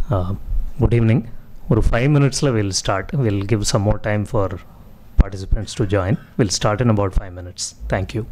Uh, good evening. ஒரு five மினிட்ஸில் will start will give some more time for participants to join will start in about five minutes thank you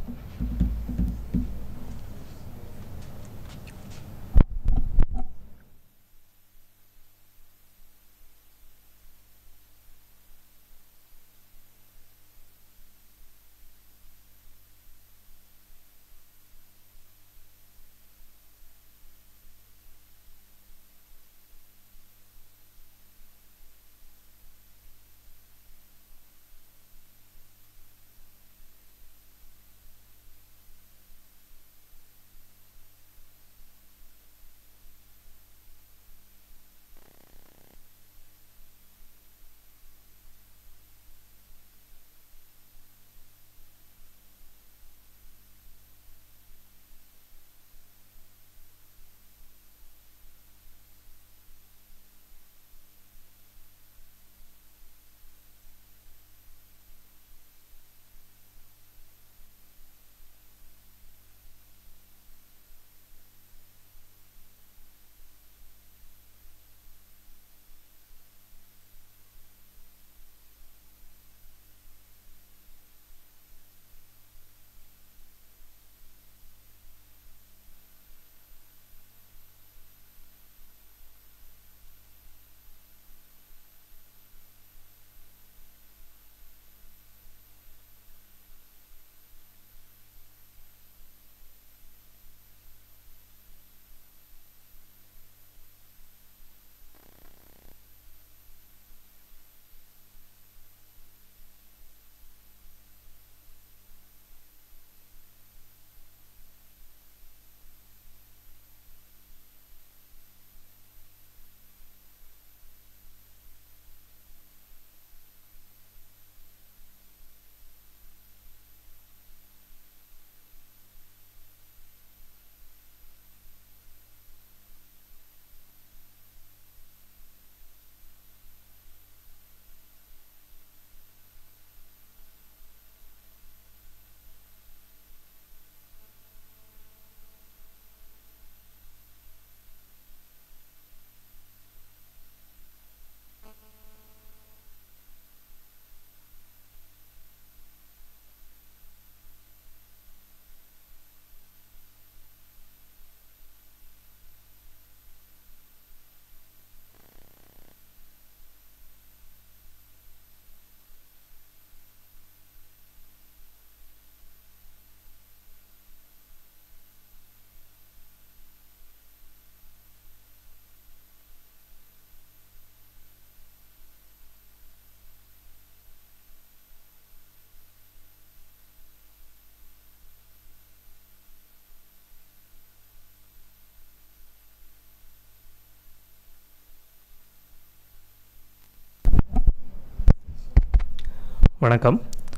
வணக்கம்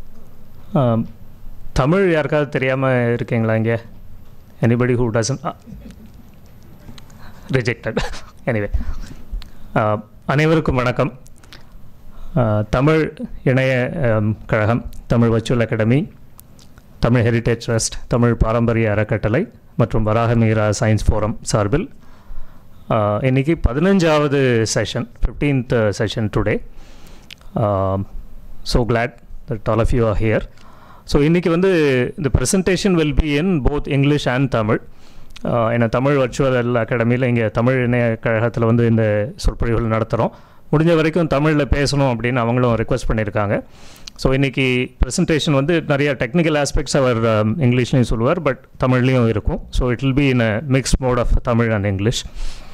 ஆம், தமிழ் யாருக்காவது தெரியாமல் இருக்கீங்களா இங்கே anybody who doesn't rejected anyway அனைவருக்கும் வணக்கம் ஆ, தமிழ் இணைய ஆம், கழகம் Tamil virtual academy Tamil heritage trust Tamil பாரம்பரிய அறக்கட்டளை மற்றும் வராக மீரா சயின்ஸ் ஃபோரம் சார்பில் ஆ, இன்னைக்கு பதினஞ்சாவது session fifteenth session today so glad that all of you are here so இன்றைக்கி வந்து இந்த presentation will be in both English and Tamil ஆஹ் ஏன்னா தமிழ் வர்ச்சுவல் அகாடமியில் இங்கே தமிழ் இணைய கழகத்தில் வந்து இந்த சொற்பொழிவுகள் நடத்துகிறோம் முடிஞ்ச வரைக்கும் தமிழில் பேசணும் அப்படின்னு அவங்களும் ரெக்வஸ்ட் பண்ணியிருக்காங்க ஸோ இன்றைக்கி ப்ரெசன்டேஷன் வந்து நிறைய டெக்னிக்கல் ஆஸ்பெக்ட்ஸ் அவர் இங்கிலீஷ்லேயும் சொல்லுவார் பட் தமிழ்லேயும் இருக்கும் so it will be in a mix mode of Tamil and English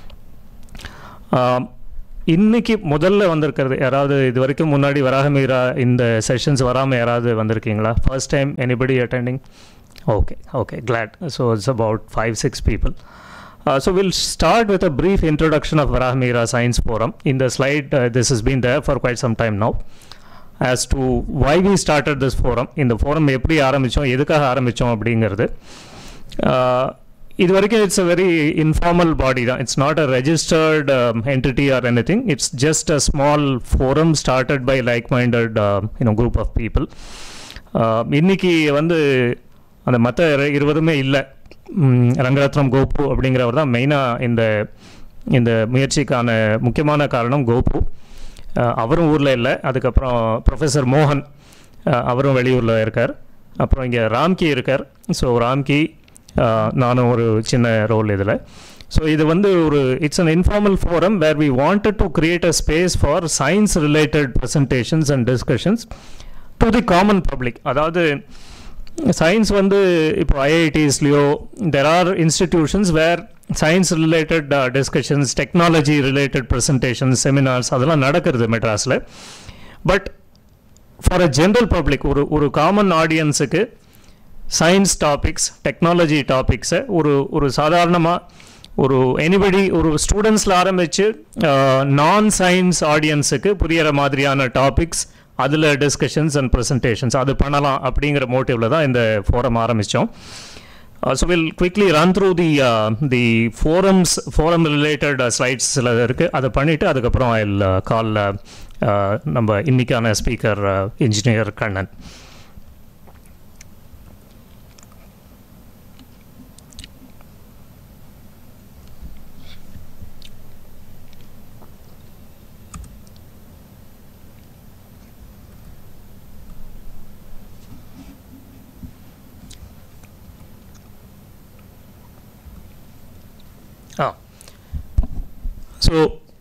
ஆம், இன்னைக்கு முதல்ல வந்திருக்கிறது யாராவது இது வரைக்கும் முன்னாடி வராக மீரா இந்த செஷன்ஸ் வராமல் யாராவது வந்திருக்கீங்களா first time anybody attending okay okay glad so it's about five six people so will start with a brief introduction of Varaha Mira Science Forum. In the slide, uh, this has been there for quite some time now. as to why we started this forum இந்த forum எப்படி ஆரம்பித்தோம் எதுக்காக ஆரம்பித்தோம் அப்படிங்கிறது ஆஹ், இது வரைக்கும் it's a very informal body தான் it's not a registered entity or anything it's just a small forum started by like minded you know group of people இன்னைக்கு வந்து அந்த மற்ற இருவருமே இல்லை ரங்கரத்னம் கோப்பு அப்படிங்கிறவர் தான் மெயினாக இந்த இந்த முயற்சிக்கான முக்கியமான காரணம் கோபு அஹ், அவரும் ஊரில் இல்லை அதுக்கப்புறம் ப்ரொஃபஸர் மோகன் அஹ், அவரும் வெளியூரில் இருக்கார் அப்புறம் இங்கே ராம்கி இருக்கார் ஸோ ராம்கி அஹ், நானும் ஒரு சின்ன ரோல் இதில் ஸோ இது வந்து ஒரு it's an informal forum where we wanted to create a space for science related presentations and discussions to the common public அதாவது சயின்ஸ் வந்து இப்போ ஐஐடிஸ்லேயோ there are institutions where science related discussions technology related presentations seminars அதெல்லாம் நடக்கிறது மெட்ராஸில் but for a general public ஒரு ஒரு common ஆடியன்ஸுக்கு சயின்ஸ் டாபிக்ஸ் டெக்னாலஜி டாபிக்ஸை ஒரு ஒரு சாதாரணமாக ஒரு எனிபடி ஒரு ஸ்டூடெண்ட்ஸில் ஆரம்பித்து நான் சயின்ஸ் ஆடியன்ஸுக்கு புரியிற மாதிரியான டாபிக்ஸ் அதில் டிஸ்கஷன்ஸ் அண்ட் ப்ரெசன்டேஷன்ஸ் அது பண்ணலாம் அப்படிங்கிற மோட்டிவில் தான் இந்த ஃபோரம் ஆரம்பித்தோம் so will quickly run through the the forums forum related slides சில இருக்குது அதை பண்ணிவிட்டு அதுக்கப்புறம் ஐ கால் நம்ம இன்னைக்கான ஸ்பீக்கர் இன்ஜினியர் கண்ணன் ஆ ஸோ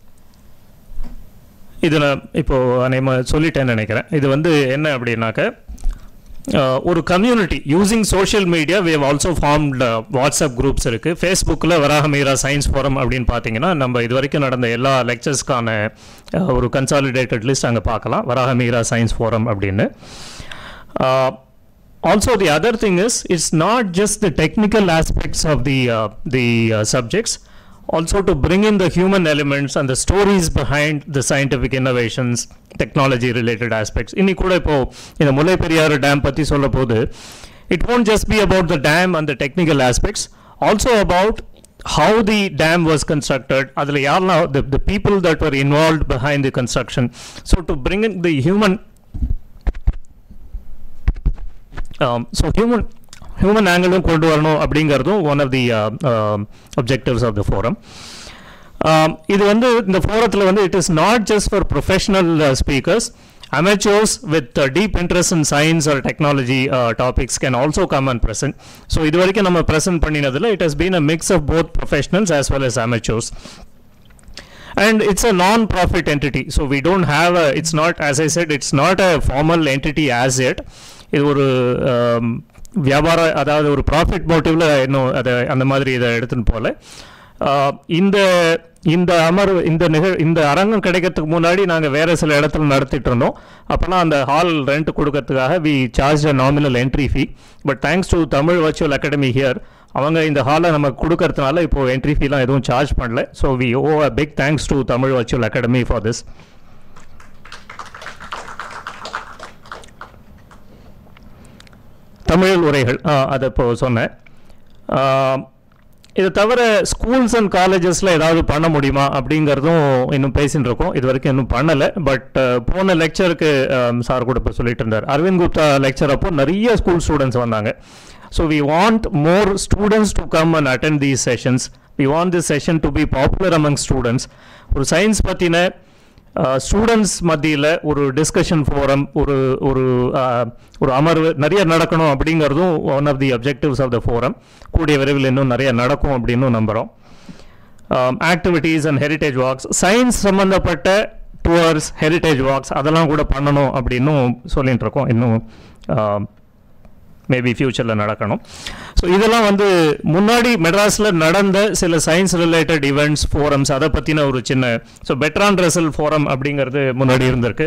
இது நான் இப்போது நம்ம சொல்லிட்டேன்னு நினைக்கிறேன் இது வந்து என்ன அப்படின்னாக்க அஹ், ஒரு community using social media we have also formed WhatsApp groups இருக்குது ஃபேஸ்புக்கில் வராகமீரா சயின்ஸ் ஃபோரம் அப்படின்னு பார்த்தீங்கன்னா நம்ம இது வரைக்கும் நடந்த எல்லா லெக்சர்ஸ்க்கான ஒரு கன்சாலிடேட்டட் லிஸ்ட் அங்கே பார்க்கலாம் வராகமீரா சயின்ஸ் ஃபோரம் அப்படின்னு Uh, also the other thing is it's not just the technical aspects of the uh, the uh, subjects also to bring in the human elements and the stories behind the scientific innovations technology related aspects இன்னைக்கு கூட இப்போ இந்த முல்லை Periyar dam பற்றி சொல்ல போது it won't just be about the dam and the technical aspects also about how the dam was constructed அதில் யாரெல்லாம் the, the people that were involved behind the construction so to bring in the human so human human ஆங்கிளும் கொண்டு வரணும் அப்படிங்கிறதும் one of the objectives of the forum இது வந்து இந்த ஃபோரத்தில் வந்து it is not just for professional speakers amateurs with uh, deep interest in science or technology uh, topics can also come and present so இது வரைக்கும் நம்ம present பண்ணினதில் it has been a mix of both professionals as well as amateurs and it's a non-profit entity so we don't have a it's not as i said it's not a formal entity as yet இது ஒரு um, வியாபார அதாவது ஒரு profit மோட்டிவ்ல இன்னும் அதை அந்த மாதிரி இதை எடுத்துன்னு போகல Uh, இந்த இந்த அமர்வு இந்த நிகழ் இந்த அரங்கம் கிடைக்கிறதுக்கு முன்னாடி நாங்கள் வேறு சில இடத்துல நடத்திட்டு இருந்தோம் அப்போலாம் அந்த ஹால் ரெண்ட் கொடுக்கறதுக்காக we charge a nominal entry fee but thanks to Tamil virtual academy here அவங்க இந்த ஹாலை நமக்கு கொடுக்கறதுனால இப்போ என்ட்ரி ஃபீலாம் எதுவும் சார்ஜ் பண்ணல so we owe a big thanks to Tamil virtual academy for this Tamil உரைகள் ஆ, அதை இப்போ சொன்னேன் ஆ, இதை தவிர ஸ்கூல்ஸ் அண்ட் காலேஜஸில் ஏதாவது பண்ண முடியுமா அப்படிங்கிறதும் இன்னும் பேசின்னு இருக்கோம் இது வரைக்கும் இன்னும் பண்ணலை பட் போன லெக்சருக்கு சார் கூட இப்போ சொல்லிட்டு இருந்தார் அரவிந்த் குப்தா லெக்சர் அப்போ நிறைய ஸ்கூல் ஸ்டூடெண்ட்ஸ் வந்தாங்க so we want more students to come and attend these sessions we want this session to be popular among students ஒரு சயின்ஸ் பற்றின ஸ்டூடெண்ட்ஸ் மத்தியில் ஒரு டிஸ்கஷன் ஃபோரம் ஒரு ஒரு uh, ஒரு அமர்வு நிறைய நடக்கணும் அப்படிங்கிறதும் one of the objectives of the forum கூடிய விரைவில் இன்னும் நிறைய நடக்கும் அப்படின்னு நம்புகிறோம் activities and heritage walks science சம்மந்தப்பட்ட டூர்ஸ் ஹெரிட்டேஜ் வாக்ஸ் அதெல்லாம் கூட பண்ணணும் அப்படின்னும் சொல்லிட்டு இருக்கோம் இன்னும் மேபி ஃப்யூச்சரில் நடக்கணும் ஸோ இதெல்லாம் வந்து முன்னாடி மெட்ராஸில் நடந்த சில சயின்ஸ் ரிலேட்டட் ஈவெண்ட்ஸ் ஃபோரம்ஸ் அதை பற்றின ஒரு சின்ன ஸோ பெட்ரான் ரசல் ஃபோரம் அப்படிங்கிறது முன்னாடி இருந்திருக்கு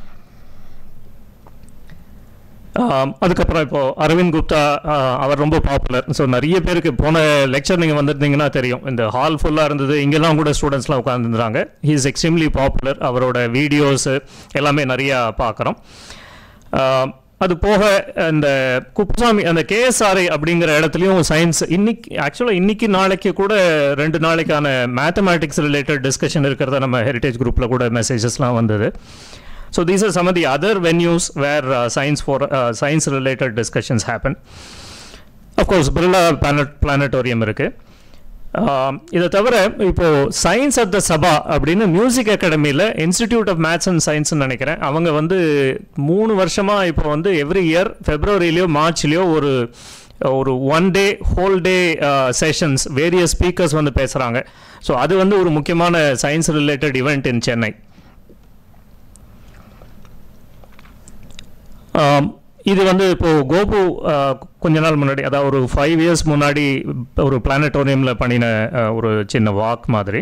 ஆம், அதுக்கப்புறம் இப்போ அரவிந்த் குப்தா ஆ, அவர் ரொம்ப பாப்புலர் ஸோ நிறைய பேருக்கு போன லெக்சர் நீங்கள் வந்திருந்தீங்கன்னா தெரியும் இந்த ஹால் ஃபுல்லாக இருந்தது இங்கெல்லாம் கூட ஸ்டூடெண்ட்ஸ்லாம் உட்காந்துருந்தாங்க ஹீ இஸ் எக்ஸ்ட்ரீம்லி பாப்புலர் அவரோட வீடியோஸு எல்லாமே நிறையா பார்க்குறோம் அது போக இந்த குப்புசாமி அந்த கேஎஸ்ஆர்ஐ அப்படிங்கிற இடத்துலையும் சயின்ஸ் இன்னைக்கு ஆக்சுவலாக இன்னைக்கு நாளைக்கு கூட ரெண்டு நாளைக்கான மேத்தமேட்டிக்ஸ் ரிலேட்டட் டிஸ்கஷன் இருக்கிறத நம்ம ஹெரிட்டேஜ் குரூப்பில் கூட மெசேஜஸ்லாம் வந்தது so these are some of the other venues where science for science related discussions happen of course Birla planet planetarium இருக்குது ஆம், இதை தவிர இப்போ சயின்ஸ் அட் த சபா அப்படின்னு மியூசிக் அகாடமியில் இன்ஸ்டிடியூட் ஆஃப் மேத்ஸ் அண்ட் சயின்ஸ்னு நினைக்கிறேன் அவங்க வந்து மூணு வருஷமாக இப்போ வந்து எவ்ரி இயர் ஃபெப்ரவரிலையோ மார்ச்லேயோ ஒரு ஒரு one day whole day sessions various speakers வந்து பேசுகிறாங்க ஸோ அது வந்து ஒரு முக்கியமான science related event in Chennai ஆம், இது வந்து இப்போ கோபு ஆ, கொஞ்ச நாள் முன்னாடி அதாவது ஒரு ஃபைவ் இயர்ஸ் முன்னாடி ஒரு பிளானட்டோரியமில் பண்ணின ஆ, ஒரு சின்ன வாக் மாதிரி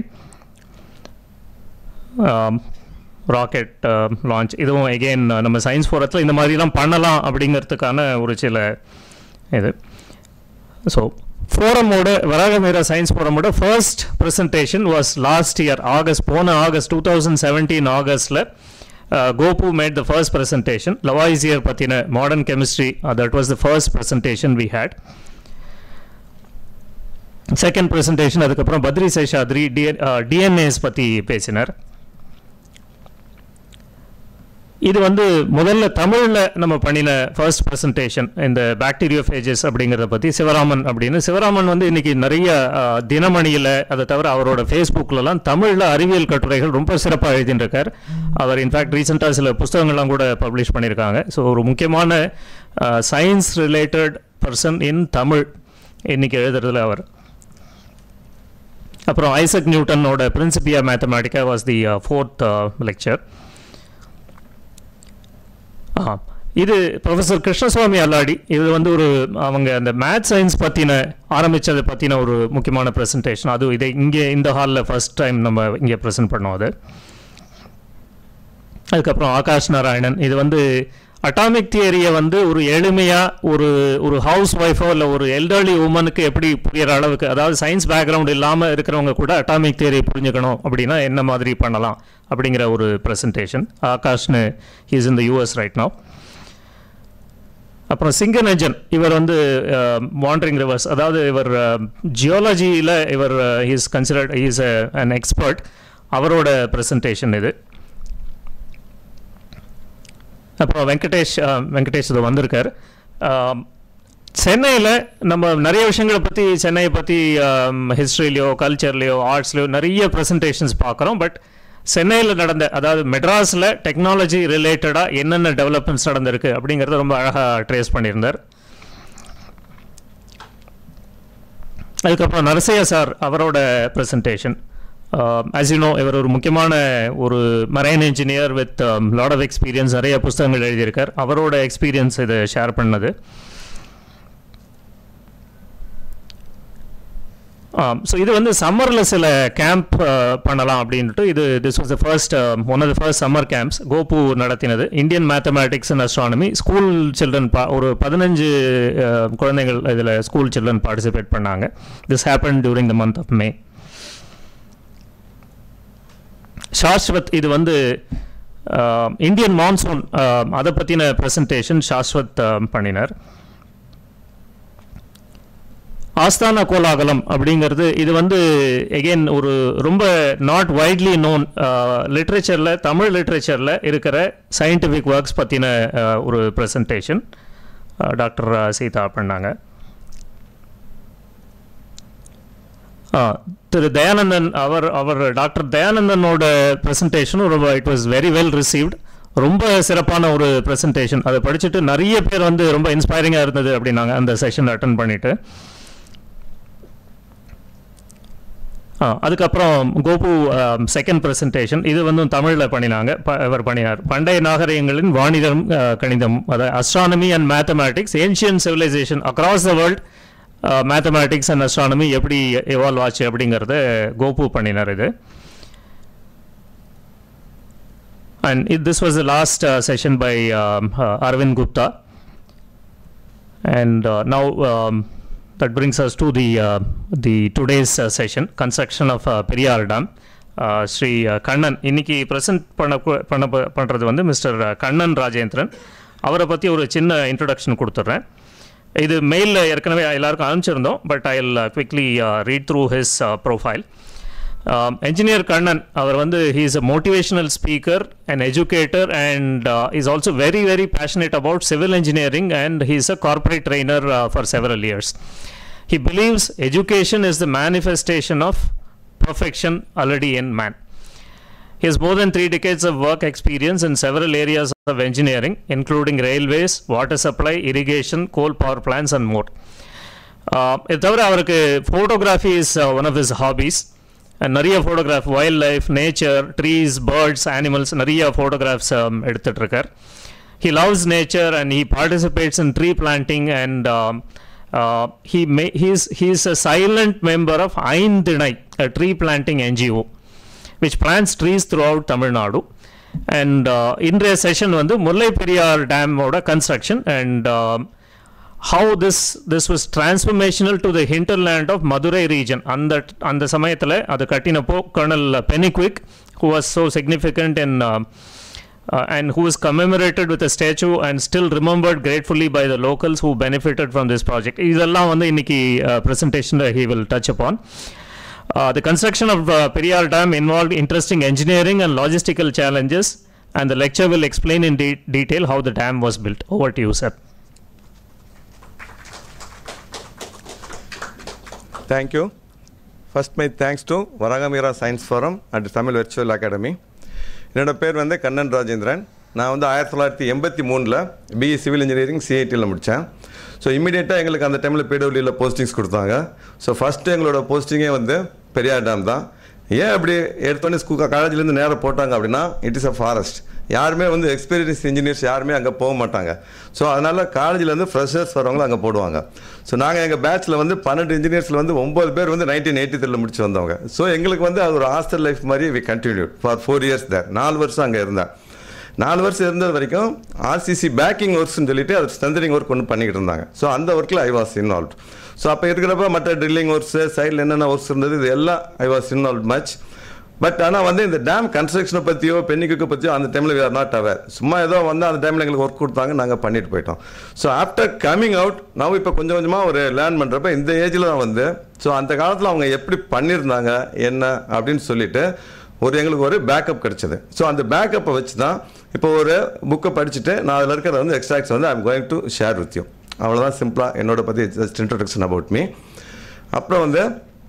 ராக்கெட் லான்ச் இதுவும் எகெயின் நம்ம சயின்ஸ் ஃபோரத்தில் இந்த மாதிரிலாம் பண்ணலாம் அப்படிங்கிறதுக்கான ஒரு சில இது ஸோ ஃபோரமோட வராகமேரா சயின்ஸ் ஃபோரமோட first presentation was last year August போன ஆகஸ்ட் டூ தௌசண்ட் செவன்டீன் ஆகஸ்டில் Gopu made the first presentation Lavoisier பற்றின modern chemistry that was the first presentation we had second presentation அதுக்கப்புறம் பத்ரி சேஷாத்ரி டிஎன் டிஎன்ஏஸ் பற்றி பேசினார் இது வந்து முதல்ல தமிழில் நம்ம பண்ணின ஃபர்ஸ்ட் ப்ரெசன்டேஷன் இந்த பாக்டீரியோஃபேஜஸ் அப்படிங்கிறத பற்றி சிவராமன் அப்படின்னு சிவராமன் வந்து இன்னைக்கு நிறைய அஹ், தினமணியில் அதை தவிர அவரோட ஃபேஸ்புக்லலாம் தமிழில் அறிவியல் கட்டுரைகள் ரொம்ப சிறப்பாக எழுதின்னு இருக்கார் அவர் இன்ஃபேக்ட் ரீசெண்டாக சில புஸ்தகங்கள்லாம் கூட பப்ளிஷ் பண்ணியிருக்காங்க ஸோ ஒரு முக்கியமான science related person in Tamil இன்னைக்கு எழுதுறதுல அவர் அப்புறம் ஐசக் நியூட்டனோட Principia Mathematica was the fourth lecture ஆ இது ப்ரொஃபஸர் கிருஷ்ணசுவாமி அல்லாடி இது வந்து ஒரு அவங்க அந்த மேத் சயின்ஸ் பற்றின ஆரம்பித்ததை பற்றின ஒரு முக்கியமான ப்ரெசன்டேஷன் அது இதை இங்கே இந்த ஹாலில் ஃபர்ஸ்ட் டைம் நம்ம இங்கே ப்ரெசென்ட் பண்ணோம் அது அதுக்கப்புறம் ஆகாஷ் நாராயணன் இது வந்து அட்டாமிக் தியரியை வந்து ஒரு எளிமையாக ஒரு ஒரு ஹவுஸ் ஒய்ஃபோ இல்லை ஒரு எல்டர்லி உமனுக்கு எப்படி புரியிற அளவுக்கு அதாவது சயின்ஸ் பேக்ரவுண்ட் இல்லாமல் இருக்கிறவங்க கூட அட்டாமிக் தியரி புரிஞ்சுக்கணும் அப்படின்னா என்ன மாதிரி பண்ணலாம் அப்படிங்கிற ஒரு ப்ரெசன்டேஷன் ஆகாஷ்னு is in the US right now அப்புறம் சிங்கநஜன் இவர் வந்து வாண்டரிங் ரிவர்ஸ் அதாவது இவர் ஜியாலஜியில் இவர் is considered is an expert அவரோட ப்ரெசன்டேஷன் இது அப்புறம் வெங்கடேஷ் அஹ், வெங்கடேஷ் இது வந்திருக்கார் சென்னையில் நம்ம நிறைய விஷயங்களை பற்றி சென்னையை பற்றி ஹிஸ்ட்ரிலையோ கல்ச்சர்லையோ ஆர்ட்ஸ்லையோ நிறைய ப்ரெசன்டேஷன்ஸ் பார்க்குறோம் பட் சென்னையில் நடந்த அதாவது மெட்ராஸில் டெக்னாலஜி ரிலேட்டடாக என்னென்ன டெவலப்மெண்ட்ஸ் நடந்திருக்கு அப்படிங்கிறத ரொம்ப அழகாக ட்ரேஸ் பண்ணியிருந்தார் அதுக்கப்புறம் நரசையா சார் அவரோட ப்ரெசன்டேஷன் ஆஸ் யூ நோ இவர் ஒரு முக்கியமான ஒரு marine engineer with lot of experience நிறைய புஸ்தகங்கள் எழுதியிருக்கார் அவரோட எக்ஸ்பீரியன்ஸ் இதை ஷேர் பண்ணது ஸோ இது வந்து சம்மரில் சில கேம்ப் பண்ணலாம் அப்படின்ட்டு இது this was the first one of the first summer camps Gopu நடத்தினது Indian mathematics and astronomy school children பா ஒரு பதினஞ்சு குழந்தைகள் இதில் ஸ்கூல் சில்ட்ரன் பார்ட்டிசிபேட் பண்ணாங்க this happen during the month of May Shashwat இது வந்து இந்தியன் மான்சூன் அதை பற்றின ப்ரெசன்டேஷன் சாஸ்வத் பண்ணினார் ஆஸ்தான கோலாகலம் அப்படிங்கிறது இது வந்து எகெயின் ஒரு ரொம்ப நாட் வைட்லி நோன் லிட்ரேச்சரில் தமிழ் லிட்ரேச்சரில் இருக்கிற சயின்டிஃபிக் ஒர்க்ஸ் பற்றின ஒரு ப்ரெசன்டேஷன் டாக்டர் சீதா பண்ணாங்க திரு தயானந்தன் அவர் அவர் டாக்டர் தயானந்தனோட ப்ரெசன்டேஷனும் ரொம்ப it was very well received ரொம்ப சிறப்பான ஒரு ப்ரெசன்டேஷன் அதை படிச்சுட்டு நிறைய பேர் வந்து ரொம்ப இன்ஸ்பைரிங்காக இருந்தது அப்படின்னாங்க அந்த செஷன் அட்டன் பண்ணிட்டு அதுக்கப்புறம் கோபு செகண்ட் ப்ரெசன்டேஷன் இது வந்து தமிழில் பண்ணினாங்க இவர் பண்ணினார் பண்டைய நாகரிகங்களின் வாணிதம் கணிதம் அதாவது astronomy and mathematics ancient civilization across the world mathematics and astronomy எப்படி எவால்வ் ஆச்சு அப்படிங்கிறத கோபு பண்ணினார் இது and it, this was the last uh, session by um, uh, Arvind Gupta. And uh, now um, that brings us to the uh, the today's uh, session construction of uh, Periyar Dam. Uh, Shri Kannan இன்னைக்கு present பண்ண பண்ண பண்ணுறது வந்து mister Kannan Rajendran அவரை பற்றி ஒரு சின்ன introduction கொடுத்துட்றேன் இது மெயிலில் ஏற்கனவே எல்லாருக்கும் அனுப்பிச்சிருந்தோம் but I will quickly read through his profile engineer Kannan அவர் வந்து he is a motivational speaker and educator and is also very very passionate about civil engineering and he is a corporate trainer for several years He believes education is the manifestation of perfection already in man. He has more than three decades of work experience in several areas of engineering, including railways, water supply, irrigation, coal power plants, and more. Uh, இது தவிர அவருக்கு photography is one of his hobbies நிறைய photograph wildlife nature trees birds animals நிறைய photographs எடுத்துட்டு இருக்கார் he loves nature and he participates in tree planting and um, uh, he may, he's he's a silent member of Aindinai, a tree planting NGO, which plants trees throughout Tamil Nadu. And uh, இன்றைய session வந்து முல்லை பெரியார் டேமோட construction and how this this was transformational to the hinterland of Madurai region அந்த அந்த சமயத்தில் அது கட்டினப்போ colonel Pennycuick who was so significant in uh, uh, and who is commemorated with a statue and still remembered gratefully by the locals who benefited from this project. இதெல்லாம் வந்து இன்னைக்கு presentation he will touch upon. Uh, the construction of uh, Periyar Dam involved interesting engineering and logistical challenges, and the lecture will explain in de- detail how the dam was built. Over to you, sir. Thank you. First, my thanks to Varagamira Science Forum and Tamil Virtual Academy. என்னோட பேர் வந்து கண்ணன் ராஜேந்திரன் நான் வந்து ஆயிரத்தி தொள்ளாயிரத்தி எண்பத்தி மூணில் BE civil engineering சிஐடியில் முடித்தேன் ஸோ இமீடியட்டாக எங்களுக்கு அந்த டைமில் பிடபிள்யூவில் போஸ்டிங்ஸ் கொடுத்தாங்க ஸோ ஃபஸ்ட்டு எங்களோட போஸ்டிங்கே வந்து பெரியார் டேம் தான் ஏன் அப்படி எடுத்தோடனே ஸ்கூல் காலேஜ்லேருந்து நேரம் போட்டாங்க அப்படின்னா இட் இஸ் அ ஃபாரஸ்ட் யாருமே வந்து எக்ஸ்பீரியன்ஸ் இன்ஜினியர்ஸ் யாருமே அங்கே போக மாட்டாங்க ஸோ அதனால் காலேஜ்லேருந்து ஃப்ரெஷர்ஸ் வரவங்களும் அங்கே போடுவாங்க ஸோ நாங்கள் எங்கள் பேட்ச்சில் வந்து பன்னெண்டு இன்ஜினியர்ஸில் வந்து ஒம்பது பேர் வந்து நைன்டீன் எயிட்டி த்ரீல முடிச்சு வந்தவங்க ஸோ எங்களுக்கு வந்து அது ஒரு ஹாஸ்டல் லைஃப் மாதிரி we continue for four years there நாலு வருஷம் அங்கே இருந்தேன் நாலு வருஷம் இருந்தது வரைக்கும் ஆர்சிசி பேக்கிங் ஒர்க்ஸ்னு சொல்லிட்டு அது ஸ்ட்ரென்தனிங் ஒர்க் ஒன்று பண்ணிக்கிட்டு இருந்தாங்க ஸோ அந்த ஒர்க்கில் ஐ வாஸ் இன்வால்வ் ஸோ அப்போ இருக்கிறப்ப மற்ற ட்ரில்லிங் ஒர்க்ஸு சைடில் என்னென்ன ஒர்க்ஸ் இருந்தது இது எல்லாம் I was involve much but ஆனால் வந்து இந்த டேம் கன்ஸ்ட்ரக்ஷனை பற்றியோ பெண்ணிக்கு பற்றியோ அந்த டைமில் வி ஆர் நாட் அவேர் சும்மா ஏதோ வந்து அந்த டைமில் எங்களுக்கு ஒர்க் கொடுத்தாங்க நாங்கள் பண்ணிட்டு போயிட்டோம் ஸோ ஆஃப்டர் கம்மிங் அவுட் நான் இப்போ கொஞ்சம் கொஞ்சமாக ஒரு லேர்ன் பண்ணுறப்ப இந்த ஏஜில் தான் வந்து ஸோ அந்த காலத்தில் அவங்க எப்படி பண்ணியிருந்தாங்க என்ன அப்படின்னு சொல்லிட்டு ஒரு எங்களுக்கு ஒரு பேக்கப் கிடைச்சது ஸோ அந்த பேக்கப்பை வச்சு தான் இப்போ ஒரு புக்கை படிச்சுட்டு நான் அதில் இருக்கிறத வந்து எக்ஸ்ட்ராக்ட்ஸ் வந்து I'm going to share with you அவ்வளோதான் சிம்பிளாக என்னோட பற்றி ஜஸ்ட் இன்ட்ரடக்ஷன் அபவுட் மீ அப்புறம் வந்து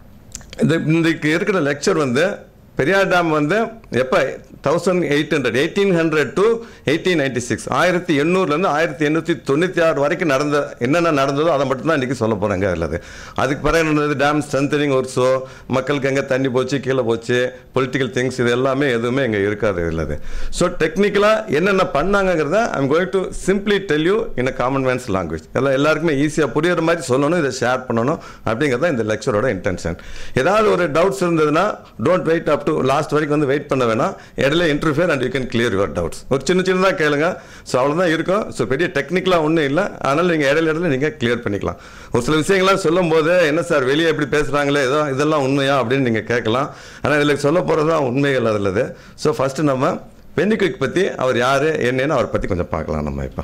இந்த இன்றைக்கு இருக்கிற லெக்சர் வந்து பெரியார் டேம் வந்து எப்போ thousand eight hundred eighteen hundred to eighteen ninety six ஆயிரத்தி எண்ணூறுலேருந்து ஆயிரத்தி எண்ணூற்றி தொண்ணூற்றி ஆறு வரைக்கும் நடந்த என்னென்ன நடந்ததோ அதை மட்டும் தான் இன்றைக்கி சொல்ல போகிறாங்க அல்லது அதுக்கு பிறகு நடந்தது டேம் ஸ்ட்ரென்தனிங் ஒர்க்ஸோ மக்களுக்கு எங்கே தண்ணி போச்சு கீழே போச்சு பொலிட்டிக்கல் திங்ஸ் இது எல்லாமே எதுவுமே இங்கே இருக்காது இல்லது ஸோ டெக்னிக்கலாக என்னென்ன பண்ணாங்கிறத I'm going to simply tell you in a common man's language எல்லாம் எல்லாருக்குமே ஈஸியாக புரியுற மாதிரி சொல்லணும் இதை ஷேர் பண்ணணும் அப்படிங்கிறது இந்த லெக்சரோட இன்டென்ஷன் ஏதாவது ஒரு டவுட்ஸ் இருந்ததுன்னா don't wait up to last வரைக்கும் வந்து வெயிட் பண்ண வேணாம் இடையில interfere and you can clear your doubts ஒரு சின்ன சின்னதாக கேளுங்க ஸோ அவ்வளோதான் இருக்கும் ஸோ பெரிய டெக்னிக்கலாக ஒன்றும் இல்லை அதனால் நீங்கள் இடையில இடையில நீங்கள் கிளியர் பண்ணிக்கலாம் ஒரு சில விஷயங்கள்லாம் சொல்லும் போது என்ன சார் வெளியே எப்படி பேசுகிறாங்களே ஏதோ இதெல்லாம் உண்மையா அப்படின்னு நீங்கள் கேட்கலாம் ஆனால் இதில் சொல்ல போகிறது தான் உண்மைகள் அதில் ஸோ ஃபஸ்ட்டு நம்ம பென்னிக்விக் பற்றி அவர் யார் என்னன்னு அவரை பற்றி கொஞ்சம் பார்க்கலாம் நம்ம இப்போ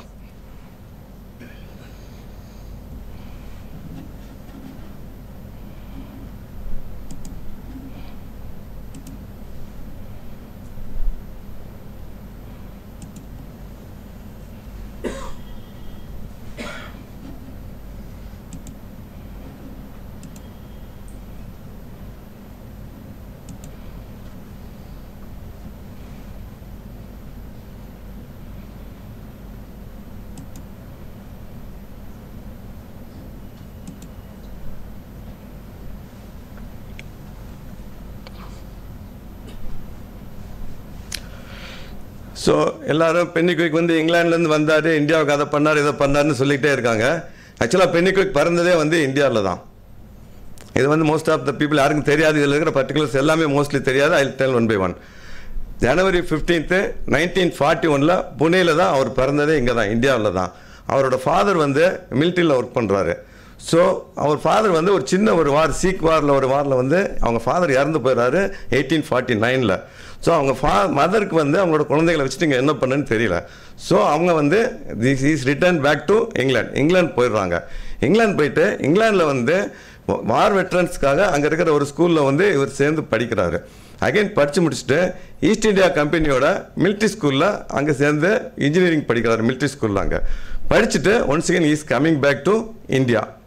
ஸோ எல்லாரும் பென்னிக்விக் வந்து இங்கிலாந்துலேருந்து வந்தார் இந்தியாவுக்கு அதை பண்ணார் இதை பண்ணார்னு சொல்லிக்கிட்டே இருக்காங்க ஆக்சுவலாக பென்னிக்விக் பிறந்ததே வந்து இந்தியாவில் தான் இது வந்து மோஸ்ட் ஆஃப் த பீப்புள் யாருக்கும் தெரியாது இதில் இருக்கிற பர்டிகுலர்ஸ் எல்லாமே மோஸ்ட்லி தெரியாது I tell one by one January fifteenth nineteen forty ஒனில் புனேயில் தான் அவர் பிறந்ததே இங்கே தான் இந்தியாவில் தான் அவரோட ஃபாதர் வந்து மிலிட்ரியில் ஒர்க் பண்ணுறாரு ஸோ அவர் ஃபாதர் வந்து ஒரு சின்ன ஒரு வார் சீக் வாரில் ஒரு வாரில் வந்து அவங்க ஃபாதர் இறந்து போயிடுறாரு எயிட்டீன் ஃபார்ட்டி நைனில் ஸோ அவங்க ஃபா மதருக்கு வந்து அவங்களோட குழந்தைகளை வச்சுட்டு இங்கே என்ன பண்ணுன்னு தெரியல ஸோ அவங்க வந்து this is return back to England England போயிடுறாங்க இங்கிலாந்து போயிட்டு இங்கிலாந்தில் வந்து வார் வெட்ரன்ஸ்க்காக அங்கே இருக்கிற ஒரு ஸ்கூலில் வந்து இவர் சேர்ந்து படிக்கிறாரு அகைன் படித்து முடிச்சுட்டு ஈஸ்ட் இந்தியா கம்பெனியோட மிலிட்ரி ஸ்கூலில் அங்கே சேர்ந்து இன்ஜினியரிங் படிக்கிறாரு மிலிட்ரி ஸ்கூலில் அங்கே படிச்சுட்டு once again is coming back to India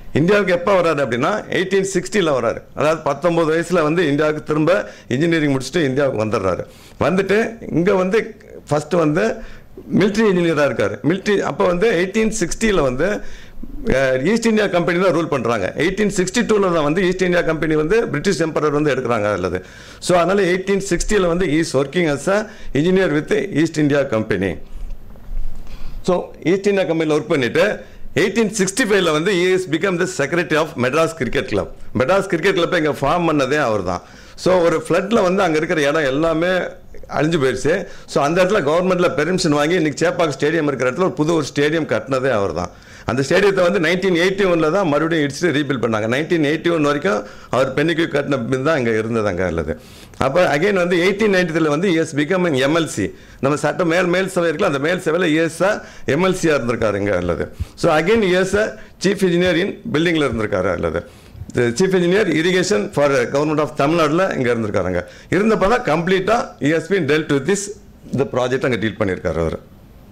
இந்தியாவுக்கு எப்போ வராரு அப்படின்னா எயிட்டீன் சிக்ஸ்டியில் வராரு அதாவது பத்தொம்பது வயசில் வந்து இந்தியாவுக்கு திரும்ப இன்ஜினியரிங் முடிச்சுட்டு இந்தியாவுக்கு வந்துடுறாரு வந்துட்டு இங்கே வந்து ஃபஸ்ட்டு வந்து மிலிட்ரி இன்ஜினியராக இருக்கார் மிலிட்ரி அப்போ வந்து எயிட்டீன் சிக்ஸ்டியில் வந்து ஈஸ்ட் இந்தியா கம்பெனி தான் ரூல் பண்ணுறாங்க எயிட்டீன் சிக்ஸ்டி டூவில் தான் வந்து ஈஸ்ட் இந்தியா கம்பெனி வந்து பிரிட்டிஷ் எம்பரர் வந்து எடுக்கிறாங்க அல்லது ஸோ அதனால் எயிட்டீன் சிக்ஸ்டியில் வந்து is working as a engineer with east India company so east India கம்பெனியில் ஒர்க் பண்ணிட்டு எயிட்டீன் சிக்ஸ்டி ஃபைவ்ல வந்து is become the secretary of Madras cricket club Madras cricket கிளப்பை இங்கே ஃபார்ம் பண்ணதே அவர் தான் ஸோ ஒரு ஃப்ளட்டில் வந்து அங்கே இருக்கிற இடம் எல்லாமே அழிஞ்சு போயிடுச்சு ஸோ அந்த இடத்துல கவர்மெண்ட்டில் பெர்மிஷன் வாங்கி இன்னைக்கு சேப்பாக் ஸ்டேடியம் இருக்கிற இடத்துல ஒரு புது ஒரு ஸ்டேடியம் கட்டினதே அவர் தான் அந்த ஸ்டேடியத்தை வந்து நைன்டீன் எயிட்டி ஒனில் தான் மறுபடியும் இடிச்சுட்டு ரீபில்ட் பண்ணாங்க நைன்டீன் எயிட்டி ஒன் வரைக்கும் அவர் பெண்ணுக்கு கட்டின பின் தான் அங்கே இருந்தது அங்கே உள்ளது அப்போ அகைன் வந்து எயிட்டீன் நைன்டி த்ரீல வந்து இஎஸ் பிகம் எம்எல்சி நம்ம சட்ட மேல் மேல் சபை இருக்குல்ல அந்த மேல் சபையில் இஎஸ்ஆ எம்எல்சியாக இருந்திருக்காரு இங்கே அல்லது so again is a chief engineer in பில்டிங்கில் இருந்திருக்காரு அல்லது chief engineer irrigation for government of தமிழ்நாட்டில் இங்கே இருந்திருக்காருங்க இருந்தப்போ தான் கம்ப்ளீட்டாக இஎஸ்பி டெல்ட் வித் திஸ் இந்த ப்ராஜெக்ட் அங்கே டீல் பண்ணியிருக்காரு அவர்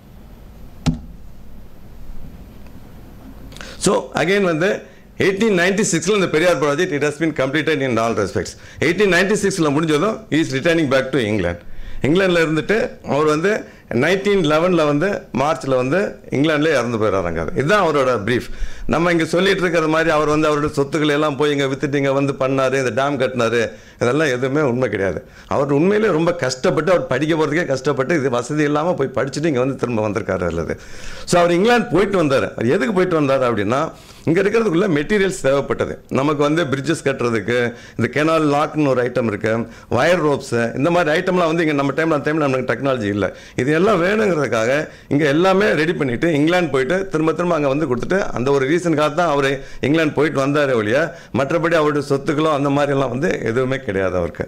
ஸோ அகைன் வந்து எயிட்டீன் நைன்டி சிக்ஸில் இந்த Periyar project it has been completed in all respects eighteen ninety சிக்ஸில் முடிஞ்சதும் is returning back to England இங்கிலாந்தில் இருந்துட்டு அவர் வந்து நைன்டீன் லெவனில் வந்து மார்ச்சில் வந்து இங்கிலாந்துலேயே இறந்து போயிடுறாங்க அது இதுதான் அவரோட ப்ரீஃப் நம்ம இங்கே சொல்லிட்டு இருக்கிற மாதிரி அவர் வந்து அவரோட சொத்துக்களை எல்லாம் போய் இங்கே வித்துட்டு இங்கே வந்து பண்ணார் இந்த டேம் கட்டினாரு இதெல்லாம் எதுவுமே உண்மை கிடையாது அவர் உண்மையிலே ரொம்ப கஷ்டப்பட்டு அவர் படிக்க போகிறதுக்கே கஷ்டப்பட்டு இது வசதி இல்லாமல் போய் படிச்சுட்டு இங்கே வந்து திரும்ப வந்திருக்காரு அல்லது ஸோ அவர் இங்கிலாந்து போயிட்டு வந்தார் அவர் எதுக்கு போயிட்டு வந்தார் அப்படின்னா இங்கே இருக்கிறதுக்குள்ள மெட்டீரியல்ஸ் தேவைப்பட்டது நமக்கு வந்து பிரிட்ஜஸ் கட்டுறதுக்கு இந்த கெனால் லாக்னு ஒரு ஐட்டம் இருக்கு வயர் ரோப்ஸு இந்த மாதிரி ஐட்டம்லாம் வந்து இங்கே நம்ம டைமில் அந்த டைமில் நமக்கு டெக்னாலஜி இல்லை இது எல்லாம் வேணுங்கிறதுக்காக இங்கே எல்லாமே ரெடி பண்ணிட்டு இங்கிலாந்து போயிட்டு திரும்ப திரும்ப அங்கே வந்து கொடுத்துட்டு அந்த ஒரு ரீசனுக்காக தான் அவர் இங்கிலாந்து போயிட்டு வந்தாரே ஒழிய மற்றபடி அவருடைய சொத்துக்களோ அந்த மாதிரிலாம் வந்து எதுவுமே கிடையாது அவருக்கு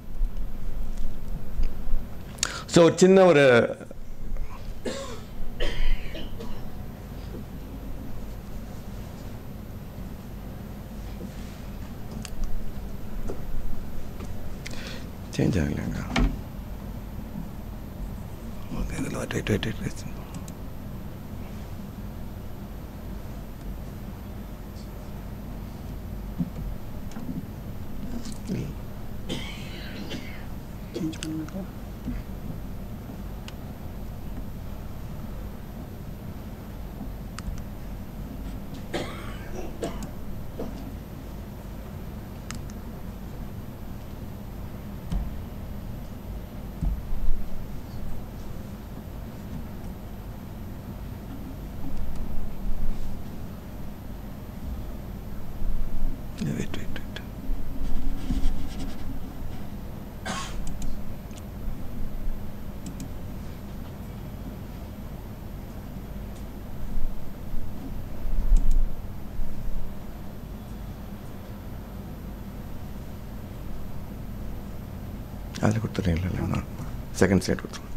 ஸோ ஒரு சின்ன ஒரு சேஞ்ச் ஆகலைங்க ஓகே இதில் வெயிட் வெயிட் வெயிட் சேஞ்ச் பண்ணுங்க வெயிட் வெயிட் வெயிட் அதில் கொடுத்துறீங்களா செகண்ட் சைடு கொடுத்துருவோம்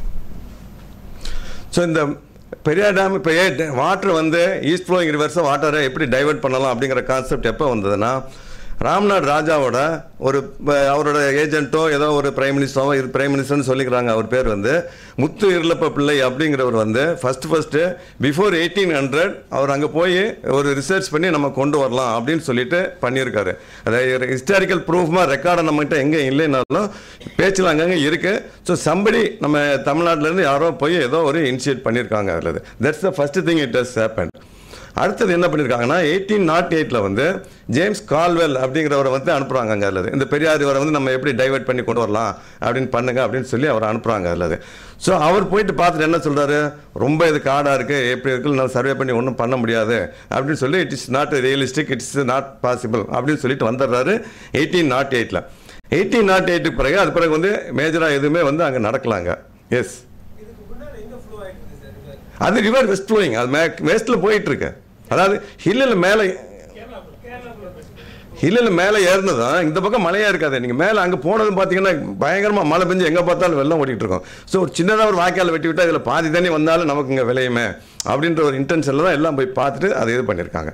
ஸோ இந்த பெரியார் டேம் இப்போ வாட்டர் வந்து ஈஸ்ட் ஃப்ளோயிங் ரிவர்ஸை வாட்டரை எப்படி டைவர்ட் பண்ணலாம் அப்படிங்கிற கான்செப்ட் எப்போ வந்ததுன்னா ராம்நாத் ராஜாவோட ஒரு அஹ், அவரோட ஏஜென்ட்டோ ஏதோ ஒரு பிரைம் மினிஸ்டரோ இது பிரைம் மினிஸ்டர்னு சொல்லிக்கிறாங்க அவர் பேர் வந்து முத்து இருளப்ப பிள்ளை அப்படிங்கிறவர் வந்து first first before eighteen hundred அவர் அங்கே போய் ஒரு ரிசர்ச் பண்ணி நம்ம கொண்டு வரலாம் அப்படின்னு சொல்லிட்டு பண்ணியிருக்காரு அதாவது ஹிஸ்டாரிக்கல் ப்ரூஃப்மாக ரெக்கார்டை நம்மகிட்ட எங்கே இல்லைனாலும் பேச்சில் அங்கங்கே இருக்கு ஸோ சம்படி நம்ம தமிழ்நாட்டிலேருந்து யாரோ போய் ஏதோ ஒரு இனிஷியேட் பண்ணியிருக்காங்க அதில் that's the first thing it has happen அடுத்தது என்ன பண்ணியிருக்காங்கன்னா எயிட்டீன் நாட் எயிட்டில் வந்து ஜேம்ஸ் கால்வெல் அப்படிங்கிறவரை வந்து அனுப்புகிறாங்க அங்கே அல்லது இந்த பெரியார் இவரை வந்து நம்ம எப்படி டைவர்ட் பண்ணி கொண்டு வரலாம் அப்படின்னு பண்ணுங்க அப்படின்னு சொல்லி அவர் அனுப்புகிறாங்க அல்லது ஸோ அவர் போயிட்டு பார்த்துட்டு என்ன சொல்கிறாரு ரொம்ப இது காடாக இருக்குது எப்படி இருக்குன்னு நான் சர்வே பண்ணி ஒன்றும் பண்ண முடியாது அப்படின்னு சொல்லி it is not realistic it's not possible அப்படின்னு சொல்லிட்டு வந்துடுறாரு எயிட்டீன் நாட் எயிட்டில் எயிட்டீன் நாட் எயிட்டுக்கு பிறகு அது பிறகு வந்து மேஜராக எதுவுமே வந்து அங்கே நடக்கலாங்க எஸ் அது ரிவர் வெஸ்ட் ஃப்ளோயிங் அது மே வெஸ்ட்டில் போயிட்டு இருக்கு அதாவது ஹில்லில் மேலே ஹில்லில் மேலே ஏறினதும் இந்த பக்கம் மழையாக இருக்காது நீங்கள் மேலே அங்கே போனதும் பார்த்தீங்கன்னா பயங்கரமாக மழை பெஞ்சு எங்கே பார்த்தாலும் வெள்ளம் ஓடிட்டு இருக்கும் ஸோ ஒரு சின்னதாக ஒரு வாய்க்கால் வெட்டி விட்டால் இதில் பாதி தண்ணி வந்தாலும் நமக்கு இங்கே விளையுமே அப்படின்ற ஒரு இன்டென்ஷனில் தான் எல்லாம் போய் பார்த்துட்டு அதை இது பண்ணியிருக்காங்க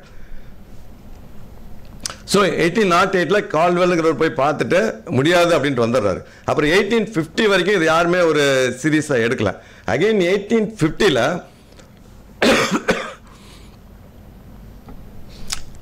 ஸோ எயிட்டீன் நாட் எயிட்டில் கால்வெல்லுங்கிறவர் போய் பார்த்துட்டு முடியாது அப்படின்ட்டு வந்துடுறாரு அப்புறம் எயிட்டீன் ஃபிஃப்டி வரைக்கும் இது யாருமே ஒரு சீரியஸாக எடுக்கல அகைன் எயிட்டீன் ஃபிஃப்டியில்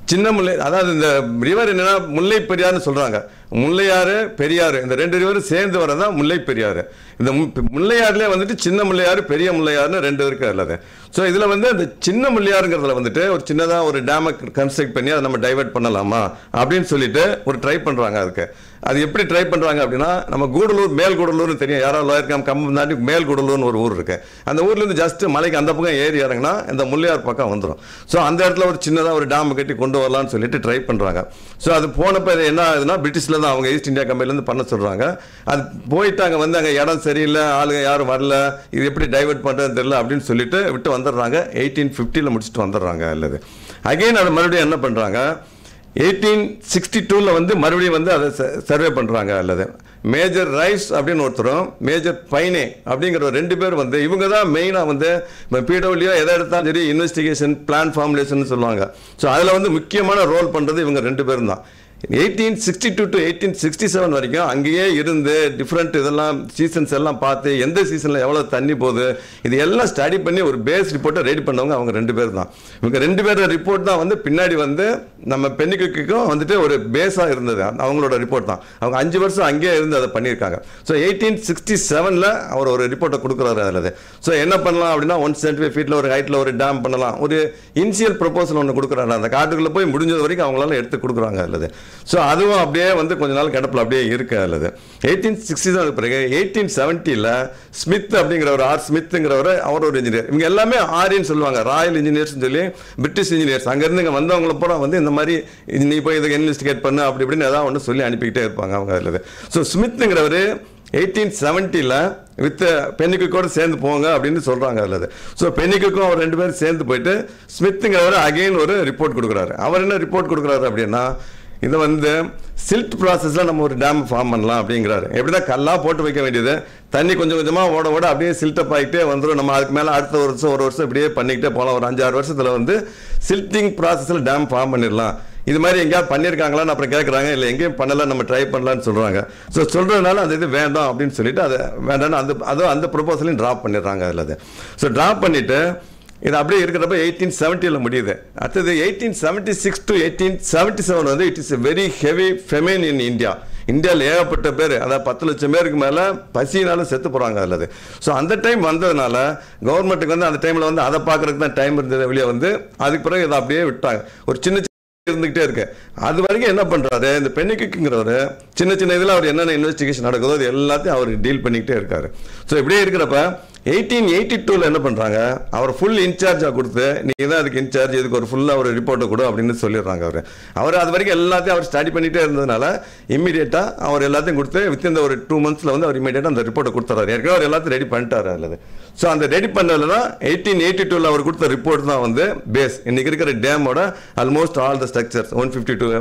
சின்ன முல்லை அதாவது இந்த ரிவர் என்னன்னா முல்லை பெரியார்னு சொல்றாங்க முல்லையாறு பெரியாறு இந்த ரெண்டு ரிவரும் சேர்ந்து வரதான் முல்லை பெரியாறு இந்த மு- முல்லையாறுல வந்துட்டு சின்ன முல்லையாறு பெரிய முல்லையாறுன்னு ரெண்டு இருக்கு அல்லது ஸோ இதுல வந்து அந்த சின்ன முல்லையாறுங்கிறதுல வந்துட்டு ஒரு சின்னதா ஒரு டேமை கன்ஸ்ட்ரக்ட் பண்ணி அதை நம்ம டைவர்ட் பண்ணலாமா அப்படின்னு சொல்லிட்டு ஒரு ட்ரை பண்றாங்க அதுக்கு அது எப்படி ட்ரை பண்றாங்க அப்படின்னா நம்ம கூடலூர் மேல் கூடலூர்னு தெரியும் யாரோ லோயர் கம்பம் தாண்டி மேல் கூடலூர்னு ஒரு ஊர் இருக்கு அந்த ஊர்ல இருந்து ஜஸ்ட் மலைக்கு அந்த பக்கம் ஏறி இறங்கினா இந்த முல்லையார் பக்கம் வந்துடும் ஸோ அந்த இடத்துல ஒரு சின்னதாக ஒரு டேம் கட்டி கொண்டு வரலாம்னு சொல்லிட்டு ட்ரை பண்றாங்க ஸோ அது போனப்ப இது என்ன ஆகுதுன்னா பிரிட்டிஷ்ல தான் அவங்க ஈஸ்ட் இந்தியா கம்பெனிலேருந்து பண்ண சொல்றாங்க அது போயிட்டு அங்கே வந்து அங்கே இடம் சரியில்லை ஆளுங்க யாரும் வரல இது எப்படி டைவர்ட் பண்ணுறதுன்னு தெரியல அப்படின்னு சொல்லிட்டு விட்டு வந்துடுறாங்க எயிட்டீன் ஃபிஃப்டியில் முடிச்சுட்டு வந்துடுறாங்க அல்லது அகைன் அதை மறுபடியும் என்ன பண்றாங்க எயிட்டீன் சிக்ஸ்டி டூவில் வந்து மறுபடியும் வந்து அதை சர்வே பண்ணுறாங்க அல்லது மேஜர் ரைஸ் அப்படின்னு ஒருத்தரும் மேஜர் பைனே அப்படிங்கிற ஒரு ரெண்டு பேர் வந்து இவங்க தான் மெயினாக வந்து பிடபிள்யூ எதை எடுத்தாலும் சரி இன்வெஸ்டிகேஷன் பிளான் ஃபார்முலேஷன் சொல்லுவாங்க ஸோ அதில் வந்து முக்கியமான ரோல் பண்ணுறது இவங்க ரெண்டு பேரும் தான் eighteen sixty two to eighteen sixty seven வரைக்கும் அங்கேயே இருந்து டிஃப்ரெண்ட் இதெல்லாம் சீசன்ஸ் எல்லாம் பார்த்து எந்த சீசனில் எவ்வளோ தண்ணி போகுது இது எல்லாம் ஸ்டடி பண்ணி ஒரு பேஸ் ரிப்போர்ட்டை ரெடி பண்ணவங்க அவங்க ரெண்டு பேர் தான் இவங்க ரெண்டு பேரோட ரிப்போர்ட் தான் வந்து பின்னாடி வந்து நம்ம பெண்ணிக்குக்கும் வந்துட்டு ஒரு பேஸாக இருந்தது அந்த- அவங்களோட ரிப்போர்ட் தான் அவங்க அஞ்சு வருஷம் அங்கேயே இருந்து அதை பண்ணியிருக்காங்க ஸோ எயிட்டீன் சிக்ஸ்டி செவனில் அவர் ஒரு ரிப்போர்ட்டை கொடுக்குறாரு அதில் ஸோ என்ன பண்ணலாம் அப்படின்னா ஒன் செவன்டி ஃபைவ் ஃபீட்டில் ஒரு ஹைட்டில் ஒரு டேம் பண்ணலாம் ஒரு இனிஷியல் ப்ரொபோசல் ஒன்று கொடுக்குறாரு அந்த காட்டுக்குள்ளே போய் முடிஞ்சது வரைக்கும் அவங்களால எடுத்து கொடுக்குறாங்க அல்லது ஸோ அதுவும் அப்படியே வந்து கொஞ்ச நாள் கிடப்பில் அப்படியே இருக்கு அல்லது எயிட்டீன் சிக்ஸ்டி செவன் பிறகு எயிட்டீன் செவன்ட்டியில் ஸ்மித் அப்படிங்கிற ஒரு ஆர் ஸ்மித்துங்கிறவர் அவர் ஒரு இன்ஜினியர் இவங்க எல்லாமே ஆரியன்னு சொல்லுவாங்க ராயல் இன்ஜினியர்ஸ் சொல்லி பிரிட்டிஷ் இன்ஜினியர்ஸ் அங்கேருந்து இங்கே வந்தவங்கள பூரா வந்து இந்த மாதிரி இது நீ போய் இதை இன்வெஸ்டிகேட் பண்ணு அப்படி இப்படின்னு ஏதாவது ஒன்று சொல்லி அனுப்பிக்கிட்டே இருப்பாங்க அவங்க அதில் ஸோ ஸ்மித்துங்கிறவர் எயிட்டீன் செவன்ட்டியில் வித் பென்னிக்குக்கோட சேர்ந்து போங்க அப்படின்னு சொல்கிறாங்க அதில் ஸோ பென்னிக்குக்கும் அவர் ரெண்டு பேரும் சேர்ந்து போயிட்டு ஸ்மித்துங்கிறவர் அகைன் ஒரு ரிப்போர்ட் கொடுக்குறாரு அவர் என்ன ரிப்போர்ட் கொடுக்குறாரு அப்படின்னா இதை வந்து சில்ட் ப்ராசஸில் நம்ம ஒரு டேம் ஃபார்ம் பண்ணலாம் அப்படிங்கிறாரு எப்படின்னா கல்லாக போட்டு வைக்க வேண்டியது தண்ணி கொஞ்சம் கொஞ்சமாக ஓட ஓட அப்படியே சில்ட்டப் ஆகிட்டே வந்துடும் நம்ம அதுக்கு மேலே அடுத்த ஒரு வருஷம் ஒரு வருஷம் இப்படியே பண்ணிக்கிட்டே போகலாம் ஒரு அஞ்சாறு வருஷத்தில் வந்து சில்ட்டிங் ப்ராசஸில் டேம் ஃபார்ம் பண்ணிடலாம் இது மாதிரி எங்கேயாவது பண்ணியிருக்காங்களான்னு அப்புறம் கேட்குறாங்க இல்லை எங்கேயும் பண்ணல நம்ம ட்ரை பண்ணலான்னு சொல்கிறாங்க ஸோ சொல்கிறதுனால அந்த இது வேண்டாம் அப்படின்னு சொல்லிட்டு அதை வேண்டாம்னு அந்த அதுவும் அந்த ப்ரொபோசலையும் ட்ராப் பண்ணிடுறாங்க அதில் அது ஸோ ட்ராப் பண்ணிவிட்டு இது அப்படியே இருக்கிறப்ப எயிட்டீன் செவன்ட்டியில் முடியுது அடுத்தது eighteen seventy six to eighteen seventy seven வந்து it is very heavy famine in India இந்தியாவில் ஏகப்பட்ட பேர் அதாவது பத்து லட்சம் பேருக்கு மேலே பசினாலும் செத்து போகிறாங்க அல்லது ஸோ அந்த டைம் வந்ததுனால கவர்மெண்ட்டுக்கு வந்து அந்த டைமில் வந்து அதை பார்க்கறதுக்கு தான் டைம் இருந்தது வெளியே வந்து அதுக்கு பிறகு இதை அப்படியே விட்டாங்க ஒரு சின்ன இருந்துகிட்டே இருக்கு அது வரைக்கும் என்ன பண்றாரு இந்த பெண்ணிக்குங்கிறவர் சின்ன சின்ன இதில் அவர் என்னென்ன இன்வெஸ்டிகேஷன் நடக்குதோ அது எல்லாத்தையும் அவர் டீல் பண்ணிக்கிட்டே இருக்காரு ஸோ இப்படியே இருக்கிறப்ப எயிட்டீன் எயிட்டி டூவில் என்ன பண்ணுறாங்க அவர் ஃபுல் இன்சார்ஜாக கொடுத்து நீ தான் அதுக்கு இன்சார்ஜ் இதுக்கு ஒரு ஃபுல்லாக ஒரு ரிப்போர்ட்டை கொடு அப்படின்னு சொல்லிடுறாங்க அவர் அவர் அது வரைக்கும் எல்லாத்தையும் அவர் ஸ்டடி பண்ணிகிட்டே இருந்ததுனால இம்மீடியட்டாக அவர் எல்லாத்தையும் கொடுத்து வித்தின் ஒரு டூ மந்த்ஸில் வந்து அவர் இமீடியட்டாக அந்த ரிப்போர்ட்டை கொடுத்துறாரு ஏற்கனவே அவர் எல்லாத்தையும் ரெடி பண்ணிட்டாரு அதில் ஸோ அந்த ரெடி பண்ணதில் தான் எயிட்டீன் எயிட்டி டூவில் அவர் கொடுத்த ரிப்போர்ட் தான் வந்து பேஸ் இன்னைக்கு இருக்கிற டேமோட almost all the structures one fifty two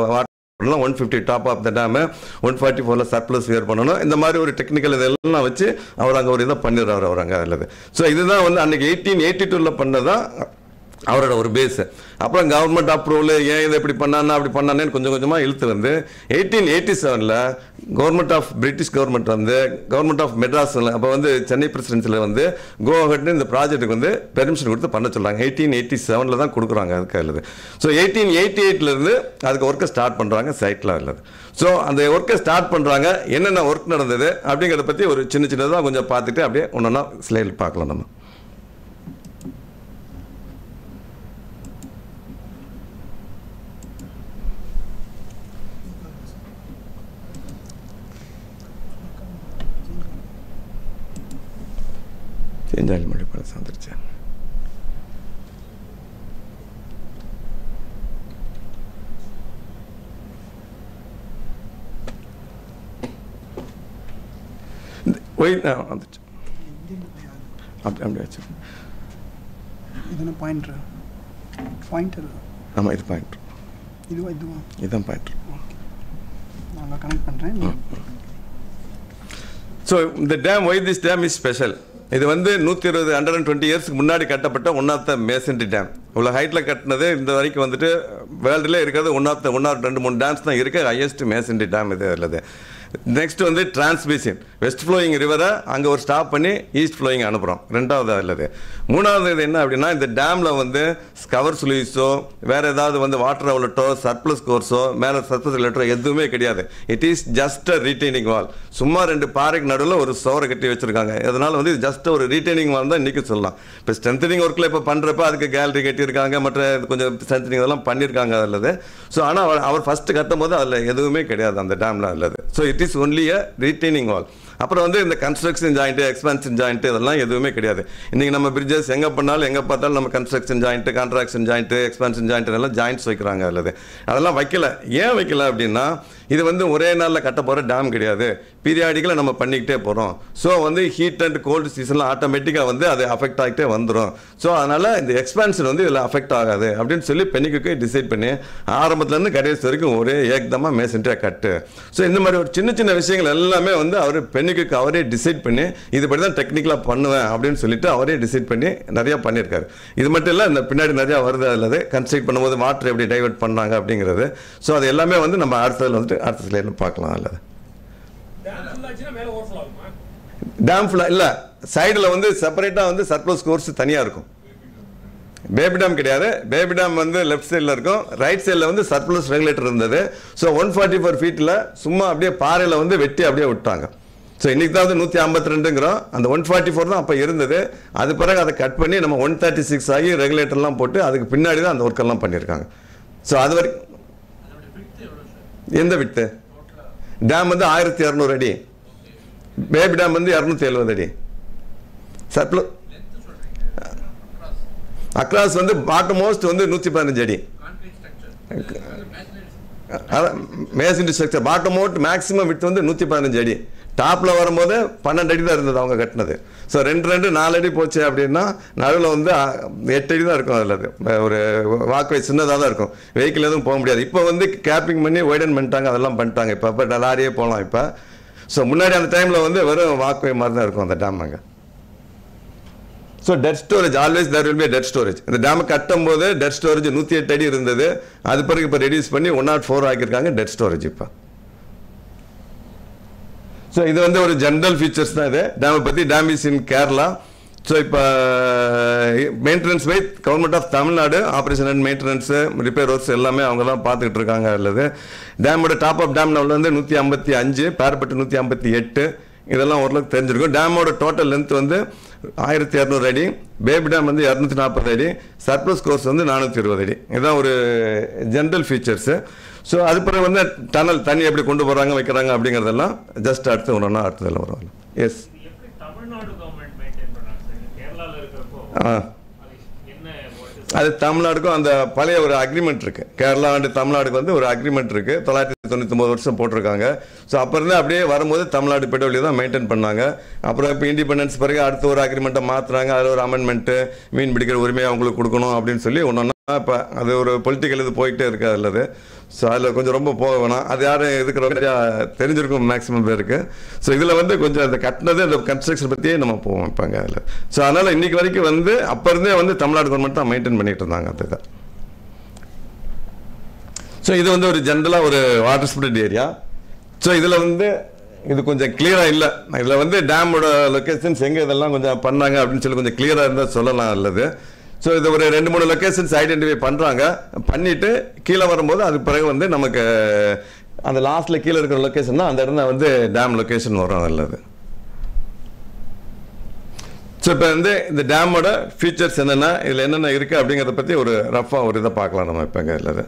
one fifty top of the dam one forty ஃபோரில் சர்ப்ளஸ் வியர் பண்ணணும் இந்த மாதிரி ஒரு டெக்னிக்கல் இதெல்லாம் வச்சு அவர் அங்கே ஒரு இதை பண்ணிடுறாரு அவர் அங்கே அல்லது ஸோ இதுதான் வந்து அன்னைக்கு எயிட்டீன் எயிட்டி டூவில் பண்ணதான் அவரோட ஒரு பேஸ் அப்புறம் கவர்மெண்ட் அப்ரூவல் ஏன் இதை இப்படி பண்ணானா அப்படி பண்ணானேன்னு கொஞ்சம் கொஞ்சமாக இழுத்து வந்து எயிட்டீன் எயிட்டி செவனில் கவர்மெண்ட் ஆஃப் பிரிட்டிஷ் கவர்மெண்ட் வந்து கவர்மெண்ட் ஆஃப் மெட்ராஸ் அப்போ வந்து சென்னை பிரசிடென்சியில் வந்து கோஹெட்னு இந்த ப்ராஜெக்ட்டுக்கு வந்து பெர்மிஷன் கொடுத்து பண்ண சொல்கிறாங்க எயிட்டீன் எயிட்டி செவனில் தான் கொடுக்குறாங்க அதுக்கு அல்லது ஸோ எயிட்டீன் எயிட்டி எயிட்லேருந்து அதுக்கு ஒர்க்கை ஸ்டார்ட் பண்ணுறாங்க சைட்டில் அல்லது ஸோ அந்த ஒர்க்கை ஸ்டார்ட் பண்ணுறாங்க என்னென்ன ஒர்க் நடந்தது அப்படிங்கிறத பற்றி ஒரு சின்ன சின்னதாக கொஞ்சம் பார்த்துட்டு அப்படியே ஒன்றா ஸ்லைடில் பார்க்கலாம் நம்ம சேஞ்சாலி மொழி படம் வந்துருச்சு இந்த- ஒய் ஆ, வந்துச்சு அப்படி அப்படி வச்சு இதுனா பாயிண்டர் பாயிண்டர் ஆமாம் இது பாயிண்ட் இதுவா இதுவா இதுதான் பாயிண்ட் நான் கனெக்ட் பண்ணுறேன் ஸோ இந்த dam why this dam is special இது வந்து நூற்றி இருபது ஹண்ட்ரட் அண்ட் டுவெண்ட்டி இயர்ஸ்க்கு முன்னாடி கட்டப்பட்ட one of the masonry dam இவ்வளோ ஹைட்டில் கட்டினது இந்த வரைக்கும் வந்துட்டு வேர்ல்டுல இருக்கிறது one of the one or ரெண்டு மூணு டேம்ஸ் தான் இருக்குது ஹையஸ்ட் மேசன்ட்ரி டேம் இது உள்ளது நெக்ஸ்ட் வந்து டிரான்ஸ்மிஷன் வெஸ்ட் ஃப்ளோயிங் ரிவரை அங்கே ஒரு ஸ்டாப் பண்ணி ஈஸ்ட் ஃப்ளோயிங் அனுப்புகிறோம் ரெண்டாவது அல்லது மூணாவது இது என்ன அப்படின்னா இந்த டேமில் வந்து கவர் சுலீஸோ வேறு ஏதாவது வந்து வாட்டர் அவுலட்டோ சர்ப்ளஸ் கோர்ஸோ மேலே சர்ப்ளஸ் லெட்டரோ எதுவுமே கிடையாது it is just a retaining wall சும்மா ரெண்டு பாறைக்கு நடுவில் ஒரு சோரை கட்டி வச்சிருக்காங்க அதனால் வந்து ஜஸ்ட் ஒரு ரீட்டைனிங் வால் தான் இன்றைக்கி சொல்லலாம் இப்போ ஸ்ட்ரென்தனிங் ஒர்க்கில் இப்போ பண்ணுறப்ப அதுக்கு கேலரி கட்டியிருக்காங்க மற்ற கொஞ்சம் ஸ்ட்ரென்தனிங் இதெல்லாம் பண்ணியிருக்காங்க அல்லது ஸோ ஆனால் அவர் அவர் ஃபஸ்ட்டு கட்டும் போது அதில் எதுவுமே கிடையாது அந்த டேமில் அல்லது so it is only a retaining wall அப்புறம் வந்து இந்த கன்ஸ்ட்ரக்ஷன் ஜாயிண்ட்டு எக்ஸ்பான்ஷன் ஜாயிண்ட்டு இதெல்லாம் எதுவுமே கிடையாது இன்றைக்கி நம்ம பிரிட்ஜஸ் எங்கே பண்ணாலும் எங்கே பார்த்தாலும் நம்ம construction joint contraction joint expansion joint எல்லாம் ஜாயிண்ட்ஸ் வைக்கிறாங்க அல்லது அதெல்லாம் வைக்கல ஏன் வைக்கல அப்படின்னா இது வந்து ஒரே நாளில் கட்ட போகிற டேம் கிடையாது பீரியாடிக்கலாக நம்ம பண்ணிக்கிட்டே போகிறோம் ஸோ வந்து ஹீட் அண்ட் கோல்டு சீசனில் ஆட்டோமேட்டிக்காக வந்து அது அஃபெக்ட் ஆகிட்டே வந்துடும் ஸோ அதனால் இந்த எக்ஸ்பான்ஷன் வந்து இதில் அஃபெக்ட் ஆகாது அப்படின்னு சொல்லி பெண்ணுக்கு டிசைட் பண்ணி ஆரம்பத்துலேருந்து கடைசி வரைக்கும் ஒரே ஏக்தமாக மேசன்ட்டியாக கட்டு ஸோ இந்த மாதிரி ஒரு சின்ன சின்ன விஷயங்கள் எல்லாமே வந்து அவர் பெண்ணுக்கு அவரே டிசைட் பண்ணி இதுபடி தான் டெக்னிக்கலாக பண்ணுவேன் அப்படின்னு சொல்லிட்டு அவரே டிசைட் பண்ணி நிறையா பண்ணியிருக்காரு இது மட்டும் இல்லை இந்த பின்னாடி நிறையா வருது அல்லது கன்ஸ்ட்ரக்ட் பண்ணும்போது வாட்டர் எப்படி டைவர்ட் பண்ணாங்க அப்படிங்கிறது ஸோ அது எல்லாமே வந்து நம்ம அடுத்ததில் வந்துட்டு அடுத்த ஸ்லைடில் பார்க்கலாம் அல்லது டேம் ஃபுல்லாக இல்லை சைடில் வந்து செப்பரேட்டாக வந்து சர்ப்ளஸ் கோர்ஸ் தனியாக இருக்கும் பேபி டேம் கிடையாது பேபி டேம் வந்து லெஃப்ட் சைடில் இருக்கும் ரைட் சைடில் வந்து சர்ப்ளஸ் ரெகுலேட்டர் இருந்தது ஸோ ஒன் ஃபார்ட்டி ஃபோர் ஃபீட்டில் சும்மா அப்படியே பாறையில் வந்து வெட்டி அப்படியே விட்டாங்க ஸோ இன்றைக்கி தான் வந்து நூற்றி ஐம்பத்தி ரெண்டுங்கிறோம் அந்த ஒன் ஃபார்ட்டி ஃபோர் தான் அப்போ இருந்தது அது பிறகு அதை கட் பண்ணி நம்ம ஒன் தேர்ட்டி சிக்ஸ் ஆகி ரெகுலேட்டர்லாம் போட்டு அதுக்கு பின்னாடி தான் அந்த ஒர்க்கெல்லாம் பண்ணியிருக்காங்க ஸோ அது வரைக்கும் எந்த விட்டு டேம் வந்து ஆயிரத்தி இரநூறு அடி பேபி டேம் வந்து இரநூத்தி எழுபது அடி சர்ப்ள அக்ராஸ் வந்து பாட்டம் மோஸ்ட் வந்து நூற்றி பதினஞ்சு அடி அதான் masonry structure bottom most maximum விட்டு வந்து நூற்றி பதினஞ்சு அடி டாப்பில் வரும்போது பன்னெண்டு அடி தான் இருந்தது அவங்க கட்டினது ஸோ ரெண்டு ரெண்டு நாலு அடி போச்சு அப்படின்னா நடுவில் வந்து அ, எட்டு அடி தான் இருக்கும் அதில் அது ஒரு வாக்வே சின்னதாக தான் இருக்கும் வெஹிக்கிள் எதுவும் போக முடியாது இப்போ வந்து கேப்பிங் பண்ணி வைடன் பண்ணிட்டாங்க அதெல்லாம் பண்ணிட்டாங்க இப்போ இப்போ லாரியே போகலாம் இப்போ ஸோ முன்னாடி அந்த டைமில் வந்து வெறும் வாக்வே மாதிரி தான் இருக்கும் அந்த டேம் அங்கே so dead storage always there will be dead storage இந்த டேமை கட்டும் போது டெட் ஸ்டோரேஜ் நூற்றி எட்டு அடி இருந்தது அது பிறகு இப்போ ரெடியூஸ் பண்ணி ஒன் நாட் ஃபோர் ஆக்கியிருக்காங்க டெட் ஸ்டோரேஜ் இப்போ ஸோ இது வந்து ஒரு ஜென்ரல் ஃபீச்சர்ஸ் தான் இது டேமை பற்றி dam is in Kerala so இப்போ maintenance by government of Tamil Nadu operation and maintenance repair works எல்லாமே அவங்க தான் பார்த்துக்கிட்டு இருக்காங்க அல்லது டேமோட டாப் ஆஃப் டேம் லெவல் வந்து நூற்றி ஐம்பத்தி அஞ்சு பேரப்பட்டு நூற்றி ஐம்பத்தி எட்டு இதெல்லாம் ஓரளவுக்கு தெரிஞ்சிருக்கும் டேமோட டோட்டல் லென்த் வந்து ஆயிரத்தி இரநூறு அடி பேபி டேம் வந்து இரநூத்தி நாற்பது அடி சர்ப்ளஸ் கோர்ஸ் வந்து நானூற்றி இருபது அடி இதுதான் ஒரு ஜென்ரல் ஃபீச்சர்ஸு ஸோ அது பிறகு வந்து டனல் தண்ணி எப்படி கொண்டு போகிறாங்க வைக்கிறாங்க அப்படிங்கிறதெல்லாம் ஜஸ்ட் அடுத்து ஒன்றா அடுத்ததில் வரும் எஸ் இது எப்படி தமிழ்நாடு கவர்மெண்ட் மெயின்டைன் பண்றாங்க சார் இது கேரளால இருக்கிறப்போ ஆ அது என்ன what is- அது தமிழ்நாடுக்கும் அந்த பழைய ஒரு அக்ரிமெண்ட் இருக்கு கேரளா அண்ட் தமிழ்நாடுக்கு வந்து ஒரு அக்ரிமெண்ட் இருக்கு தொள்ளாயிரத்தி தொண்ணூத்தொம்பது வருஷம் போட்டிருக்காங்க ஸோ அப்போ இருந்து அப்படியே வரும்போது தமிழ்நாடு பெட்ரோலியை தான் மெயின்டைன் பண்ணாங்க அப்புறம் இப்போ இண்டிபெண்டன்ஸ் பிறகு அடுத்த ஒரு அக்ரிமெண்ட்டை மாற்றுறாங்க அதில் ஒரு அமெண்ட்மெண்ட்டு மீன் பிடிக்கிற உரிமையை அவங்களுக்கு கொடுக்கணும் அப்படின்னு சொல்லி ஒன்று இப்போ அது ஒரு பொலிட்டிக்கல் இது போயிட்டே இருக்கு அதில் அது ஸோ அதில் கொஞ்சம் ரொம்ப போக வேணாம் அது யாரும் இருக்கிற நிறையா தெரிஞ்சிருக்கும் மேக்ஸிமம் பேருக்கு ஸோ இதில் வந்து கொஞ்சம் அந்த கட்டினது அந்த கன்ஸ்ட்ரக்ஷன் பற்றியே நம்ம போவோம் இப்போங்க அதில் ஸோ அதனால் இன்னைக்கு வரைக்கும் வந்து அப்போ இருந்தே வந்து தமிழ்நாடு கவர்மெண்ட் தான் மெயின்டைன் பண்ணிட்டு இருந்தாங்க அது இதை ஸோ இது வந்து ஒரு ஜென்ரலாக ஒரு வாட்டர் ஸ்பிரிட் ஏரியா ஸோ இதில் வந்து இது கொஞ்சம் கிளியராக இல்லை இதில் வந்து டேமோட லொக்கேஷன்ஸ் எங்கே இதெல்லாம் கொஞ்சம் பண்ணாங்க அப்படின்னு சொல்லி கொஞ்சம் கிளியராக இருந்தால் சொல்லலாம் அல்லது ஸோ இது ஒரு ரெண்டு மூணு லொக்கேஷன்ஸ் ஐடென்டிஃபை பண்ணுறாங்க பண்ணிவிட்டு கீழே வரும்போது அதுக்கு பிறகு வந்து நமக்கு அந்த லாஸ்ட்டில் கீழே இருக்கிற லொக்கேஷன் தான் அந்த இடம் தான் வந்து டேம் லொக்கேஷன் வரும் அல்லது ஸோ இப்போ வந்து இந்த டேமோட ஃபீச்சர்ஸ் என்னென்ன இதில் என்னென்ன இருக்குது அப்படிங்கிறத பற்றி ஒரு ரஃபாக ஒரு இதை பார்க்கலாம் நம்ம இப்போ இங்கே இல்லை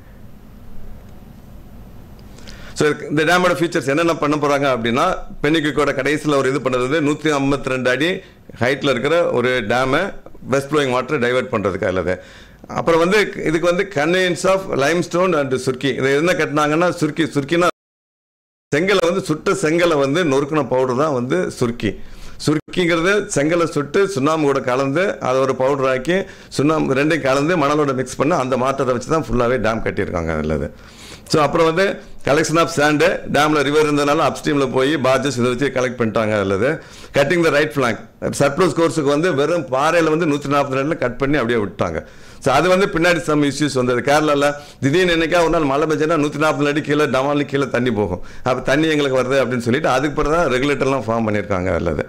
ஸோ இந்த டேமோட ஃபீச்சர்ஸ் என்னென்ன பண்ண போகிறாங்க அப்படின்னா பெனிக்குக்கோட கடைசியில் ஒரு இது பண்ணுறது நூற்றி ஐம்பத்தி ரெண்டு அடி ஹைட்டில் இருக்கிற ஒரு டேமை வெஸ்ட் ஃப்ளோயிங் வாட்டர் டைவர்ட் பண்ணுறதுக்கு அல்லது அப்புறம் வந்து இதுக்கு வந்து convenience of limestone and surkhi இது என்ன கட்டினாங்கன்னா சுர்க்கி சுர்க்கினா செங்கலை வந்து சுட்ட செங்கலை வந்து நொறுக்கின பவுடர் தான் வந்து சுருக்கி சுருக்கிங்கிறது செங்கலை சுட்டு சுண்ணாம்பு கூட கலந்து அதை ஒரு பவுடர் ஆக்கி சுண்ணாம்பு ரெண்டையும் கலந்து மணலோட மிக்ஸ் பண்ணி அந்த மாற்றத்தை வச்சு தான் ஃபுல்லாகவே டேம் கட்டியிருக்காங்க அதில் அது ஸோ அப்புறம் வந்து கலெக்ஷன் ஆஃப் சாண்டு டேமில் ரிவர் இருந்ததுனால அப்ஸ்ட்ரீமில் போய் பாஜஸ் இதை வச்சு கலெக்ட் பண்ணிட்டாங்க அல்லது cutting the right flank surplus கோர்ஸுக்கு வந்து வெறும் பாறையில் வந்து நூற்றி நாற்பது ரெண்டில் கட் பண்ணி அப்படியே விட்டாங்க ஸோ அது வந்து பின்னாடி சம் இஷ்யூஸ் வந்தது கேரளாவில் திடீர்னு என்னைக்கா ஒரு நாள் மழை பெஞ்சா நூற்றி நாற்பது அடி கீழே டமாலி கீழே தண்ணி போகும் அப்போ தண்ணி எங்களுக்கு வருது அப்படின்னு சொல்லிட்டு அதுக்கு பிறகு தான் ரெகுலேட்டர்லாம் ஃபார்ம் பண்ணியிருக்காங்க அல்லது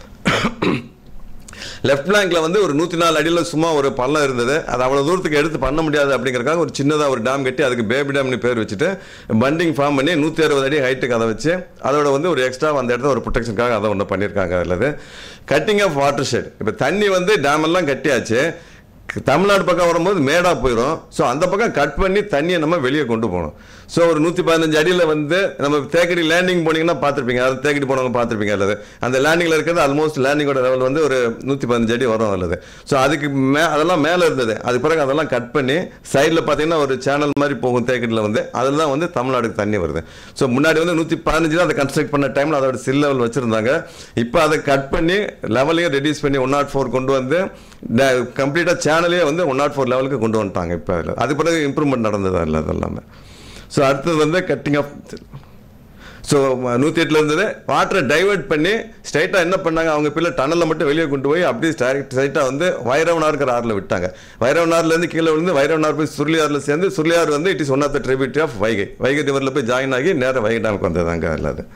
லெஃப்ட் பிளாங்க்ல வந்து ஒரு நூற்றி நாலு அடியில் சும்மா ஒரு பள்ளம் இருந்தது அது அவ்வளோ தூரத்துக்கு எடுத்து பண்ண முடியாது அப்படிங்கறதுக்காக ஒரு சின்னதாக ஒரு டேம் கட்டி அதுக்கு பேபி டேம்னு பேர் வச்சுட்டு பண்டிங் ஃபார்ம் பண்ணி நூற்றி அறுபது அடி ஹைட்டுக்கு அதை வச்சு அதோட வந்து ஒரு எக்ஸ்ட்ரா அந்த இடத்துல ஒரு ப்ரொடெக்ஷனுக்காக அதை ஒன்று பண்ணியிருக்காங்க அல்லது கட்டிங் ஆஃப் வாட்டர் ஷெட் இப்போ தண்ணி வந்து டேம் எல்லாம் கட்டியாச்சு தமிழ்நாடு பக்கம் வரும்போது மேடாக போயிடும் ஸோ அந்த பக்கம் கட் பண்ணி தண்ணியை நம்ம வெளியே கொண்டு போகணும் ஸோ ஒரு நூற்றி பதினஞ்சு அடியில் வந்து நம்ம தேக்கடி லேண்டிங் போனீங்கன்னா பார்த்துருப்பீங்க அது தேக்கடி போனவங்க பார்த்துருப்பீங்க அல்லது அந்த லேண்டிங்கில் இருக்கிறது ஆல்மோஸ்ட் லேண்டிங்கோட லெவல் வந்து ஒரு நூற்றி பதினஞ்சு அடி வரும் அல்லது ஸோ அதுக்கு மே அதெல்லாம் மேலே இருந்தது அதுக்கு பிறகு அதெல்லாம் கட் பண்ணி சைடில் பார்த்தீங்கன்னா ஒரு சேனல் மாதிரி போகும் தேக்கடியில் வந்து அதில் தான் வந்து தமிழ்நாடுக்கு தண்ணி வருது ஸோ முன்னாடி வந்து நூற்றி பதினஞ்சு தான் அதை கன்ஸ்ட்ரக்ட் பண்ண டைமில் அதோட சில் லெவல் வச்சுருந்தாங்க இப்போ அதை கட் பண்ணி லெவலையும் ரெடியூஸ் பண்ணி ஒன் நாட் ஃபோர் கொண்டு வந்து கம்ப்ளீட்டாக சேனலே வந்து ஒன் நாட் ஃபோர் லெவலுக்கு கொண்டு வந்துட்டாங்க இப்போ அதில் அது பிறகு இம்ப்ரூவ்மெண்ட் நடந்தது அதில் அது எல்லாமே ஸோ அடுத்தது வந்து கட்டிங் ஆஃப் ஸோ நூற்றி எட்டில் இருந்தது வாட்டரை டைவர்ட் பண்ணி ஸ்ட்ரைட்டாக என்ன பண்ணாங்க அவங்க பிள்ளை டனலில் மட்டும் வெளியே கொண்டு போய் அப்படியே ஸ்ட்ரைட் ஸ்ட்ரைட்டாக வந்து வைரவனாருங்கிற ஆறில் விட்டாங்க வைரவனார்லேருந்து கீழே விழுந்து வைரவனார் போய் சுருளியாரில் சேர்ந்து சுருளியார் வந்து it is one of the tributary of Vaigai Vaigai ரிவரில் போய் ஜாயின் ஆகி நேராக வைகை டேமுக்கு வந்ததாங்க அதில் அது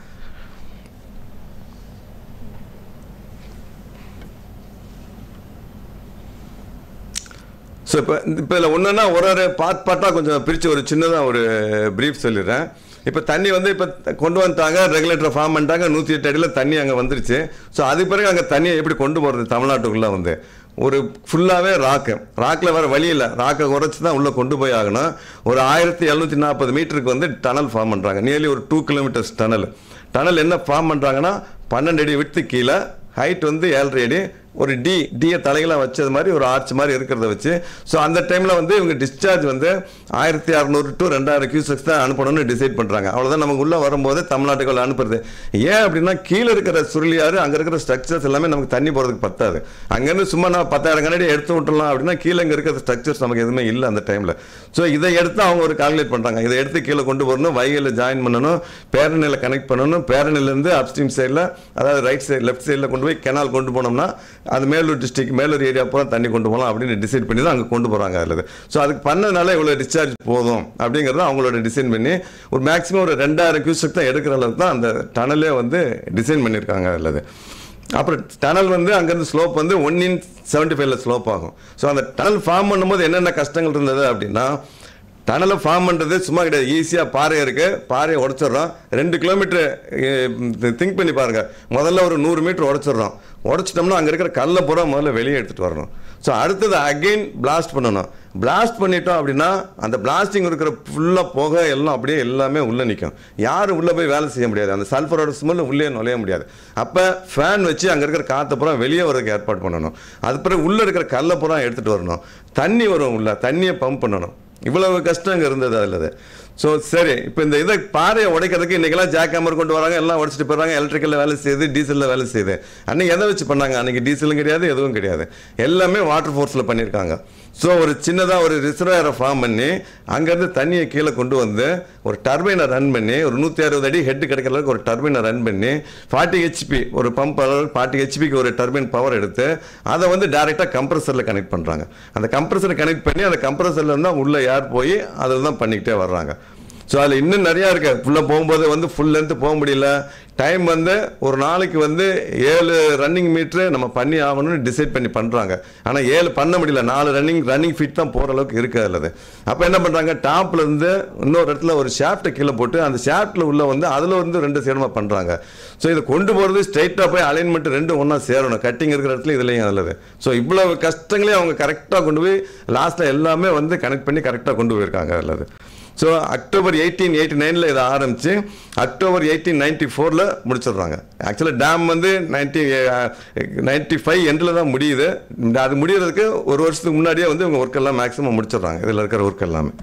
ஸோ இப்போ இப்போ இதில் ஒன்றுன்னா ஒரு ஒரு பார்ட் பார்ட்டாக கொஞ்சம் பிரித்து ஒரு சின்னதாக ஒரு ப்ரீஃப் சொல்லிடுறேன் இப்போ தண்ணி வந்து இப்போ கொண்டு வந்துட்டாங்க ரெகுலேட்டர் ஃபார்ம் பண்ணிட்டாங்க நூற்றி எட்டு அடியில் தண்ணி அங்கே வந்துருச்சு ஸோ அதுக்கு பிறகு அங்கே தண்ணியை எப்படி கொண்டு போகிறது தமிழ்நாட்டுக்குள்ளே வந்து ஒரு ஃபுல்லாகவே ராக்கு ராக்கில் வேறு வழி இல்லை ராக்கை குறைச்சி தான் உள்ளே கொண்டு போய் ஆகணும் ஒரு ஆயிரத்தி எழுநூற்றி நாற்பது மீட்டருக்கு வந்து டனல் ஃபார்ம் பண்ணுறாங்க நியர்லி ஒரு டூ கிலோமீட்டர்ஸ் டனல் டனல் என்ன ஃபார்ம் பண்ணுறாங்கன்னா பன்னெண்டு அடி விட்டு கீழே ஹைட் வந்து ஏழரை அடி ஒரு டி டியை தலைகளாக வச்சது மாதிரி ஒரு ஆர்ச் மாதிரி இருக்கிறத வச்சு ஸோ அந்த டைமில் வந்து இவங்க டிஸ்சார்ஜ் வந்து ஆயிரத்தி அறநூறு டு ரெண்டாயிரம் கியூசெக்ஸ் தான் அனுப்பணும்னு டிசைட் பண்ணுறாங்க அவ்வளோதான் நமக்கு உள்ளே வரும்போது தமிழ்நாட்டுக்குள்ள அனுப்புறது ஏன் அப்படின்னா கீழே இருக்கிற சுருளியாறு அங்கே இருக்கிற ஸ்ட்ரக்சர்ஸ் எல்லாமே நமக்கு தண்ணி போகிறதுக்கு பத்தாது அங்கேருந்து சும்மா நான் பத்தாயிரம் கண்ணாடி எடுத்து விட்டுலாம் அப்படின்னா கீழே இங்கே இருக்கிற ஸ்ட்ரக்சர்ஸ் நமக்கு எதுவுமே இல்லை அந்த டைமில் ஸோ இதை எடுத்து அவங்க ஒரு கால்குலேட் பண்ணுறாங்க இதை எடுத்து கீழே கொண்டு வரணும் வைகையில் ஜாயின் பண்ணணும் பேரணியில் கனெக்ட் பண்ணணும் பேரணிலேருந்து அப்ஸ்ட்ரீம் சைடில் அதாவது ரைட் சைடு லெஃப்ட் சைடில் கொண்டு போய் கெனால் கொண்டு போனோம்னா அது மேலூர் டிஸ்ட்ரிக்ட் மேலூர் ஏரியா பூரா தண்ணி கொண்டு போகலாம் அப்படின்னு டிசைட் பண்ணி தான் அங்கே கொண்டு போகிறாங்க அதில் ஸோ அதுக்கு பண்ணதுனால இவ்வளோ டிஸ்சார்ஜ் போதும் அப்படிங்கிறத அவங்களோட டிசைன் பண்ணி ஒரு மேக்ஸிமம் ஒரு ரெண்டாயிரம் கியூசெக் தான் எடுக்கிற அளவுக்கு தான் அந்த டனலே வந்து டிசைன் பண்ணியிருக்காங்க அதில் அப்புறம் டனல் வந்து அங்கேருந்து ஸ்லோப் வந்து ஒன் இன் செவன்ட்டி ஃபைவ்ல ஸ்லோப் ஆகும் ஸோ அந்த டனல் ஃபார்ம் பண்ணும்போது என்னென்ன கஷ்டங்கள் இருந்தது அப்படின்னா டனலை ஃபார்ம் பண்ணுறது சும்மா கிடையாது ஈஸியாக பாறை இருக்குது பாறையை உடச்சிட்றோம் ரெண்டு கிலோமீட்டர் திங்க் பண்ணி பாருங்கள் முதல்ல ஒரு நூறு மீட்டர் உடச்சிட்றோம் உடச்சிட்டோம்னா அங்கே இருக்கிற கல்லை பூரா முதல்ல வெளியே எடுத்துகிட்டு வரணும் ஸோ அடுத்தது அகெயின் பிளாஸ்ட் பண்ணணும் பிளாஸ்ட் பண்ணிட்டோம் அப்படின்னா அந்த பிளாஸ்டிங் இருக்கிற ஃபுல்லாக புகை எல்லாம் அப்படியே எல்லாமே உள்ளே நிற்கும் யாரும் உள்ளே போய் வேலை செய்ய முடியாது அந்த சல்ஃபரோட ஸ்மெல் உள்ளே நுழைய முடியாது அப்போ ஃபேன் வச்சு அங்கே இருக்கிற காற்றை பூரா வெளியே வரதுக்கு ஏற்பாடு பண்ணணும் அது பிறகு உள்ளே இருக்கிற கல்லை பூரா எடுத்துகிட்டு வரணும் தண்ணி வரும் உள்ள தண்ணியை பம்ப் பண்ணணும் இவ்வளவு கஷ்டம் அங்கே இருந்தது அதில் ஸோ சரி இப்போ இந்த இதை பாறையை உடைக்கிறதுக்கு இன்றைக்கெல்லாம் ஜாக் ஹேமர் கொண்டு வராங்க எல்லாம் உடச்சிட்டு போயிடுறாங்க எலக்ட்ரிக்கலில் வேலை செய்யுது டீசலில் வேலை செய்யுது அன்றைக்கி எதை வச்சு பண்ணாங்க அன்றைக்கி டீசலும் கிடையாது எதுவும் கிடையாது எல்லாமே வாட்டர் ஃபோர்ஸில் பண்ணியிருக்காங்க ஸோ ஒரு சின்னதாக ஒரு ரிசர்வாயரை ஃபார்ம் பண்ணி அங்கேருந்து தண்ணியை கீழே கொண்டு வந்து ஒரு டர்பைனை ரன் பண்ணி ஒரு நூற்றி அறுபது அடி ஹெட் கிடைக்கிற அளவுக்கு ஒரு டர்பைனை ரன் பண்ணி ஃபார்ட்டி ஹெச்பி ஒரு பம்ப் ஃபார்ட்டி ஹெச்பிக்கு ஒரு டர்பைன் பவர் எடுத்து அதை வந்து டேரெக்டாக கம்ப்ரஸரில் கனெக்ட் பண்ணுறாங்க அந்த கம்ப்ரஸரை கனெக்ட் பண்ணி அந்த கம்ப்ரஸரில் இருந்தால் உள்ளே ஏர் போய் அதில் தான் பண்ணிக்கிட்டே வர்றாங்க ஸோ அதில் இன்னும் நிறையா இருக்கு ஃபுல்லாக போகும்போது வந்து ஃபுல் லென்த்து போக முடியல டைம் வந்து ஒரு நாளைக்கு வந்து ஏழு ரன்னிங் மீட்ரு நம்ம பண்ணி ஆகணும்னு டிசைட் பண்ணி பண்ணுறாங்க ஆனால் ஏழு பண்ண முடியல நாலு ரன்னிங் ரன்னிங் ஃபிட் தான் போகிற அளவுக்கு இருக்கு அதில் அப்போ என்ன பண்ணுறாங்க டாப்ல இருந்து இன்னொரு இடத்துல ஒரு ஷாஃப்ட்டை கீழே போட்டு அந்த ஷாஃப்ட்டில் உள்ள வந்து அதில் வந்து ரெண்டு சேரமாக பண்ணுறாங்க ஸோ இதை கொண்டு போகிறது ஸ்ட்ரைட்டாக போய் அலைன்மெண்ட் ரெண்டும் ஒன்றா சேரணும் கட்டிங் இருக்கிற இடத்துல இதுலேயும் நல்லது ஸோ இவ்வளவு கஷ்டங்களையும் அவங்க கரெக்டாக கொண்டு போய் லாஸ்ட்டில் எல்லாமே வந்து கனெக்ட் பண்ணி கரெக்டாக கொண்டு போயிருக்காங்க அதில் ஸோ அக்டோபர் எயிட்டீன் எயிட்டி நைனில் இதை ஆரம்பித்து அக்டோபர் எயிட்டீன் நைன்டி ஃபோரில் முடிச்சிடுறாங்க ஆக்சுவலாக டேம் வந்து நைன்டி நைன்டி ஃபைவ் எண்டில் தான் முடியுது அது முடியறதுக்கு ஒரு வருஷத்துக்கு முன்னாடியே வந்து இவங்க ஒர்க் எல்லாம் மேக்ஸிமம் முடிச்சிடுறாங்க இதில் இருக்கிற ஒர்க் எல்லாமே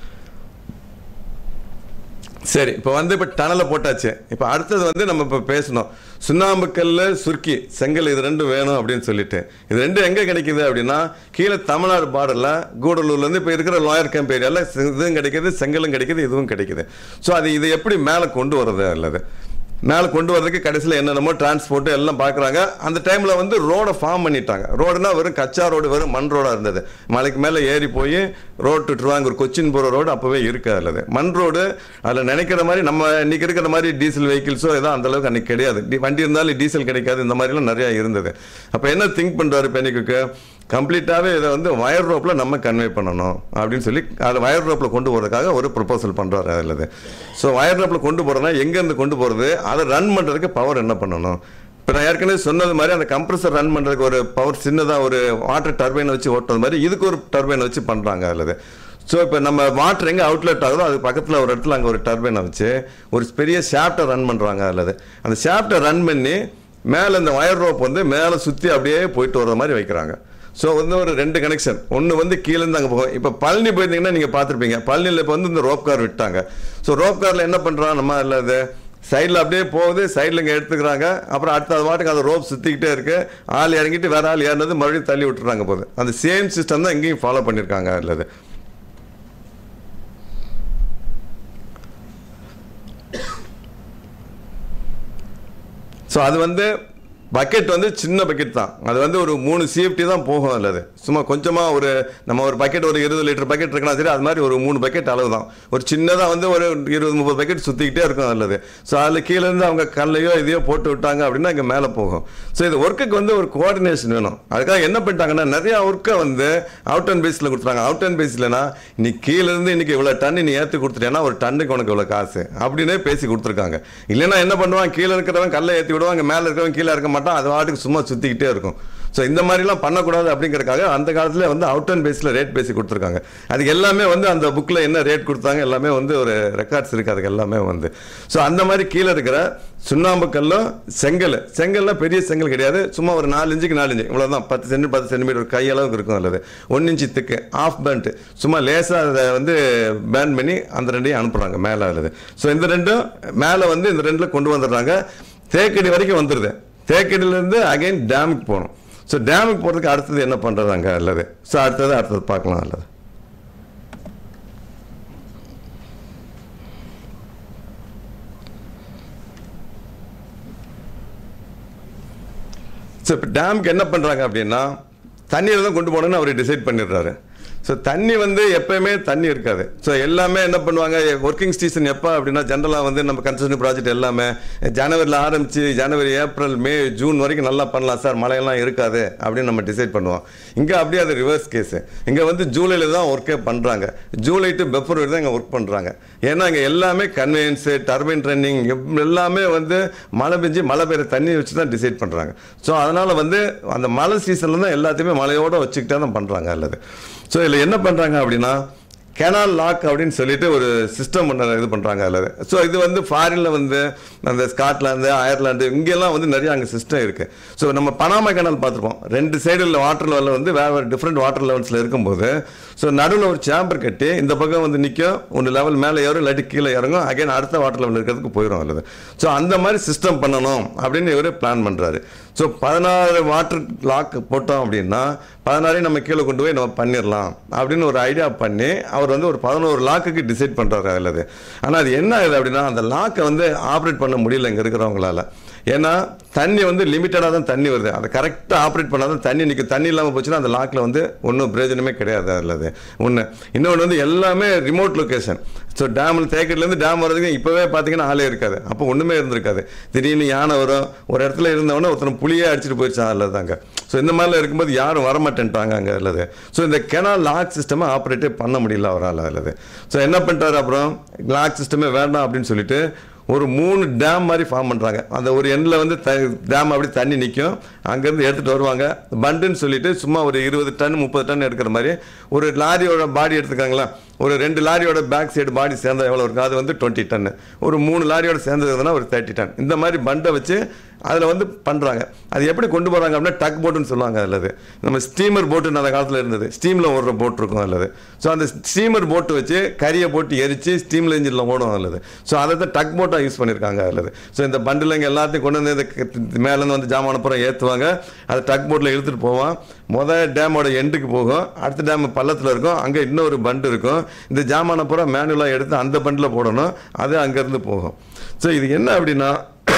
சரி இப்போ வந்து இப்போ டனலை போட்டாச்சு இப்போ அடுத்தது வந்து நம்ம இப்போ பேசணும் சுண்ணாம்புக்கல்ல சுருக்கி செங்கல் இது ரெண்டும் வேணும் அப்படின்னு சொல்லிட்டு இது ரெண்டும் எங்கே கிடைக்குது அப்படின்னா கீழே தமிழ்நாடு பார்டரில் கூடலூர்லேருந்து இப்போ இருக்கிற லாயர் கேம்ப் ஏரியாவில் இதுவும் கிடைக்குது செங்கலும் கிடைக்குது இதுவும் கிடைக்குது ஸோ அது இது எப்படி மேலே கொண்டு வர்றது அல்லது மேலே கொண்டு வரதுக்கு கடைசியில் என்னென்னமோ டிரான்ஸ்போர்ட் எல்லாம் பார்க்குறாங்க அந்த டைமில் வந்து ரோடை ஃபார்ம் பண்ணிட்டாங்க ரோடுனா வெறும் கச்சா ரோடு வெறும் மண் ரோடாக இருந்தது மலைக்கு மேலே ஏறி போய் ரோடு ட்ருவாங்க ஒரு கொச்சின் போகிற ரோடு அப்போவே இருக்காது அது மண் ரோடு அதில் நினைக்கிற மாதிரி நம்ம இன்னைக்கு இருக்கிற மாதிரி டீசல் வெஹிக்கிள்ஸோ ஏதோ அந்த அளவுக்கு அன்னைக்கு கிடையாது டி- வண்டி இருந்தாலும் டீசல் கிடைக்காது இந்த மாதிரிலாம் நிறையா இருந்தது அப்போ என்ன திங்க் பண்ணுறாரு பெனிக்கு கம்ப்ளீட்டாகவே இதை வந்து வயர் ரோப்பில் நம்ம கன்வே பண்ணணும் அப்படின்னு சொல்லி அதை வயர் ரோப்பில் கொண்டு போகிறதுக்காக ஒரு ப்ரொபோசல் பண்ணுறாரு அதில் ஸோ வயர் ரோப்பில் கொண்டு போகிறோன்னா எங்கேருந்து கொண்டு போகிறது அதை ரன் பண்ணுறதுக்கு பவர் என்ன பண்ணணும் இப்போ நான் ஏற்கனவே சொன்னது மாதிரி அந்த கம்ப்ரஸர் ரன் பண்ணுறதுக்கு ஒரு பவர் சின்னதாக ஒரு வாட்டர் டர்பைனை வச்சு ஓட்டுறது மாதிரி இதுக்கு ஒரு டர்பைனை வச்சு பண்ணுறாங்க அதில் ஸோ இப்போ நம்ம வாட்டர் எங்கே அவுட்லெட் ஆகுதோ அது பக்கத்தில் ஒரு இடத்துல அங்கே ஒரு டர்பைனை வச்சு ஒரு பெரிய ஷாஃப்டை ரன் பண்ணுறாங்க அதில் அந்த ஷாஃப்டை ரன் பண்ணி மேலே இந்த வயர் ரோப் வந்து மேலே சுற்றி அப்படியே போயிட்டு வர்ற மாதிரி வைக்கிறாங்க ஸோ வந்து ஒரு ரெண்டு கனெக்ஷன் ஒன்று வந்து கீழேருந்து அங்கே போகும் இப்போ பழனி போயிருந்தீங்கன்னா நீங்கள் பார்த்துருப்பீங்க பழனியில் இப்போ வந்து இந்த ரோப் கார் விட்டாங்க ஸோ ரோப் காரில் என்ன பண்ணுறான் நம்ம இல்லை அது சைடில் அப்படியே போகுது சைடில் இங்கே எடுத்துக்கிறாங்க அப்புறம் அடுத்த அது வாட்டுக்கு அந்த ரோப் சுற்றிக்கிட்டே இருக்கு ஆள் இறங்கிட்டு வேற ஆள் ஏறினது மறுபடியும் தள்ளி விட்டுறாங்க போகுது அந்த சேம் சிஸ்டம் தான் இங்கேயும் ஃபாலோ பண்ணியிருக்காங்க அதில் அது ஸோ அது வந்து பக்கெட் வந்து சின்ன பக்கெட் தான் அது வந்து ஒரு மூணு சிஎஃப்டி தான் போகும் அதில் அது சும்மா கொஞ்சமாக ஒரு நம்ம ஒரு பக்கெட் ஒரு இருபது லிட்டர் பக்கெட் இருக்கலாம் சரி அது மாதிரி ஒரு மூணு பக்கெட் அளவு தான் ஒரு சின்னதாக வந்து ஒரு இருபது முப்பது பக்கெட் சுற்றிக்கிட்டே இருக்கும் அதில் அது ஸோ அதில் கீழேருந்து அவங்க கல்லையோ இதையோ போட்டு விட்டாங்க அப்படின்னா இங்கே மேலே போகும் ஸோ இது ஒர்க்குக்கு வந்து ஒரு கோஆர்டினேஷன் வேணும் அதுக்காக என்ன பண்ணிட்டாங்கன்னா நிறையா ஒர்க்கை வந்து அவுட் அண்ட் பேஸில் கொடுத்துறாங்க அவுட் அண்ட் பேஸ்லனா நீ கீழேருந்து இன்னைக்கு இவ்வளோ டன் நீ ஏற்றி கொடுத்துட்டேன்னா ஒரு டன்னுக்கு உனக்கு இவ்வளோ காசு அப்படின்னே பேசி கொடுத்துருக்காங்க இல்லைன்னா என்ன பண்ணுவான் கீழே இருக்கிறவன் கல்லை ஏற்றி விடுவாங்க மேலே இருக்கிறவன் கீழே இருக்க மாட்டான் அது வாட்டுக்கு சும்மா சுற்றிக்கிட்டே இருக்கும் ஸோ இந்த மாதிரிலாம் பண்ணக்கூடாது அப்படிங்கறதுக்காக அந்த காலத்தில் வந்து அவுட் அண்ட் பேஸில் ரேட் பேசி கொடுத்துருக்காங்க அதுக்கு எல்லாமே வந்து அந்த புக்கில் என்ன ரேட் கொடுத்தாங்க எல்லாமே வந்து ஒரு ரெக்கார்ட்ஸ் இருக்குது அதுக்கு எல்லாமே வந்து ஸோ அந்த மாதிரி கீழே இருக்கிற சுண்ணாம்பு கல்லும் செங்கல் செங்கல்லாம் பெரிய செங்கல் கிடையாது சும்மா ஒரு நாலு இன்ச்சுக்கு நாலு இன்ச்சு இவ்வளோதான் பத்து சென்டி பத்து சென்டிமீட்டர் கை அளவுக்கு இருக்கும் அல்லது one inch thick of band சும்மா லேசாக அதை வந்து பேன் பண்ணி அந்த ரெண்டையும் அனுப்புகிறாங்க மேலே அல்லது ஸோ இந்த ரெண்டும் மேலே வந்து இந்த ரெண்டில் கொண்டு வந்துடுறாங்க தேக்கடி வரைக்கும் வந்துடுது தேக்கடியிலேருந்து அகைன் டேமுக்கு போகணும் ஸோ டேமுக்கு போகிறதுக்கு அடுத்தது என்ன பண்ணுறது அங்கே அல்லது ஸோ அடுத்தது அடுத்தது பார்க்கலாம் அல்லது ஸோ இப்போ டேமுக்கு என்ன பண்ணுறாங்க அப்படின்னா தண்ணியில் தான் கொண்டு போகணும்னு அவர் டிசைட் பண்ணிடுறாரு ஸோ தண்ணி வந்து எப்பயுமே தண்ணி இருக்காது ஸோ எல்லாமே என்ன பண்ணுவாங்க ஒர்க்கிங் சீசன் எப்போ அப்படின்னா ஜென்ரலாக வந்து நம்ம கன்ஸ்ட்ரக்ஷன் ப்ராஜெக்ட் எல்லாமே ஜனவரியில் ஆரம்பித்து ஜனவரி ஏப்ரல் மே ஜூன் வரைக்கும் நல்லா பண்ணலாம் சார் மழையெல்லாம் இருக்காது அப்படின்னு நம்ம டிசைட் பண்ணுவோம் இங்கே அப்படியே அது ரிவர்ஸ் கேஸு இங்கே வந்து ஜூலையில் தான் ஒர்க்கே பண்ணுறாங்க ஜூலை டு பிப்ரவரி தான் இங்கே ஒர்க் பண்ணுறாங்க ஏன்னா இங்கே எல்லாமே கன்வெயன்ஸு டர்பைன் ட்ரெண்டிங் எல்லாமே வந்து மழை பெஞ்சு மழை பெய்கிற தண்ணி வச்சு தான் டிசைட் பண்ணுறாங்க ஸோ அதனால் வந்து அந்த மழை சீசனில் தான் எல்லாத்தையுமே மழையோடு வச்சுக்கிட்டே தான் பண்ணுறாங்க அல்லது ஸோ இதில் என்ன பண்ணுறாங்க அப்படின்னா கெனால் லாக் அப்படின்னு சொல்லிட்டு ஒரு சிஸ்டம் ஒன்று இது பண்ணுறாங்க அதில் ஸோ இது வந்து ஃபாரினில் வந்து அந்த ஸ்காட்லாந்து அயர்லாந்து இங்கெல்லாம் வந்து நிறைய அங்கே சிஸ்டம் இருக்குது ஸோ நம்ம பனாமா கெனால் பார்த்துருப்போம் ரெண்டு சைடில் வாட்டர் லெவலில் வந்து வேறு வேறு டிஃப்ரெண்ட் வாட்டர் லெவல்ஸில் இருக்கும்போது ஸோ நடுவில் ஒரு சேம்பர் கட்டி இந்த பக்கம் வந்து நிற்கும் ஒன்று லெவல் மேலே ஏறும் இல்லாட்டி கீழே இறங்கும் அகைன் அடுத்த வாட்டர் லெவல் இருக்கிறதுக்கு போயிடும் அல்லது ஸோ அந்த மாதிரி சிஸ்டம் பண்ணணும் அப்படின்னு இவர் பிளான் பண்ணுறாரு ஸோ பதினாறு வாட்டர் லாக் போட்டோம் அப்படின்னா பதினாறையும் நம்ம கீழே கொண்டு போய் நம்ம பண்ணிடலாம் அப்படின்னு ஒரு ஐடியா பண்ணி அவர் வந்து ஒரு பதினோரு லாக்குக்கு டிசைட் பண்ணுறாரு அதில் அது ஆனால் அது என்ன ஆகுது அப்படின்னா அந்த லாக்கை வந்து ஆப்ரேட் பண்ண முடியல இங்கே இருக்கிறவங்களால ஏன்னா தண்ணி வந்து லிமிட்டடாக தான் தண்ணி வருது அதை கரெக்டாக ஆப்ரேட் பண்ணால் தான் தண்ணி நிற்கும் தண்ணி இல்லாமல் போச்சுன்னா அந்த லாக்கில் வந்து ஒன்றும் பிரயோஜனமே கிடையாது அதில் அது ஒன்று இன்னொன்று வந்து எல்லாமே ரிமோட் லொக்கேஷன் ஸோ டேமில் தேக்கட்லேருந்து டேம் வர்றதுக்கு இப்போவே பார்த்தீங்கன்னா ஆளே இருக்காது அப்போ ஒன்றுமே இருந்திருக்காது திடீர்னு யானை வரும் ஒரு இடத்துல இருந்தவொடனே ஒருத்தன் புளியே அடிச்சிட்டு போயிடுச்சான் அதில் தாங்க ஸோ இந்த மாதிரிலாம் இருக்கும்போது யாரும் வரமாட்டேன்ட்டாங்க அங்கே அல்லது ஸோ இந்த கெனால் லாக் சிஸ்டமை ஆப்ரேட்டே பண்ண முடியல அவரால் அல்லது ஸோ என்ன பண்ணிட்டாரு அப்புறம் லாக் சிஸ்டமே வேண்டாம் அப்படின்னு சொல்லிட்டு ஒரு மூணு டேம் மாதிரி ஃபார்ம் பண்ணுறாங்க அந்த ஒரு எண்டில் வந்து த டேம் அப்படி தண்ணி நிற்கும் அங்கேருந்து எடுத்துகிட்டு வருவாங்க பண்டுன்னு சொல்லிட்டு சும்மா ஒரு இருபது டன் முப்பது டன் எடுக்கிற மாதிரி ஒரு லாரியோட பாடி எடுத்துக்காங்களா ஒரு ரெண்டு லாரியோட பேக் சைடு பாடி சேர்ந்தா எவ்வளோ இருக்கும் அது வந்து டுவெண்ட்டி டன்னு ஒரு மூணு லாரியோட சேர்ந்ததுன்னா ஒரு தேர்ட்டி டன் இந்த மாதிரி பண்டை வச்சு அதில் வந்து பண்ணுறாங்க அது எப்படி கொண்டு போகிறாங்க அப்படின்னா டக் போட்டுன்னு சொல்லுவாங்க அதில் அது நம்ம ஸ்டீமர் போட்டுன்னு அந்த காலத்தில் இருந்தது ஸ்டீமில் ஓடுற போட் இருக்கும் அதில் ஸோ அந்த ஸ்டீமர் போட்டு வச்சு கரியை போட்டு எரித்து ஸ்டீமில் இன்ஜினில் ஓடும் அதில் ஸோ அதை தான் டக் போட்டாக யூஸ் பண்ணியிருக்காங்க அதில் ஸோ இந்த பண்டில் இங்கே எல்லாத்தையும் கொண்டு வந்து இந்த மேலேருந்து வந்து ஜாமான புறம் ஏற்றுவாங்க அதை டக் போட்டில் இழுத்துட்டு போவான் மொதல் டேமோட எண்டுக்கு போகும் அடுத்த டேம் பள்ளத்தில் இருக்கும் அங்கே இன்னொரு பண்டு இருக்கும் இந்த ஜாமான புறம் மேனுவலாக எடுத்து அந்த பண்டில் போடணும் அது அங்கேருந்து போகும் ஸோ இது என்ன அப்படின்னா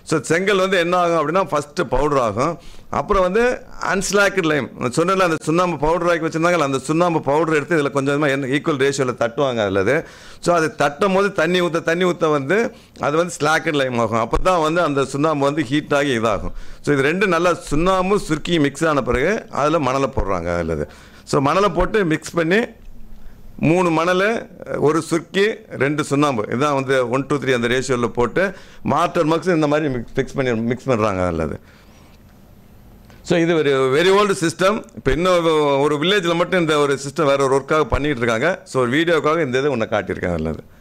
ஸோ செங்கல் வந்து என்ன ஆகும் அப்படின்னா ஃபஸ்ட்டு பவுடர் ஆகும் அப்புறம் வந்து அன்ஸ்லாக்கட் லைம் சொன்னல அந்த சுண்ணாம்பு பவுடர் ஆக்கி வச்சுருந்தாங்க அந்த சுண்ணாம்பு பவுடர் எடுத்து இதில் கொஞ்சம் கொஞ்சமாக என்ன ஈக்குவல் ரேஷியோவில் தட்டுவாங்க அதில் அது ஸோ அது தட்டும் போது தண்ணி ஊற்ற தண்ணி ஊற்ற வந்து அது வந்து ஸ்லாக்கட் லைம் ஆகும் அப்போ தான் வந்து அந்த சுண்ணாம்பு வந்து ஹீட் ஆகி இதாகும் ஸோ இது ரெண்டு நல்லா சுண்ணாம்பு சுருக்கி மிக்ஸ் ஆன பிறகு அதில் மணலை போடுறாங்க அதில் அது ஸோ மணலை போட்டு மிக்ஸ் பண்ணி மூணு மணல் ஒரு சுருக்கி ரெண்டு சுண்ணாம்பு இதுதான் வந்து ஒன் டூ த்ரீ அந்த ரேஷியோவில் போட்டு மார்டர் மார்க்ஸ் இந்த மாதிரி மிக்ஸ் ஃபிக்ஸ் பண்ணி மிக்ஸ் பண்ணுறாங்க அதில் அது ஸோ இது ஒரு வெரி ஓல்டு சிஸ்டம் இப்போ இன்னும் ஒரு வில்லேஜில் மட்டும் இந்த ஒரு சிஸ்டம் வேற ஒரு ஒர்க்காக பண்ணிட்டு இருக்காங்க ஸோ ஒரு வீடியோக்காக இந்த இது ஒன்று காட்டியிருக்காங்க அதில் அது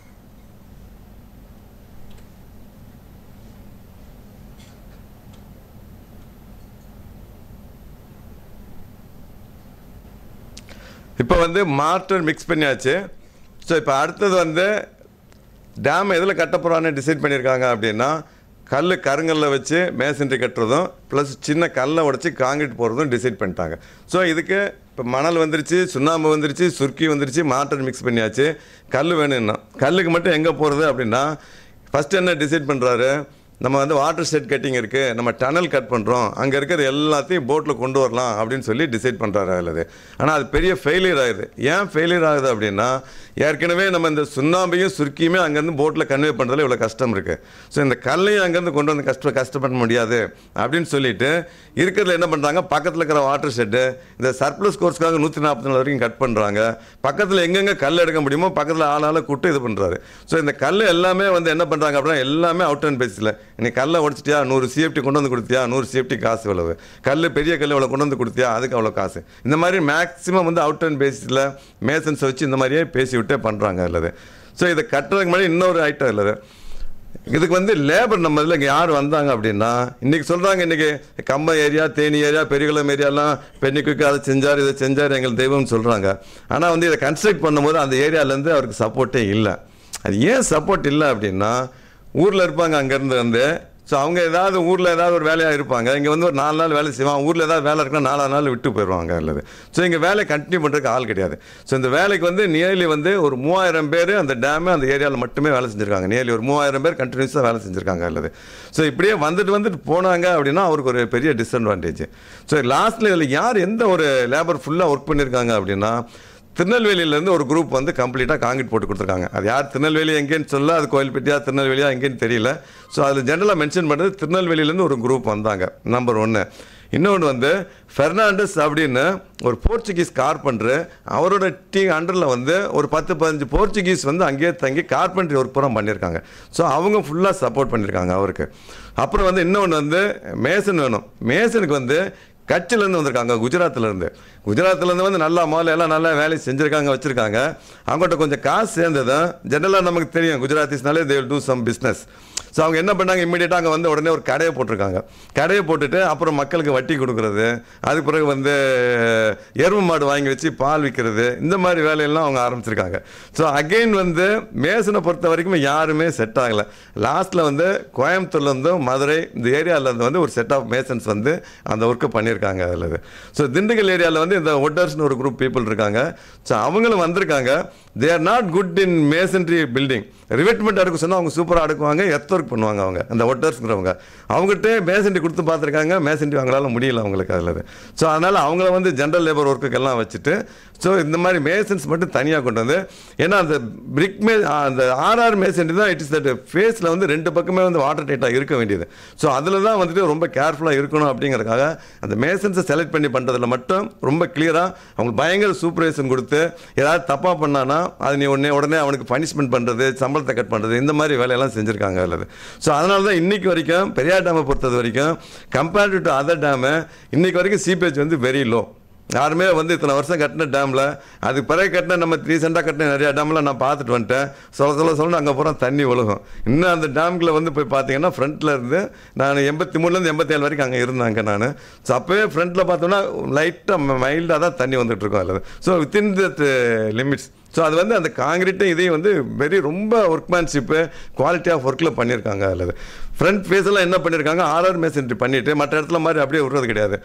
இப்போ வந்து மார்டர் மிக்ஸ் பண்ணியாச்சு ஸோ இப்போ அடுத்தது வந்து டேம் எதில் கட்ட போகிறான்னு டிசைட் பண்ணியிருக்காங்க அப்படின்னா கல் கருங்கல்ல வச்சு மேசன்ட்ரி கட்டுறதும் ப்ளஸ் சின்ன கல்லை உடச்சி காங்கிரீட் போடுறதும் டிசைட் பண்ணிட்டாங்க ஸோ இதுக்கு இப்போ மணல் வந்துருச்சு சுண்ணாம்பு வந்துருச்சு சுருக்கி வந்துருச்சு மாட்டர் மிக்ஸ் பண்ணியாச்சு கல் வேணும்னா கல்லுக்கு மட்டும் எங்கே போகிறது அப்படின்னா ஃபஸ்ட்டு என்ன டிசைட் பண்ணுறாரு நம்ம வந்து வாட்டர் செட் கட்டிங் இருக்குது நம்ம டனல் கட் பண்ணுறோம் அங்கே இருக்கிற எல்லாத்தையும் போட்டில் கொண்டு வரலாம் அப்படின்னு சொல்லி டிசைட் பண்ணுறாரு அதில் ஆனால் அது பெரிய ஃபெயிலியர் ஆகுது ஏன் ஃபெயிலியர் ஆகுது அப்படின்னா ஏற்கனவே நம்ம இந்த சுண்ணாம்பையும் சுருக்கியுமே அங்கேருந்து போட்டில் கன்வே பண்ணுறதுல இவ்வளோ கஷ்டம் இருக்குது ஸோ இந்த கல்லையும் அங்கேருந்து கொண்டு வந்து கஷ்ட கஷ்டப்பட முடியாது அப்படின்னு சொல்லிட்டு இருக்கிறதுல என்ன பண்ணுறாங்க பக்கத்தில் இருக்கிற வாட்டர் ஷெட்டு இந்த சர்ப்ளஸ் கோர்ஸ்க்காக நூற்றி நாற்பத்தி நாலு வரைக்கும் கட் பண்ணுறாங்க பக்கத்தில் எங்கெங்கே கல் எடுக்க முடியுமோ பக்கத்தில் ஆளால் கூட்டு இது பண்ணுறாரு ஸோ இந்த கல் எல்லாமே வந்து என்ன பண்ணுறாங்க அப்படின்னா எல்லாமே அவுட் அண்ட் பேஸில் நீ கல்லை உடச்சிட்டியா நூறு சிஎஃப்டி கொண்டு வந்து கொடுத்தியா நூறு சிஎஃப்டி காசு இவ்வளவு கல் பெரிய கல் இவ்வளோ கொண்டு வந்து கொடுத்தியா அதுக்கு அவ்வளோ காசு இந்த மாதிரி மேக்ஸிமம் வந்து அவுட் அண்ட் பேஸில் மேசன்ஸை வச்சு இந்த மாதிரியே பேசி விட்டே பண்ணுறாங்க அல்லது ஸோ இதை கட்டுறதுக்கு முன்னாடி இன்னொரு ஐட்டம் இல்லை இதுக்கு வந்து லேபர் நம்ம இதில் இங்கே யார் வந்தாங்க அப்படின்னா இன்றைக்கி சொல்கிறாங்க இன்றைக்கி கம்ப ஏரியா தேனி ஏரியா பெரியகுளம் ஏரியாலாம் பெண்ணிக்கு அதை செஞ்சார் இதை செஞ்சார் எங்கள் தெய்வம்னு சொல்கிறாங்க ஆனால் வந்து இதை கன்ஸ்ட்ரக்ட் பண்ணும்போது அந்த ஏரியாவிலேருந்து அவருக்கு சப்போர்ட்டே இல்லை அது ஏன் சப்போர்ட் இல்லை அப்படின்னா ஊரில் இருப்பாங்க அங்கேருந்து வந்து ஸோ அவங்க ஏதாவது ஊரில் ஏதாவது ஒரு வேலையாக இருப்பாங்க இங்கே வந்து ஒரு நாலு நாள் வேலை செய்வாங்க ஊரில் ஏதாவது வேலை இருக்குன்னா நாலா நாள் விட்டு போயிடுவாங்க அல்லது ஸோ இங்கே வேலையை கண்டினியூ பண்ணுறதுக்கு ஆள் கிடையாது ஸோ இந்த வேலைக்கு வந்து நியர்லி வந்து ஒரு மூவாயிரம் பேர் அந்த டேமு அந்த ஏரியாவில் மட்டுமே வேலை செஞ்சுருக்காங்க நியர்லி ஒரு மூவாயிரம் பேர் கண்டினியூஸாக வேலை செஞ்சுருக்காங்க அல்லது ஸோ இப்படியே வந்துட்டு வந்துட்டு போனாங்க அப்படின்னா அவருக்கு ஒரு பெரிய டிஸ்அட்வான்டேஜ் ஸோ லாஸ்ட்டில் இதில் யார் எந்த ஒரு லேபர் ஃபுல்லாக ஒர்க் பண்ணியிருக்காங்க அப்படின்னா திருநெல்வேலியிலேருந்து ஒரு குரூப் வந்து கம்ப்ளீட்டாக காங்கிரீட் போட்டு கொடுத்துருக்காங்க அது யார் திருநெல்வேலி எங்கேன்னு சொல்ல அது கோயில்பட்டியா திருநெல்வேலியா எங்கேன்னு தெரியல ஸோ அதில் ஜென்ரலாக மென்ஷன் பண்ணுறது திருநெல்வேலியிலேருந்து ஒரு குரூப் வந்தாங்க நம்பர் ஒன்று இன்னொன்று வந்து ஃபெர்னாண்டஸ் அப்படின்னு ஒரு போர்ச்சுகீஸ் கார்பெண்டர் அவரோட டீ அண்டரில் வந்து ஒரு பத்து பதினஞ்சு போர்ச்சுகீஸ் வந்து அங்கேயே தங்கி கார்பெண்ட்ரி ஒர்க் பூரா பண்ணியிருக்காங்க ஸோ அவங்க ஃபுல்லாக சப்போர்ட் பண்ணியிருக்காங்க அவருக்கு அப்புறம் வந்து இன்னொன்று வந்து மேசன் வேணும் மேசனுக்கு வந்து கட்சிலேருந்து வந்திருக்காங்க குஜராத்லேருந்து குஜராத்லேருந்து வந்து நல்லா முதல்ல எல்லாம் நல்லா வேலை செஞ்சுருக்காங்க வச்சுருக்காங்க அவங்ககிட்ட கொஞ்சம் காசு சேர்ந்ததும் ஜென்ரலாக நமக்கு தெரியும் குஜராத்திஸ்னாலே they do some business so அவங்க என்ன பண்ணாங்க இம்மிடியட்டாக அங்கே வந்து உடனே ஒரு கடையை போட்டிருக்காங்க கடையை போட்டுட்டு அப்புறம் மக்களுக்கு வட்டி கொடுக்குறது அதுக்கு பிறகு வந்து எருமை மாடு வாங்கி வச்சு பால் விற்கிறது இந்த மாதிரி வேலையெல்லாம் அவங்க ஆரம்பிச்சிருக்காங்க ஸோ அகெயின் வந்து மேசனை பொறுத்த வரைக்கும் யாருமே செட் ஆகலை லாஸ்ட்டில் வந்து கோயம்புத்தூர்லேருந்தும் மதுரை இந்த ஏரியாவிலேருந்து வந்து ஒரு செட் ஆஃப் மேசன்ஸ் வந்து அந்த ஒர்க்கை பண்ணியிருக்காங்க அதில் ஸோ திண்டுக்கல் ஏரியாவில் வந்து இந்த ஒட்டர்ஸ்னு ஒரு குரூப் பீப்புள் இருக்காங்க ஸோ அவங்களும் வந்திருக்காங்க they are not good in masonry building revetment அடுக்க சொன்னால் அவங்க சூப்பராக அடுக்குவாங்க எர்த் ஒர்க் பண்ணுவாங்க அவங்க அந்த ஒட்டர்ஸ்ங்கிறவங்க அவங்ககிட்ட மேசன்ட்ரி கொடுத்து பார்த்துருக்காங்க மேசன்ட்ரி அவங்களால முடியல அவங்களுக்கு அதில் ஸோ அதனால் அவங்கள வந்து ஜென்ரல் லேபர் ஒர்க்குக்கெல்லாம் வச்சுட்டு ஸோ இந்த மாதிரி மேசன்ஸ் மட்டும் தனியாக கொண்டு வந்து ஏன்னா அந்த பிரிக் மே அந்த ஆர்ஆர் மேசன்ட்ரி தான் இட் இஸ் தட் ஃபேஸில் வந்து ரெண்டு பக்கமே வந்து வாட்டர் டைட்டாக இருக்க வேண்டியது ஸோ அதில் தான் வந்துட்டு ரொம்ப கேர்ஃபுல்லாக இருக்கணும் அப்படிங்கிறதுக்காக அந்த மேசன்ஸை செலக்ட் பண்ணி பண்ணுறதுல மட்டும் ரொம்ப கிளியராக அவங்களுக்கு பயங்கர சூப்பர்வைசன் கொடுத்து ஏதாவது தப்பாக பண்ணானா அது நீ உடனே உடனே அவனுக்கு பனிஷ்மெண்ட் பண்ணுறது சம்பளத்தை கட் பண்ணுறது இந்த மாதிரி வேலையெல்லாம் செஞ்சுருக்காங்க அதில் ஸோ அதனால தான் இன்றைக்கி வரைக்கும் பெரியார் டேமை பொறுத்தது வரைக்கும் கம்பேர்டு டு அதர் டேமு இன்றைக்கி வரைக்கும் சீப்பேஜ் வந்து வெரி லோ யாருமே வந்து இத்தனை வருஷம் கட்டின டேமில் அதுக்கு பிறகு கட்டின நம்ம ரீசெண்டாக கட்டின நிறையா டேமில் நான் பார்த்துட்டு வந்துட்டேன் சொல்ல சொல்ல சொல்ல அங்கே பூரா தண்ணி ஒழுகும் இன்னும் அந்த டேம்குள்ளே வந்து போய் பார்த்தீங்கன்னா ஃப்ரண்ட்டில் இருந்து நான் எண்பத்தி மூணுலேருந்து எண்பத்தேழு வரைக்கும் அங்கே இருந்தாங்க நான் ஸோ அப்போவே ஃப்ரண்ட்டில் பார்த்தோம்னா லைட்டாக மைல்டாக தான் தண்ணி வந்துட்டு இருக்கும் அதில் so within that limits so அது வந்து அந்த காங்கிரீட்டும் இதையும் வந்து வெரி ரொம்ப ஒர்க்மேன்ஷிப்பு குவாலிட்டி ஆஃப் ஒர்க்கில் பண்ணியிருக்காங்க அதில் ஃப்ரண்ட் ஃபேஸெல்லாம் என்ன பண்ணியிருக்காங்க ஆர்ஆர் மேசன்ட்ரி பண்ணிவிட்டு மற்ற இடத்துல மாதிரி அப்படியே விடுறது கிடையாது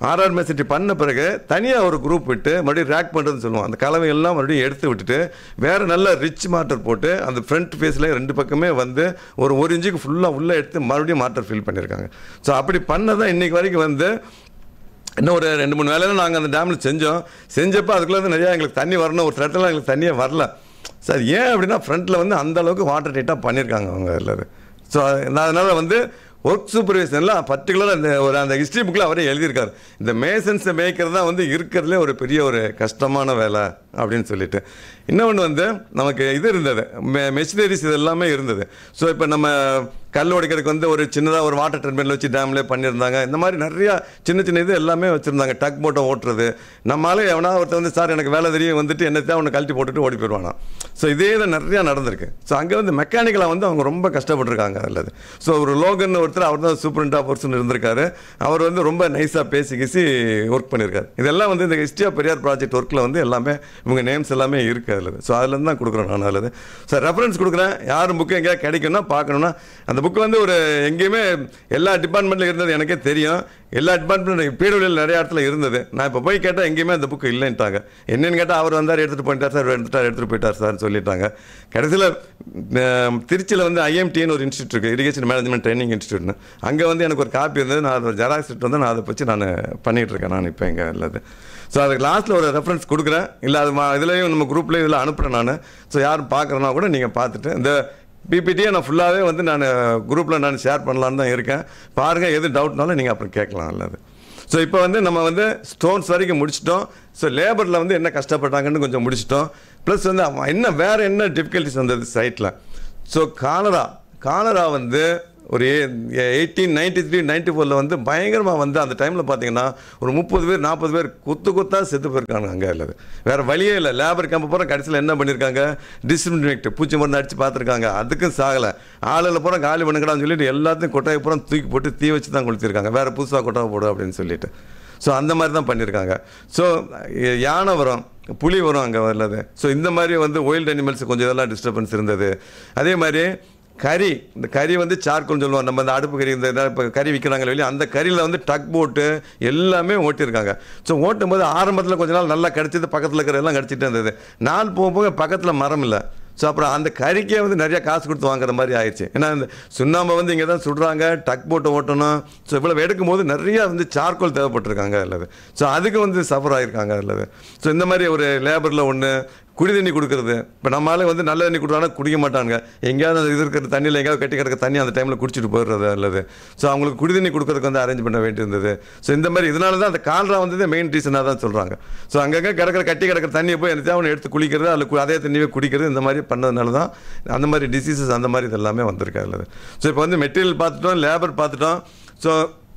ஆர்ஆர் மெசிட்டி பண்ண பிறகு தனியாக ஒரு குரூப் விட்டு மறுபடியும் ரேக் பண்ணுறதுன்னு சொல்லுவோம் அந்த கலவை எல்லாம் மறுபடியும் எடுத்து விட்டுட்டு வேறு நல்ல ரிச் மாட்டர் போட்டு அந்த ஃப்ரண்ட் ஃபேஸில் ரெண்டு பக்கமே வந்து ஒரு ஒரு இன்ச்சுக்கு ஃபுல்லாக உள்ளே எடுத்து மறுபடியும் மாட்டர் ஃபில் பண்ணியிருக்காங்க ஸோ அப்படி பண்ணதான் இன்னைக்கு வரைக்கும் வந்து இன்னும் ஒரு ரெண்டு மூணு வேலையில நாங்கள் அந்த டேமில் செஞ்சோம் செஞ்சப்போ அதுக்குள்ளே வந்து நிறையா எங்களுக்கு தண்ணி வரணும் ஒரு இடத்துல எங்களுக்கு தண்ணியே வரல சார் ஏன் அப்படின்னா ஃப்ரண்ட்டில் வந்து அந்த அளவுக்கு வாட்டர் டைட்டாக பண்ணியிருக்காங்க அவங்க எல்லாரும் ஸோ நான் அதனால் வந்து ஒர்க் சூப்பர்வைசன்லாம் பர்டிகுலராக இந்த ஒரு அந்த ஹிஸ்ட்ரி புக்கில் அவரே எழுதியிருக்காரு இந்த மேசன்ஸை மேய்க்கிறது தான் வந்து இருக்கிறதுலே ஒரு பெரிய ஒரு கஷ்டமான வேலை அப்படின்னு சொல்லிட்டு இன்னொன்று வந்து நமக்கு இது இருந்தது மெ மெஷினரிஸ் இது எல்லாமே இருந்தது ஸோ இப்போ நம்ம கல் உடைக்கிறதுக்கு வந்து ஒரு சின்னதாக ஒரு வாட்டர் டர்பைனில் வச்சு டேம்லேயே பண்ணியிருந்தாங்க இந்த மாதிரி நிறையா சின்ன சின்ன இது எல்லாமே வச்சுருந்தாங்க டக் போட்டை ஓட்டுறது நம்மளால எவனா ஒருத்தர் வந்து சார் எனக்கு வேலை தெரியும் வந்துட்டு என்னத்தான் ஒன்று கழட்டி போட்டுட்டு ஓடி போயிடுவானா ஸோ இதே தான் நிறையா நடந்திருக்கு ஸோ அங்கே வந்து மெக்கானிக்கலாக வந்து அவங்க ரொம்ப கஷ்டப்பட்டிருக்காங்க அதில் ஸோ ஒரு லோகன் ஒருத்தர் அவர் தான் சூப்பரண்ட் ஆஃப் பர்சன் இருந்திருக்காரு அவர் வந்து ரொம்ப நைஸாக பேசி கீசி ஒர்க் பண்ணியிருக்காரு இதெல்லாம் வந்து இந்த ஹிஸ்ட்ரி ஆஃப் பெரியார் ப்ராஜெக்ட் ஒர்க்கில் வந்து எல்லாமே இவங்க நேம்ஸ் எல்லாமே இருக்குது அதில் ஸோ அதுலேருந்து தான் கொடுக்குறேன் நான் அதில் ஸோ ரெஃபரன்ஸ் கொடுக்குறேன் யாரும் புக்கு எங்கேயா கிடைக்கும்னா பார்க்கணுன்னா அந்த புக்கு வந்து ஒரு எங்கேயுமே எல்லா டிபார்ட்மெண்ட்டில் இருந்தது எனக்கே தெரியும் எல்லா டிபார்ட்மெண்ட் பீடபிள்யூல நிறைய இடத்துல இருந்தது நான் இப்போ போய் கேட்டால் எங்கேயுமே அந்த புக்கு இல்லைன்ட்டாங்க என்னன்னு கேட்டால் அவர் வந்தார் எடுத்துகிட்டு போயிட்டார் சார் எடுத்துட்டார் எடுத்துகிட்டு போயிட்டார் சார் சொல்லிட்டாங்க கடைசியில் திருச்சியில் வந்து ஐஎம்டின்னு ஒரு இன்ஸ்டியூட் இருக்குது இரிகேஷன் மேனேஜ்மெண்ட் ட்ரைனிங் இன்ஸ்டியூட்னு அங்கே வந்து எனக்கு ஒரு காப்பி இருந்தது நான் அதை ஜெராக்ஸ் எடுத்து வந்து நான் அதை வச்சு நான் பண்ணிகிட்டு இருக்கேன் நான் இப்போ எங்கே இல்லது ஸோ அதுக்கு லாஸ்ட்டில் ஒரு ரெஃபரன்ஸ் கொடுக்குறேன் இல்லை அது மா இதுலேயும் நம்ம குரூப்லேயும் இதில் அனுப்புகிறேன் நான் ஸோ யாரும் பார்க்குறேன்னா கூட நீங்கள் பார்த்துட்டு இந்த பிபிடியை நான் ஃபுல்லாகவே வந்து நான் குரூப்பில் நான் ஷேர் பண்ணலான்னு தான் இருக்கேன் பாருங்கள் எது டவுட்னாலும் நீங்கள் அப்புறம் கேட்கலாம் அல்லது ஸோ இப்போ வந்து நம்ம வந்து ஸ்டோன்ஸ் வரைக்கும் முடிச்சிட்டோம் ஸோ லேபரில் வந்து என்ன கஷ்டப்பட்டாங்கன்னு கொஞ்சம் முடிச்சிட்டோம் ப்ளஸ் வந்து அவன் என்ன வேறு என்ன டிஃபிகல்ட்டிஸ் வந்தது சைட்டில் ஸோ காலரா காலரா வந்து ஒரு எயிட்டீன் நைன்டி த்ரீ நைன்டி ஃபோரில் வந்து பயங்கரமாக வந்து அந்த டைமில் பார்த்தீங்கன்னா ஒரு முப்பது பேர் நாற்பது பேர் குத்து குத்தா செத்து போயிருக்காங்க அங்கே இல்லது வேறு வழியே இல்லை லேபர் கேம்ப் பூரா கடைசியில் என்ன பண்ணியிருக்காங்க டிஸ்இன்ஃபெக்ட் பூச்சி மருந்து அடித்து பார்த்துருக்காங்க அதுக்கும் சாகலை ஆளுல பூரா காலி பண்ணுங்கடான்னு சொல்லிட்டு எல்லாத்தையும் கொட்டாயை பூரா தூக்கி போட்டு தீ வச்சு தான் கொளுத்திருக்காங்க வேறு புதுசாக கொட்டாவை போடு அப்படின்னு சொல்லிட்டு ஸோ அந்த மாதிரி தான் பண்ணியிருக்காங்க ஸோ யானை வரும் புலி வரும் அங்கே வரலது ஸோ இந்த மாதிரி வந்து ஒயில்ட் அனிமல்ஸ் கொஞ்சம் இதெல்லாம் டிஸ்டர்பன்ஸ் இருந்தது அதே மாதிரி கறி இந்த கறி வந்து சார்கோல்னு சொல்லுவோம் நம்ம இந்த அடுப்பு கறி இந்த இப்போ கறி விற்கிறாங்க வெளியே அந்த கறியில் வந்து டக் போட்டு எல்லாமே ஓட்டியிருக்காங்க ஸோ ஓட்டும் போது ஆரம்பத்தில் கொஞ்ச நாள் நல்லா கிடச்சிது பக்கத்தில் இருக்கிற எல்லாம் கிடச்சிட்டே இருந்தது நாள் போக போக பக்கத்தில் மரம் இல்லை ஸோ அப்புறம் அந்த கறிக்கே வந்து நிறைய காசு கொடுத்து வாங்குற மாதிரி ஆயிடுச்சு ஏன்னா இந்த சுண்ணாம்பை வந்து இங்கே தான் சுடுறாங்க டக் போட்டு ஓட்டணும் ஸோ இவ்வளோ எடுக்கும் போது நிறைய வந்து சார்கோல் தேவைப்பட்டிருக்காங்க அல்லது ஸோ அதுக்கு வந்து சஃபர் ஆகிருக்காங்க அல்லது ஸோ இந்த மாதிரி ஒரு லேபரில் ஒன்று குடி தண்ணி கொடுக்குறது இப்போ நம்மளால வந்து நல்ல தண்ணி கொடுத்தாங்கன்னா குடிக்க மாட்டாங்க எங்கேயாவது அந்த இது இருக்கிற தண்ணியில் எங்கேயாவது கட்டி கிடக்க தண்ணி அந்த டைமில் குடிச்சிட்டு போயிடுறது அல்லது ஸோ அவங்களுக்கு குடி தண்ணி கொடுக்கறதுக்கு வந்து அரேஞ்ச் பண்ண வேண்டியிருந்தது ஸோ இந்த மாதிரி இதனால தான் அந்த கால்ரா வந்ததே மெயின் ரீசனாக தான் சொல்கிறாங்க ஸோ அங்கங்கே கிடக்கிற கட்டி கிடக்கிற தண்ணியை போய் எனக்கு அவனை எடுத்து குளிக்கிறது அதில் கு- அதே தண்ணியை குடிக்கிறது இந்த மாதிரி பண்ணதுனால தான் அந்த மாதிரி டிசீசஸ் அந்த மாதிரி இது எல்லாமே வந்திருக்கு அதில் ஸோ இப்போ வந்து மெட்டீரியல் பார்த்துட்டோம் லேபர் பார்த்துட்டோம் ஸோ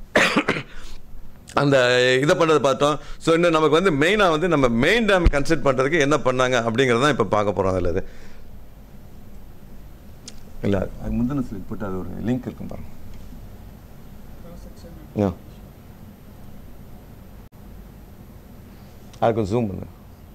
அந்த இதை பண்ணுறதை பார்த்தோம் ஸோ இன்னும் நமக்கு வந்து மெயினாக வந்து நம்ம மெயின் டேம் கன்ஸ்ட்ரக்ட் பண்ணுறதுக்கு என்ன பண்ணாங்க அப்படிங்கிறத இப்போ பார்க்க போகிறோம் அதில் அது இல்லை அது முந்தின ஸ்லிப் போட்டு அது ஒரு லிங்க் இருக்கும் பாருங்க ஆ. அது கொஞ்சம் ஜூம் பண்ணு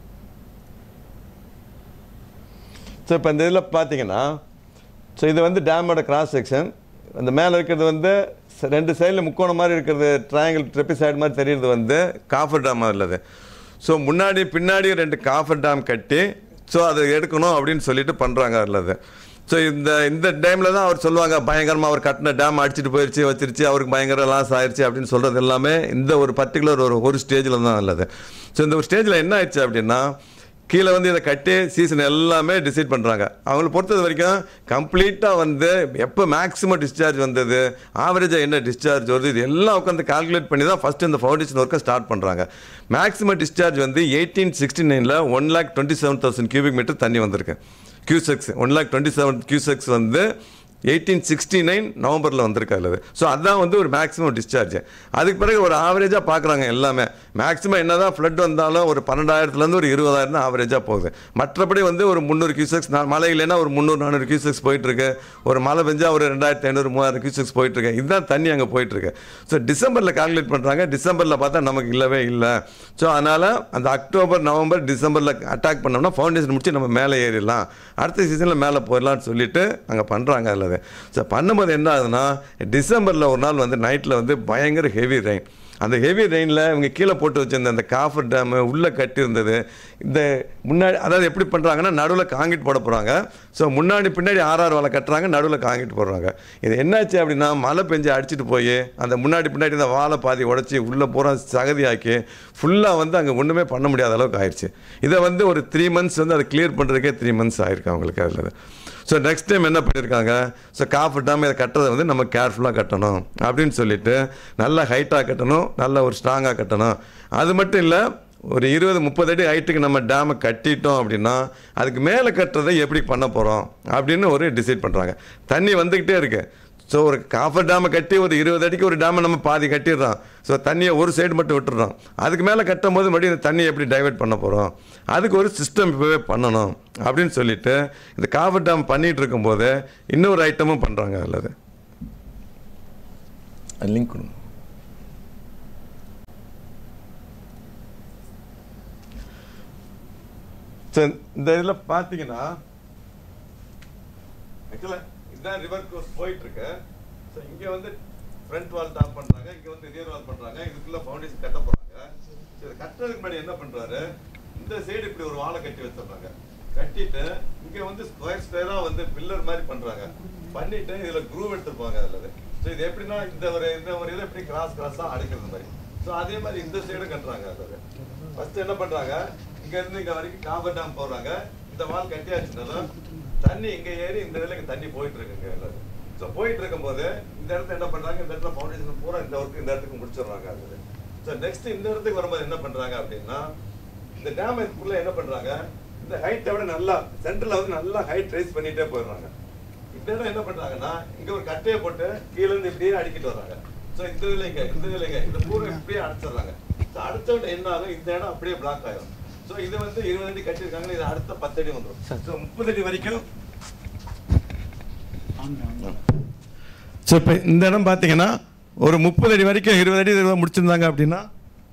ஸோ இப்போ இந்த இதில் பார்த்தீங்கன்னா ஸோ இது வந்து டேமோட கிராஸ் செக்ஷன் அந்த மேலே இருக்கிறது வந்து ச- ரெண்டு சைடில் முக்கோணம் மாதிரி இருக்கிறது ட்ரையாங்கிள் ட்ரெப்பி சைடு மாதிரி தெரியுறது வந்து காஃபர் டேம் உள்ளது ஸோ முன்னாடி பின்னாடி ரெண்டு காஃபர் டேம் கட்டி ஸோ அதை எடுக்கணும் அப்படின்னு சொல்லிட்டு பண்ணுறாங்க அதில் ஸோ இந்த இந்த டைமில் தான் அவர் சொல்லுவாங்க பயங்கரமாக அவர் கட்டின டேம் அடிச்சிட்டு போயிடுச்சு வச்சிருச்சு அவருக்கு பயங்கர லாஸ் ஆயிடுச்சு அப்படின்னு சொல்கிறது எல்லாமே இந்த ஒரு பர்டிகுலர் ஒரு ஒரு ஸ்டேஜில் தான் உள்ளது ஸோ இந்த ஒரு ஸ்டேஜில் என்ன ஆயிடுச்சு அப்படின்னா கீழே வந்து இதை கட்டி சீசன் எல்லாமே டிசைட் பண்ணுறாங்க அவங்களை பொறுத்தது வரைக்கும் கம்ப்ளீட்டாக வந்து எப்போ மேக்ஸிமம் டிஸ்சார்ஜ் வந்தது ஆவரேஜாக என்ன டிஸ்சார்ஜ் வருது இது எல்லாம் உட்காந்து கால்குலேட் பண்ணி தான் ஃபஸ்ட்டு இந்த ஃபவுண்டேஷன் ஒர்க்கை ஸ்டார்ட் பண்ணுறாங்க மேக்ஸிமம் டிஸ்சார்ஜ் வந்து எயிட்டீன் சிக்ஸ்டி நைனில் one lakh twenty seven thousand cubic metre தண்ணி வந்திருக்கு cusecs one lakh twenty seven cusecs வந்து எயிட்டீன் சிக்ஸ்டி நைன் நவம்பரில் வந்திருக்கு அதில் ஸோ அதான் வந்து ஒரு மேக்ஸிமம் டிஸ்சார்ஜ் அதுக்கு பிறகு ஒரு ஆவரேஜாக பார்க்குறாங்க எல்லாமே மேக்ஸிமம் என்ன தான் ஃப்ளட் வந்தாலும் ஒரு பன்னெண்டாயிரத்துலேருந்து ஒரு இருபதாயிரம் தான் ஆவரேஜாக போகுது மற்றபடி வந்து ஒரு முந்நூறு கியூசெக்ஸ் நான் மழை இல்லைன்னா ஒரு முந்நூறு நானூறு கியூசெக்ஸ் போயிட்டுருக்கு ஒரு மழை பெஞ்சா ஒரு ரெண்டாயிரத்தி ஐநூறு மூவாயிரம் கியூசெக்ஸ் போயிட்டுருக்கு இதுதான் தண்ணி அங்கே போயிட்டுருக்கு ஸோ டிசம்பரில் கால்குலேட் பண்ணுறாங்க டிசம்பரில் பார்த்தா நமக்கு இல்லவே இல்லை ஸோ அதனால் அந்த அக்டோபர் நவம்பர் டிசம்பரில் அட்டாக் பண்ணோம்னா ஃபவுண்டேஷன் முடிச்சு நம்ம மேலே ஏறிடலாம் அடுத்த சீசனில் மேலே போயிடலாம்னு சொல்லிட்டு அங்கே பண்ணுறாங்க அதில் ஸோ பண்ணும்போது என்ன ஆகுதுன்னா டிசம்பரில் ஒரு நாள் வந்து நைட்டில் வந்து பயங்கர ஹெவி ரெயின் அந்த ஹெவி ரெயினில் இவங்க கீழே போட்டு வச்சிருந்த அந்த காஃபர் டேமு உள்ளே கட்டியிருந்தது இந்த முன்னாடி அதாவது எப்படி பண்ணுறாங்கன்னா நடுவில் காங்கிட் போட போகிறாங்க ஸோ முன்னாடி பின்னாடி ஆறாறு வலை கட்டுறாங்க நடுவில் காங்கிட் போடுறாங்க இது என்னாச்சு அப்படின்னா மழை பெஞ்சு அடிச்சிட்டு போய் அந்த முன்னாடி பின்னாடி இந்த வாழை பாதி உடச்சி உள்ளே பூரா சகதியாக்கி ஃபுல்லாக வந்து அங்கே ஒன்றுமே பண்ண முடியாத அளவுக்கு ஆயிடுச்சு இதை வந்து ஒரு த்ரீ மந்த்ஸ் வந்து அதை கிளியர் பண்ணுறதுக்கே த்ரீ மந்த்ஸ் ஆயிருக்கு அவங்களுக்கு அதில் ஸோ நெக்ஸ்ட் டைம் என்ன பண்ணியிருக்காங்க ஸோ காஃபு டாம் இதை கட்டுறதை வந்து நம்ம கேர்ஃபுல்லாக கட்டணும் அப்படின்னு சொல்லிட்டு நல்ல ஹைட்டாக கட்டணும் நல்ல ஒரு ஸ்ட்ராங்காக கட்டணும் அது மட்டும் இல்லை ஒரு இருபது முப்பது அடி ஹைட்டுக்கு நம்ம டேமை கட்டிட்டோம் அப்படின்னா அதுக்கு மேலே கட்டுறதை எப்படி பண்ண போகிறோம் அப்படின்னு ஒரு டிசைட் பண்ணுறாங்க தண்ணி வந்துக்கிட்டே இருக்கு ஸோ ஒரு காஃபர் டேமை கட்டி ஒரு இருபது அடிக்கு ஒரு டேமை நம்ம பாதி கட்டிடுறோம் ஸோ தண்ணியை ஒரு சைடு மட்டும் விட்டுடுறோம் அதுக்கு மேலே கட்டும் போது மறுபடியும் இந்த தண்ணியை எப்படி டைவர்ட் பண்ண போகிறோம் அதுக்கு ஒரு சிஸ்டம் இப்போவே பண்ணணும் அப்படின்னு சொல்லிட்டு இந்த காஃபர் டேம் பண்ணிகிட்டு இருக்கும்போது இன்னொரு ஐட்டமும் பண்ணுறாங்க அதில் அது லிங்க் கொடுங்க ஸோ இந்த இதில் பார்த்தீங்கன்னா ஆக்சுவலாக இதுதான் ரிவர் கோர்ஸ் போயிட்டு இருக்கு ஸோ இங்கே வந்து ஃப்ரண்ட் வால் டாப் பண்ணுறாங்க இங்கே வந்து ரியர் வால் பண்ணுறாங்க இதுக்குள்ள ஃபவுண்டேஷன் கட்ட போகிறாங்க ஸோ இதை கட்டுறதுக்கு முன்னாடி என்ன பண்ணுறாரு இந்த சைடு இப்படி ஒரு வாழை கட்டி வச்சிடுறாங்க கட்டிட்டு இங்கே வந்து ஸ்கொயர் ஸ்கொயராக வந்து பில்லர் மாதிரி பண்ணுறாங்க பண்ணிட்டு இதில் குரூவ் எடுத்துருப்பாங்க அதில் ஸோ இது எப்படின்னா இந்த ஒரு இந்த ஒரு இதை எப்படி கிராஸ் கிராஸாக அடைக்கிறது மாதிரி ஸோ அதே மாதிரி இந்த சைடும் கட்டுறாங்க அதில் ஃபர்ஸ்ட் என்ன பண்ணுறாங்க இங்கேருந்து இங்கே வரைக்கும் காபர் டேம் போடுறாங்க இந்த வால் கட்டியாச்சுனாலும் தண்ணி இங்க ஏறி இந்த இதுல இங்க தண்ணி போயிட்டு இருக்குங்க எல்லாரும் ஸோ போயிட்டு இருக்கும்போது இந்த இடத்துல என்ன பண்றாங்க இந்த இடத்துல ஃபவுண்டேஷன் பூரா இந்த ஒர்க் இந்த இடத்துக்கு முடிச்சிடுறாங்க அது ஸோ நெக்ஸ்ட் இந்த இடத்துக்கு வரும்போது என்ன பண்றாங்க அப்படின்னா இந்த டேம் இதுக்குள்ள என்ன பண்றாங்க இந்த ஹைட்டை விட நல்லா சென்டர்ல வந்து நல்லா ஹைட் ரைஸ் பண்ணிட்டே போயிடுறாங்க இந்த இடம் என்ன பண்றாங்கன்னா இங்க ஒரு கட்டையை போட்டு கீழ இருந்து இப்படியே அடிக்கிட்டு வர்றாங்க ஸோ இந்த இதுல இங்க இந்த இதுல இங்க இந்த பூரா இப்படியே அடைச்சிடுறாங்க ஸோ அடைச்ச உடனே என்ன ஆகும் இந்த இடம் அப்படியே பிளாக் ஆயிடும் ஸோ இது வந்து இருபது அடி கட்டியிருக்காங்க இது அடுத்த பத்து அடி வந்துடும் ஸோ முப்பது அடி வரைக்கும் ஸோ இப்போ இந்த இடம் பார்த்தீங்கன்னா ஒரு முப்பது அடி வரைக்கும் இருபது அடி இருபது முடிச்சிருந்தாங்க அப்படின்னா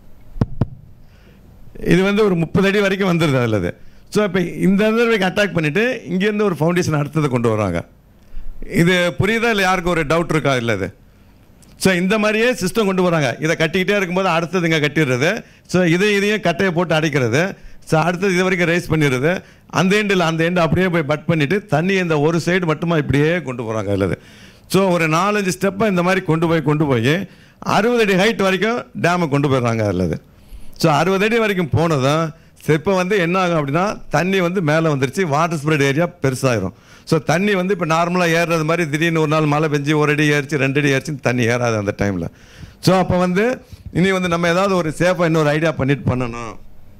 இது வந்து ஒரு முப்பது அடி வரைக்கும் வந்துடுது அதில் அது ஸோ இப்போ இந்த வரைக்கும் அட்டாக் பண்ணிவிட்டு இங்கேருந்து ஒரு ஃபவுண்டேஷன் அடுத்தது கொண்டு வராங்க இது புரியுதா இல்லை யாருக்கும் ஒரு டவுட் இருக்கா இல்லை இது ஸோ இந்த மாதிரியே சிஸ்டம் கொண்டு வராங்க இதை கட்டிக்கிட்டே இருக்கும்போது அடுத்தது இங்கே கட்டிடுறது ஸோ இதை இதையும் கட்டையை போட்டு அடைக்கிறது ஸோ அடுத்தது இது வரைக்கும் ரைஸ் பண்ணிடுறது அந்த எண்டில் அந்த எண்டு அப்படியே போய் பட் பண்ணிவிட்டு தண்ணி இந்த ஒரு சைடு மட்டுமா இப்படியே கொண்டு போகிறாங்க அதில் ஸோ ஒரு நாலஞ்சு ஸ்டெப்பை இந்த மாதிரி கொண்டு போய் கொண்டு போய் அறுபது அடி ஹைட் வரைக்கும் டேமை கொண்டு போயிடுறாங்க அதில் ஸோ அறுபது அடி வரைக்கும் போனதும் இப்போ வந்து என்ன ஆகும் அப்படின்னா தண்ணி வந்து மேலே வந்துருச்சு வாட்டர் ஸ்ப்ரெட் ஏரியா பெருசாயிரும் ஸோ தண்ணி வந்து இப்போ நார்மலாக ஏறுறது மாதிரி திடீர்னு ஒரு நாள் மழை பெஞ்சு ஒரு அடி ஏறிச்சு ரெண்டு அடி ஏறிச்சு தண்ணி ஏறாது அந்த டைமில் ஸோ அப்போ வந்து இனி வந்து நம்ம ஏதாவது ஒரு சேஃபாக இன்னொரு ஐடியா பண்ணிட்டு பண்ணணும்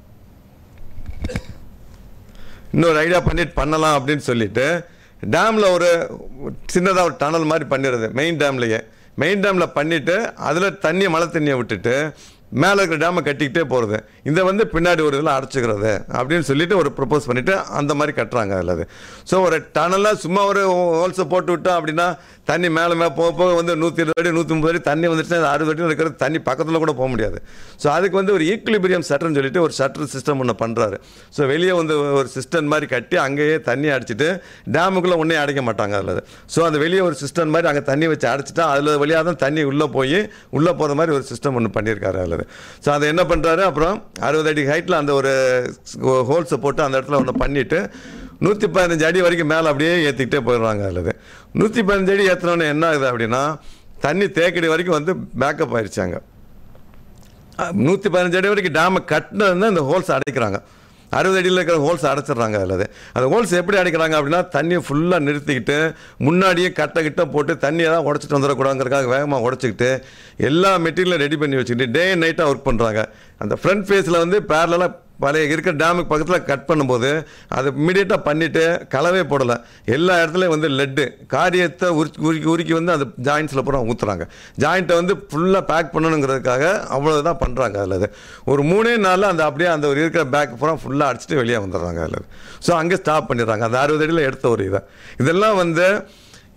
இன்னொரு ஐடியா பண்ணிட்டு பண்ணலாம் அப்படின்னு சொல்லிட்டு டேமில் ஒரு சின்னதாக ஒரு டனல் மாதிரி பண்ணிடுறது மெயின் டேம்லேயே மெயின் டேமில் பண்ணிவிட்டு அதில் தண்ணியை மழை தண்ணியை விட்டுட்டு மேலே இருக்கிற டேமை கட்டிக்கிட்டே போகிறது இதை வந்து பின்னாடி ஒரு இதில் அடைச்சிக்கிறது அப்படின்னு சொல்லிட்டு ஒரு ப்ரப்போஸ் பண்ணிவிட்டு அந்த மாதிரி கட்டுறாங்க அதில் அது ஸோ ஒரு டனலாக சும்மா ஒரு ஹோல்ஸை போட்டு விட்டோம் அப்படின்னா தண்ணி மேலே மேலே போக போக வந்து நூற்றி இருபது அடி நூற்றி முப்பது அடி தண்ணி வந்துச்சுன்னா அது அறுபது அடி இருக்கிறது தண்ணி பக்கத்தில் கூட போக முடியாது ஸோ அதுக்கு வந்து ஒரு ஈக்குலிபிரியம் சட்டர்னு சொல்லிட்டு ஒரு ஷட்டர் சிஸ்டம் ஒன்று பண்ணுறாரு ஸோ வெளியே வந்து ஒரு சிஸ்டம் மாதிரி கட்டி அங்கேயே தண்ணி அடிச்சிட்டு டேமுக்குள்ளே ஒன்றே அடைக்க மாட்டாங்க அதில் ஸோ அந்த வெளியே ஒரு சிஸ்டம் மாதிரி அங்கே தண்ணி வச்சு அடைச்சிட்டா அதில் வழியாக தான் தண்ணி உள்ளே போய் உள்ளே போகிற மாதிரி ஒரு சிஸ்டம் ஒன்று பண்ணியிருக்காரு அதில் ஸோ அதை என்ன பண்ணுறாரு அப்புறம் அறுபது அடி ஹைட்டில் அந்த ஒரு ஹோல்ஸை போட்டு அந்த இடத்துல ஒன்று பண்ணிவிட்டு நூற்றி பதினஞ்சு அடி வரைக்கும் மேலே அப்படியே ஏற்றிக்கிட்டே போயிடுறாங்க அதில் நூற்றி பதினஞ்சு அடி ஏற்றினோன்னே என்ன ஆகுது அப்படின்னா தண்ணி தேக்கடி வரைக்கும் வந்து பேக்கப் ஆயிடுச்சாங்க நூற்றி பதினஞ்சு அடி வரைக்கும் டேமை கட்டினது இந்த ஹோல்ஸ் அடைக்கிறாங்க அறுபது அடியில் இருக்கிற ஹோல்ஸ் அடைச்சிடுறாங்க அதில் அந்த ஹோல்ஸ் எப்படி அடைக்கிறாங்க அப்படின்னா தண்ணியை ஃபுல்லாக நிறுத்திக்கிட்டு முன்னாடியே கட்டை கிட்ட போட்டு தண்ணியை தான் உடச்சிட்டு வந்துடக்கூடாதுங்கிறக்காக வேகமாக உடச்சிக்கிட்டு எல்லா மெட்டீரியலும் ரெடி பண்ணி வச்சுக்கிட்டு டே அண்ட் நைட்டாக ஒர்க் பண்ணுறாங்க அந்த ஃப்ரண்ட் ஃபேஸில் வந்து பேரலாக பழைய இருக்கிற டேமுக்கு பக்கத்தில் கட் பண்ணும்போது அதை இம்மிடியேட்டாக பண்ணிவிட்டு கலவே போடலை எல்லா இடத்துலையும் வந்து லெட்டு காரியத்தை உரிக்கி உருக்கி உருக்கி வந்து அந்த ஜாயின்ஸில் பூரா ஊற்றுறாங்க ஜாயிண்ட்டை வந்து ஃபுல்லாக பேக் பண்ணணுங்கிறதுக்காக அவ்வளோதான் பண்ணுறாங்க அதில் அது ஒரு மூணே நாளில் அந்த அப்படியே அந்த ஒரு இருக்கிற பேக் பூரா ஃபுல்லாக அடிச்சுட்டு வெளியே வந்துடுறாங்க அதில் ஸோ அங்கே ஸ்டாப் பண்ணிடுறாங்க அந்த அறுபது அடியில் எடுத்த ஒரு இதை இதெல்லாம் வந்து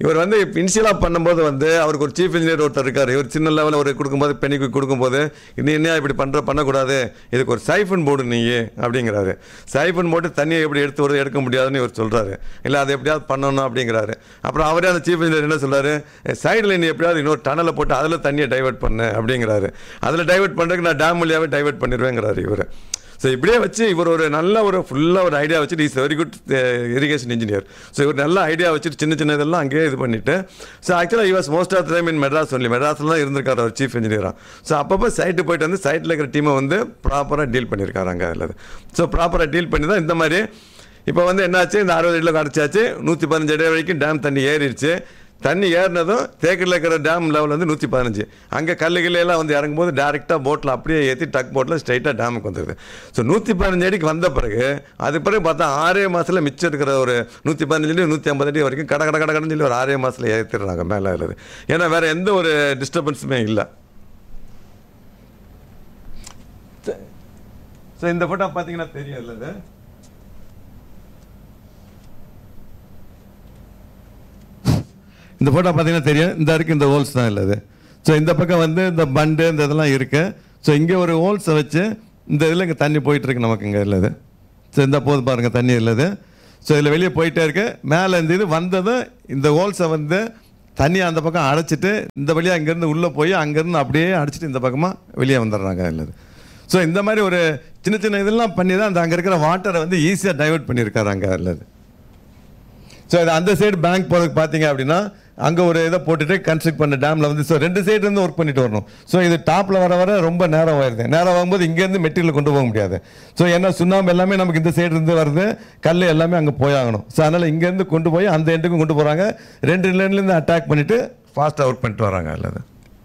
இவர் வந்து இனிஷியலாக பண்ணும்போது வந்து அவருக்கு ஒரு சீஃப் இன்ஜினியர் ஒருத்தர் இருக்கார் இவர் சின்ன லெவலில் ஒரு கொடுக்கும்போது பெண்ணிக்கு கொடுக்கும்போது நீ என்ன இப்படி பண்ணுற பண்ணக்கூடாது இதுக்கு ஒரு சைஃபன் போடு நீ அப்படிங்கிறாரு சைஃபன் போட்டு தண்ணியை எப்படி எடுத்து வருது எடுக்க முடியாதுன்னு இவர் சொல்கிறாரு இல்லை அதை எப்படியாவது பண்ணணும் அப்படிங்கிறாரு அப்புறம் அவரே அந்த சீஃப் இன்ஜினியர் என்ன சொல்றாரு சைடில் நீ எப்படியாவது இன்னொரு டனலை போட்டு அதில் தண்ணியை டைவர்ட் பண்ணு அப்படிங்கிறாரு அதில் டைவர்ட் பண்ணுறதுக்கு நான் டேம் வழியாகவே டைவர்ட் பண்ணிடுவேங்கிறாரு இவர் ஸோ இப்படியே வச்சு இவர் ஒரு நல்ல ஒரு ஃபுல்லாக ஒரு ஐடியா வச்சுட்டு is very good irrigation engineer so இவர் நல்ல ஐடியா வச்சுட்டு சின்ன சின்ன இதெல்லாம் அங்கேயே இது பண்ணிட்டு ஸோ ஆக்சுவலாக he was most of time in Madras only மெட்ராஸில் தான் இருந்திருக்காரு அவர் சீஃப் இன்ஜினியராக ஸோ அப்பப்போ சைட்டு போயிட்டு வந்து சைட்டில் இருக்கிற டீமை வந்து ப்ராப்பராக டீல் பண்ணியிருக்காரு அங்கே அதில் ஸோ ப்ராப்பராக டீல் பண்ணி தான் இந்த மாதிரி இப்போ வந்து என்னாச்சு இந்த அறுபது அடியில் அடைச்சாச்சு நூற்றி பதினஞ்சு அடி வரைக்கும் டேம் தண்ணி ஏறிடுச்சு தண்ணி ஏறினதும் தேக்கடில் இருக்கிற டேம் லெவல் வந்து நூற்றி பதினஞ்சு அங்கே கல்லு கில்லு எல்லாம் வந்து இறங்கும்போது டேரெக்டாக போட்டில் அப்படியே ஏற்றி டக் போட்டில் ஸ்ட்ரைட்டாக டேமுக்கு வந்துடுது ஸோ நூற்றி பதினஞ்சு அடிக்கு வந்த பிறகு அது பிறகு பார்த்தா ஆறே மாதத்தில் மிச்சம் இருக்கிற ஒரு நூற்றி பதினஞ்சு நூற்றி ஐம்பது அடி வரைக்கும் கட கட கட கடன்னு சொல்லி ஒரு ஆறே மாதத்தில் ஏற்றிடுறாங்க மேலே உள்ளது ஏன்னா வேறு எந்த ஒரு டிஸ்டர்பன்ஸுமே இல்லை ஸோ இந்த ஃபோட்டோ பார்த்தீங்கன்னா தெரியும் இல்லை இது இந்த ஃபோட்டோ பார்த்தீங்கன்னா தெரியும் இந்த இருக்கு இந்த ஹோல்ஸ் தான் இல்லை இது ஸோ இந்த பக்கம் வந்து இந்த பண்டு இந்த இதெல்லாம் இருக்கு ஸோ இங்கே ஒரு ஹோல்ஸை வச்சு இந்த இதில் இங்கே தண்ணி போயிட்டு இருக்கு நமக்கு இங்கே இல்லை இது ஸோ இந்த போது பாருங்கள் தண்ணி இல்லது ஸோ இதில் வெளியே போயிட்டே இருக்கு மேலே இந்த இது வந்ததும் இந்த ஹோல்ஸை வந்து தண்ணியை அந்த பக்கம் அடைச்சிட்டு இந்த வழியாக இங்கேருந்து உள்ளே போய் அங்கேருந்து அப்படியே அடைச்சிட்டு இந்த பக்கமாக வெளியே வந்துடுறாங்க இல்லது ஸோ இந்த மாதிரி ஒரு சின்ன சின்ன இதெல்லாம் பண்ணி தான் அந்த அங்கே இருக்கிற வாட்டரை வந்து ஈஸியாக டைவர்ட் பண்ணியிருக்காரு அங்கே இல்லது ஸோ இது அந்த சைடு பேங்க் போகிறதுக்கு பார்த்தீங்க அப்படின்னா அங்கே ஒரு இதை போட்டுட்டு கன்ஸ்ட்ரக்ட் பண்ண டேமில் வந்து ஸோ ரெண்டு சைடு இருந்து ஒர்க் பண்ணிட்டு வரணும் ஸோ இது டாப்பில் வர வர ரொம்ப நேரம் ஆயிருது நேரம் ஆகும்போது இங்கேருந்து மெட்டீரியல் கொண்டு போக முடியாது ஸோ ஏன்னா சுண்ணாம்பு எல்லாமே நமக்கு இந்த சைடு இருந்து வருது கல் எல்லாமே அங்கே போயாகணும் ஸோ அதனால் இங்கேருந்து கொண்டு போய் அந்த எண்டுக்கும் கொண்டு போகிறாங்க ரெண்டு லேன்லேருந்து அட்டாக் பண்ணிவிட்டு ஃபாஸ்ட்டாக ஒர்க் பண்ணிட்டு வராங்க அல்லது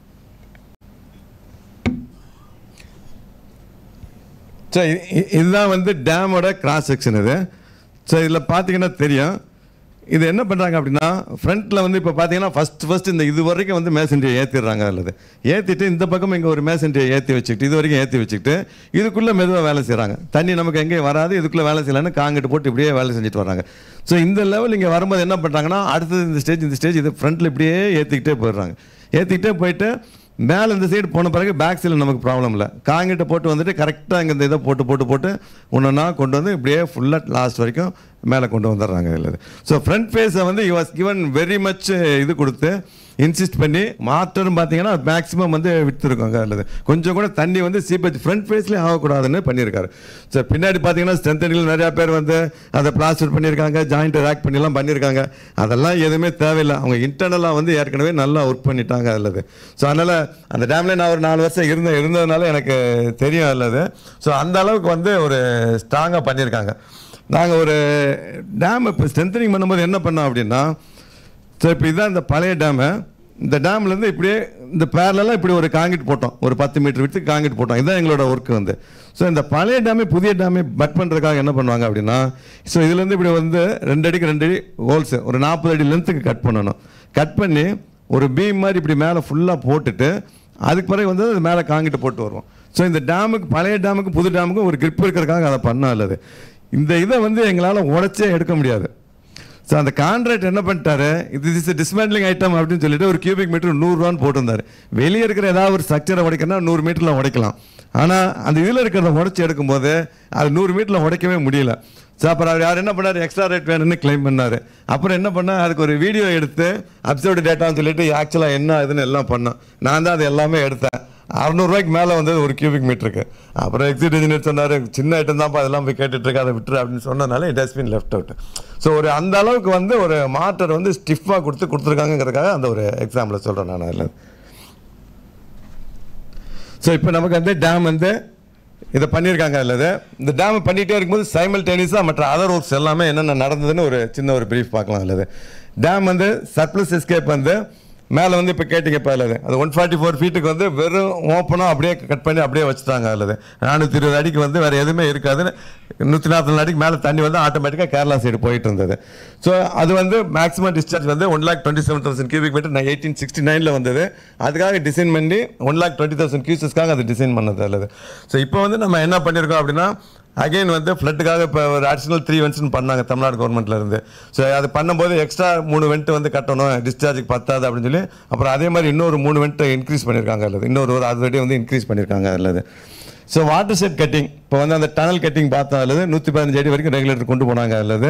ஸோ இதுதான் வந்து டேமோட கிராஸ் செக்ஷன் இது ஸோ இதில் பார்த்தீங்கன்னா தெரியும் இது என்ன பண்ணுறாங்க அப்படின்னா ஃப்ரண்ட்டில் வந்து இப்போ பார்த்தீங்கன்னா ஃபஸ்ட் ஃபஸ்ட் இந்த இது வரைக்கும் வந்து மேசன்ட்ரியை ஏற்றிடுறாங்க அல்லது ஏற்றிட்டு இந்த பக்கம் இங்கே ஒரு மேசன்ட்ரியை ஏற்றி வச்சுக்கிட்டு இது வரைக்கும் ஏற்றி வச்சுக்கிட்டு இதுக்குள்ளே மெதுவாக வேலை செய்கிறாங்க தண்ணி நமக்கு எங்கேயும் வராது இதுக்குள்ளே வேலை செய்யலான்னு காங்கிட்டு போட்டு இப்படியே வேலை செஞ்சுட்டு வராங்க ஸோ இந்த லெவல் இங்கே வரும்போது என்ன பண்ணுறாங்கன்னா அடுத்தது இந்த ஸ்டேஜ் இந்த ஸ்டேஜ் இது ஃப்ரண்ட்டில் இப்படியே ஏற்றிக்கிட்டே போயிடுறாங்க ஏற்றிக்கிட்டே போயிட்டு மேலே இந்த சைடு போன பிறகு பேக் சைடில் நமக்கு ப்ராப்ளம் இல்லை காங்கிட்ட போட்டு வந்துட்டு கரெக்டாக இங்கே இந்த இதை போட்டு போட்டு போட்டு ஒன்றுனா கொண்டு வந்து இப்படியே ஃபுல்லாக லாஸ்ட் வரைக்கும் மேலே கொண்டு வந்துடுறாங்க இதில் ஸோ ஃப்ரண்ட் ஃபேஸை வந்து he was given very much இது கொடுத்து இன்சிஸ்ட் பண்ணி மாற்றரும் பார்த்தீங்கன்னா மேக்ஸிமம் வந்து விற்றுருக்காங்க அல்லது கொஞ்சம் கூட தண்ணி வந்து சீப்பேஜ் ஃப்ரண்ட் ஃபேஸ்லேயே ஆகக்கூடாதுன்னு பண்ணியிருக்காரு ஸோ பின்னாடி பார்த்தீங்கன்னா ஸ்ட்ரென்த்தனில் நிறையா பேர் வந்து அதை பிளாஸ்டர் பண்ணியிருக்காங்க ஜாயிண்ட் ரேக் பண்ணிலாம் பண்ணியிருக்காங்க அதெல்லாம் எதுவுமே தேவையில்லை அவங்க இன்டர்னலாக வந்து ஏற்கனவே நல்லா ஒர்க் பண்ணிட்டாங்க அல்லது ஸோ அதனால் அந்த டேமில் நான் ஒரு நாலு வருஷம் இருந்தேன் இருந்ததுனால எனக்கு தெரியும் அல்லது ஸோ அந்த அளவுக்கு வந்து ஒரு ஸ்ட்ராங்காக பண்ணியிருக்காங்க நாங்கள் ஒரு டேம் இப்போ ஸ்ட்ரென்தனிங் பண்ணும்போது என்ன பண்ணோம் அப்படின்னா ஸோ இப்போ இதுதான் இந்த பழைய டேமு இந்த டேம்லேருந்து இப்படியே இந்த பேரலாம் இப்படி ஒரு காங்கிரீட் போட்டோம் ஒரு பத்து மீட்டர் விட்டு காங்கிரீட் போட்டோம் இதுதான் எங்களோட ஒர்க் வந்து ஸோ இந்த பழைய டேமே புதிய டேமே பட் பண்ணுறதுக்காக என்ன பண்ணுவாங்க அப்படின்னா ஸோ இதுலேருந்து இப்படி வந்து ரெண்டு அடிக்கு ரெண்டு அடி ஹோல்ஸ் ஒரு நாற்பது அடி லென்த்துக்கு கட் பண்ணணும் கட் பண்ணி ஒரு பீம் மாதிரி இப்படி மேலே ஃபுல்லாக போட்டுட்டு அதுக்கு பிறகு வந்து அது மேலே காங்கிட்டு போட்டு வருவோம் ஸோ இந்த டேமுக்கு பழைய டேமுக்கு புது டேமுக்கும் ஒரு grip இருக்கிறதுக்காக அதை பண்ண அல்லது இந்த இதை வந்து எங்களால் உடச்சே எடுக்க முடியாது ஸோ அந்த கான்ட்ராக்ட் என்ன பண்ணிட்டாரு இது இஸ் டிஸ்மேண்ட்லிங் ஐட்டம் அப்படின்னு சொல்லிட்டு ஒரு கியூபிக் மீட்டர் நூறுரூவான்னு போட்டிருந்தாரு வெளியே இருக்கிற ஏதாவது ஒரு ஸ்ட்ரக்சரை உடைக்கணும்னா நூறு மீட்டரில் உடைக்கலாம் ஆனால் அந்த இதில் இருக்கிறத உடச்சி எடுக்கும்போது அது நூறு மீட்டரில் உடைக்கவே முடியல ஸோ அப்புறம் அவர் யார் என்ன பண்ணார் எக்ஸ்ட்ரா ரேட் வேணும்னு கிளைம் பண்ணார் அப்புறம் என்ன பண்ணால் அதுக்கு ஒரு வீடியோ எடுத்து அப்சர்வ்டு டேட்டான்னு சொல்லிட்டு ஆக்சுவலாக என்ன இதுன்னு எல்லாம் பண்ணோம் நான் தான் அது எல்லாமே எடுத்தேன் அறநூறுவாய்க்கு மேலே வந்தது ஒரு கியூபிக் மீட்டருக்கு அப்புறம் எக்ஸிட் இன்ஜினியர் சொன்னார் சின்ன ஐட்டம் தான்ப்பா அதெல்லாம் போய் கேட்டுட்டு இருக்கு அதை விட்டுரு அப்படின்னு சொன்னதுனால it has been left out so ஒரு அந்த அளவுக்கு வந்து ஒரு மாட்டர் வந்து ஸ்டிஃபாக கொடுத்து கொடுத்துருக்காங்கிறதுக்காக அந்த ஒரு எக்ஸாம்பிள் சொல்கிறேன் நான் அதில் ஸோ இப்போ நமக்கு வந்து டேம் வந்து இதை பண்ணியிருக்காங்க அல்லது இந்த டேம் பண்ணிகிட்டே இருக்கும்போது சைமல்டேனியஸாக மற்ற அதர் ஒர்க்ஸ் எல்லாமே என்னென்ன நடந்ததுன்னு ஒரு சின்ன ஒரு பிரீஃப் பார்க்கலாம் அல்லது டேம் வந்து சர்ப்ளஸ் எஸ்கேப் வந்து மேலே வந்து இப்போ கேட்டிங்க இப்போ அல்லது அது ஒன் ஃபார்ட்டி ஃபோர் ஃபீட்டுக்கு வந்து வெறும் ஓப்பனாக அப்படியே கட் பண்ணி அப்படியே வச்சுட்டாங்க அல்லது நானூற்றி இருபது அடிக்கு வந்து வேறு எதுவுமே இருக்காது நூற்றி நாற்பது அடிக்கு மேலே தண்ணி வந்து ஆட்டோமேட்டிக்காக கேரளா சைடு போயிட்டு இருந்தது ஸோ அது வந்து மேக்ஸிமம் டிஸ்சார்ஜ் வந்து one lakh twenty seven thousand cubic metre eighteen sixty நைனில் வந்தது அதுக்காக டிசைன் பண்ணி ஒன் லேக் டுவெண்ட்டி தௌசண்ட் கியூசஸ்க்காக அது டிசைன் பண்ணது அல்லது ஸோ இப்போ வந்து நம்ம என்ன பண்ணியிருக்கோம் அப்படின்னா அகைன் வந்து ஃப்ளட்டுக்காக இப்போ ஒரு அடிஷனல் த்ரீ வெண்ட்ஸ்னு பண்ணாங்க தமிழ்நாடு கவர்மெண்ட்ல இருந்து ஸோ அது பண்ணும்போது எக்ஸ்ட்ரா மூணு வெண்ட் வந்து கட்டணும் டிஸ்சார்ஜுக்கு பத்தாது அப்படின்னு சொல்லி அப்புறம் அதே மாதிரி இன்னொரு மூணு வெண்ட்டை இன்க்ரீஸ் பண்ணியிருக்காங்க அல்லது இன்னொரு ஒரு அது வரையும் வந்து இன்க்ரீஸ் பண்ணியிருக்காங்க அல்லது ஸோ வாட்டர் செட் கட்டிங் இப்போ வந்து அந்த டனல் கட்டிங் பார்த்தோம் அல்லது நூற்றி பதினஞ்சு அடி வரைக்கும் ரெகுலேட்டர் கொண்டு போனாங்க அல்லது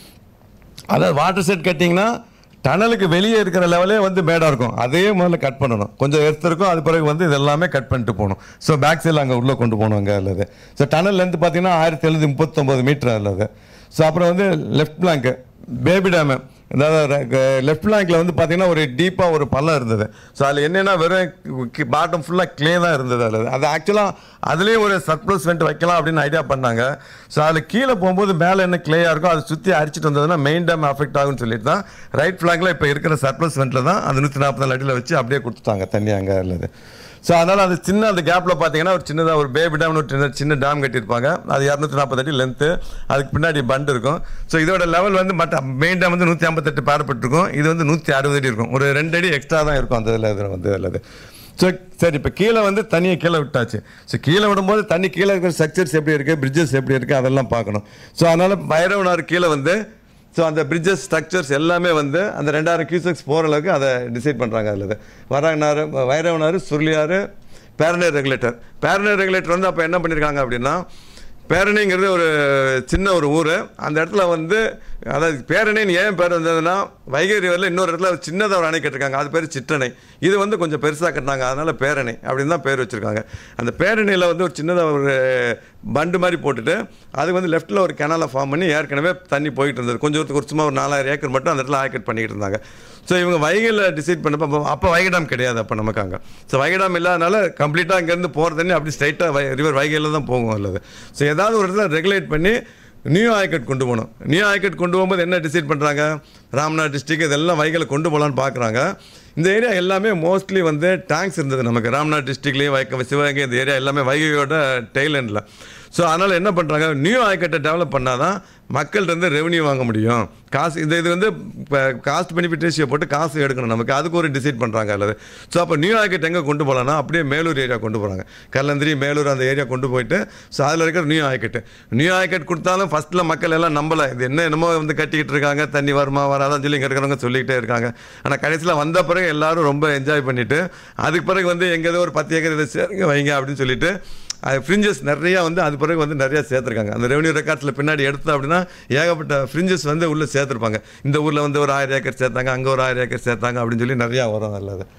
அதாவது வாட்டர் செட் கட்டிங்னா டனலுக்கு வெளியே இருக்கிற லெவலே வந்து மேடாக இருக்கும் அதே முதல்ல கட் பண்ணணும் கொஞ்சம் எர்த் இருக்கும் அது பிறகு வந்து இது எல்லாமே கட் பண்ணிட்டு போகணும் ஸோ பேக் சைடில் அங்கே உள்ளே கொண்டு போகணும் அங்கே அல்லது ஸோ டனல் லென்த் பார்த்தீங்கன்னா ஆயிரத்தி எழுநூற்றி முப்பத்தொம்பது மீட்டர் அல்லது ஸோ அப்புறம் வந்து லெஃப்ட் பிளாங்க்கு பேபி டேமு அதாவது லெஃப்ட் பிளாங்க்ல வந்து பார்த்தீங்கன்னா ஒரு டீப்பாக ஒரு பள்ளம் இருந்தது ஸோ அதில் என்னென்னா வெறும் பாட்டம் ஃபுல்லாக க்ளே தான் இருந்தது அதில் அது ஆக்சுவலாக அதுலேயே ஒரு சர்ப்ளஸ் வெண்ட் வைக்கலாம் அப்படின்னு ஐடியா பண்ணாங்க ஸோ அதில் கீழே போகும்போது மேலே என்ன க்ளேயாக இருக்கோ அதை சுற்றி அரிச்சிட்டு வந்ததுன்னா மெயின் டேம் அஃபெக்ட் ஆகும்னு சொல்லிட்டு தான் ரைட் ஃப்ளாங்கில் இப்போ இருக்கிற சர்ப்ளஸ் வெண்ட்டில் தான் அந்த நூற்றி நாற்பது அடியில் வச்சு அப்படியே கொடுத்துட்டாங்க தண்ணி அங்கே இல்லது ஸோ அதனால் அது சின்ன அந்த கேப்பில் பார்த்தீங்கன்னா ஒரு சின்னதாக ஒரு பேபி டேம்னு ஒரு சின்ன சின்ன டேம் கட்டியிருப்பாங்க அது இரநூத்தி நாற்பது அடி லென்த்து அதுக்கு பின்னாடி பண்ட் இருக்கும் ஸோ இதோட லெவல் வந்து மற்ற மெயின் டேம் வந்து நூற்றி ஐம்பத்தெட்டு பேரப்பட்டு இருக்கும் இது வந்து நூற்றி அறுபது அடி இருக்கும் ஒரு ரெண்டு அடி எக்ஸ்ட்ரா தான் இருக்கும் அந்த இதில் இதில் வந்து அதில் ஸோ சரி இப்போ கீழே வந்து தண்ணியை கீழே விட்டாச்சு ஸோ கீழே விடும்போது தண்ணி கீழே இருக்கிற ஸ்ட்ரக்சர்ஸ் எப்படி இருக்குது பிரிட்ஜஸ் எப்படி இருக்குது அதெல்லாம் பார்க்கணும் ஸோ அதனால் பைரவனார் கீழே வந்து ஸோ அந்த பிரிட்ஜஸ் ஸ்ட்ரக்சர்ஸ் எல்லாமே வந்து அந்த ரெண்டாயிரம் கியூசெக்ஸ் போகிற அளவுக்கு அதை டிசைட் பண்ணுறாங்க அதில் வராங்கனாரு வைரவனார் சுருளியார் பேரனர் ரெகுலேட்டர் பேரனர் ரெகுலேட்டர் வந்து அப்போ என்ன பண்ணியிருக்காங்க அப்படின்னா பேரணிங்கிறது ஒரு சின்ன ஒரு ஊர் அந்த இடத்துல வந்து அதாவது பேரணின்னு ஏன் பேர் வந்ததுன்னா வைகை ரிவரில் இன்னொரு இடத்துல ஒரு சின்னதாக ஒரு அணை கட்டிருக்காங்க அது பேர் சிற்றணை இது வந்து கொஞ்சம் பெருசாக கட்டினாங்க அதனால் பேரணை அப்படின்னு தான் பேர் வச்சுருக்காங்க அந்த பேரணியில் வந்து ஒரு சின்னதாக ஒரு பண்டு மாதிரி போட்டுட்டு அது வந்து லெஃப்ட்டில் ஒரு கெனாலை ஃபார்ம் பண்ணி ஏற்கனவே தண்ணி போயிட்டு இருந்தது கொஞ்சம் தூரத்துக்கு ஒரு சும்மா ஒரு நாலாயிரம் ஏக்கர் மட்டும் அந்த இடத்துல ஆக்கெட் பண்ணிக்கிட்டு இருந்தாங்க ஸோ இவங்க வைகையில் டிசைட் பண்ணப்போ அப்போ அப்போ வைகை டேம் கிடையாது அப்போ நமக்கு அங்கே ஸோ வைகை டேம் இல்லாதனால கம்ப்ளீட்டாக அங்கேருந்து போகிற தண்ணி அப்படி ஸ்ட்ரைட்டாக வை ரிவர் வைகையில் தான் போகும் அல்லது ஸோ ஏதாவது ஒரு இடத்துல ரெகுலேட் பண்ணி நியூ ஆய்கட் கொண்டு போகணும் நியூ ஆய்கட் கொண்டு போகும்போது என்ன டிசைட் பண்ணுறாங்க ராம்நாத் டிஸ்ட்ரிக் இதெல்லாம் வைகையில் கொண்டு போகலான்னு பார்க்குறாங்க இந்த ஏரியா எல்லாமே மோஸ்ட்லி வந்து டேங்க்ஸ் இருந்தது நமக்கு ராம்நாத் டிஸ்ட்ரிக்ட்லேயும் வைக்க சிவகங்கை இந்த ஏரியா எல்லாமே வைகையோட டெய்ல் எண்டில் ஸோ அதனால் என்ன பண்ணுறாங்க நியூ ஆய்கட்டை டெவலப் பண்ணால் தான் மக்கள்கிட்ட இருந்து ரெவன்யூ வாங்க முடியும் காசு இந்த இது வந்து இப்போ காஸ்ட் பெனிஃபிட் ரேஷியோ போட்டு காசு எடுக்கணும் நமக்கு அதுக்கு ஒரு டிசைட் பண்ணுறாங்க அல்லது ஸோ அப்போ நியூ ஆய்கட் எங்கே கொண்டு போகலான்னா அப்படியே மேலூர் ஏரியா கொண்டு போகிறாங்க கல்லந்திரி மேலூர் அந்த ஏரியா கொண்டு போயிட்டு ஸோ அதில் இருக்கிற நியூ ஆய்கட்டு நியூ ஆய்கட் கொடுத்தாலும் ஃபஸ்ட்டில் மக்கள் எல்லாம் நம்பலை இது என்ன என்னமோ வந்து கட்டிக்கிட்டு இருக்காங்க தண்ணி வருமா வராதான்னு சொல்லி இங்கே இருக்கிறவங்க சொல்லிக்கிட்டே இருக்காங்க ஆனால் கடைசியில் வந்த பிறகு எல்லாரும் ரொம்ப என்ஜாய் பண்ணிவிட்டு அதுக்கு பிறகு வந்து எங்கே ஏதோ ஒரு பத்து ஏக்கர் இதை சேருங்க வைங்க அப்படின்னு சொல்லிட்டு அது ஃப்ரிஞ்சஸ் நிறையா வந்து அது பிறகு வந்து நிறையா சேர்த்துருக்காங்க அந்த ரெவன்யூ ரெக்கார்ட்ஸில் பின்னாடி எடுத்தோம் அப்படின்னா ஏகப்பட்ட ஃப்ரிஞ்சஸ் வந்து உள்ளே சேர்த்துருப்பாங்க இந்த ஊரில் வந்து ஒரு ஆயிரம் ஏக்கர் சேர்த்தாங்க அங்கே ஒரு ஆயிரம் ஏக்கர் சேர்த்தாங்க அப்படின்னு சொல்லி நிறையா வரும் அதில் அது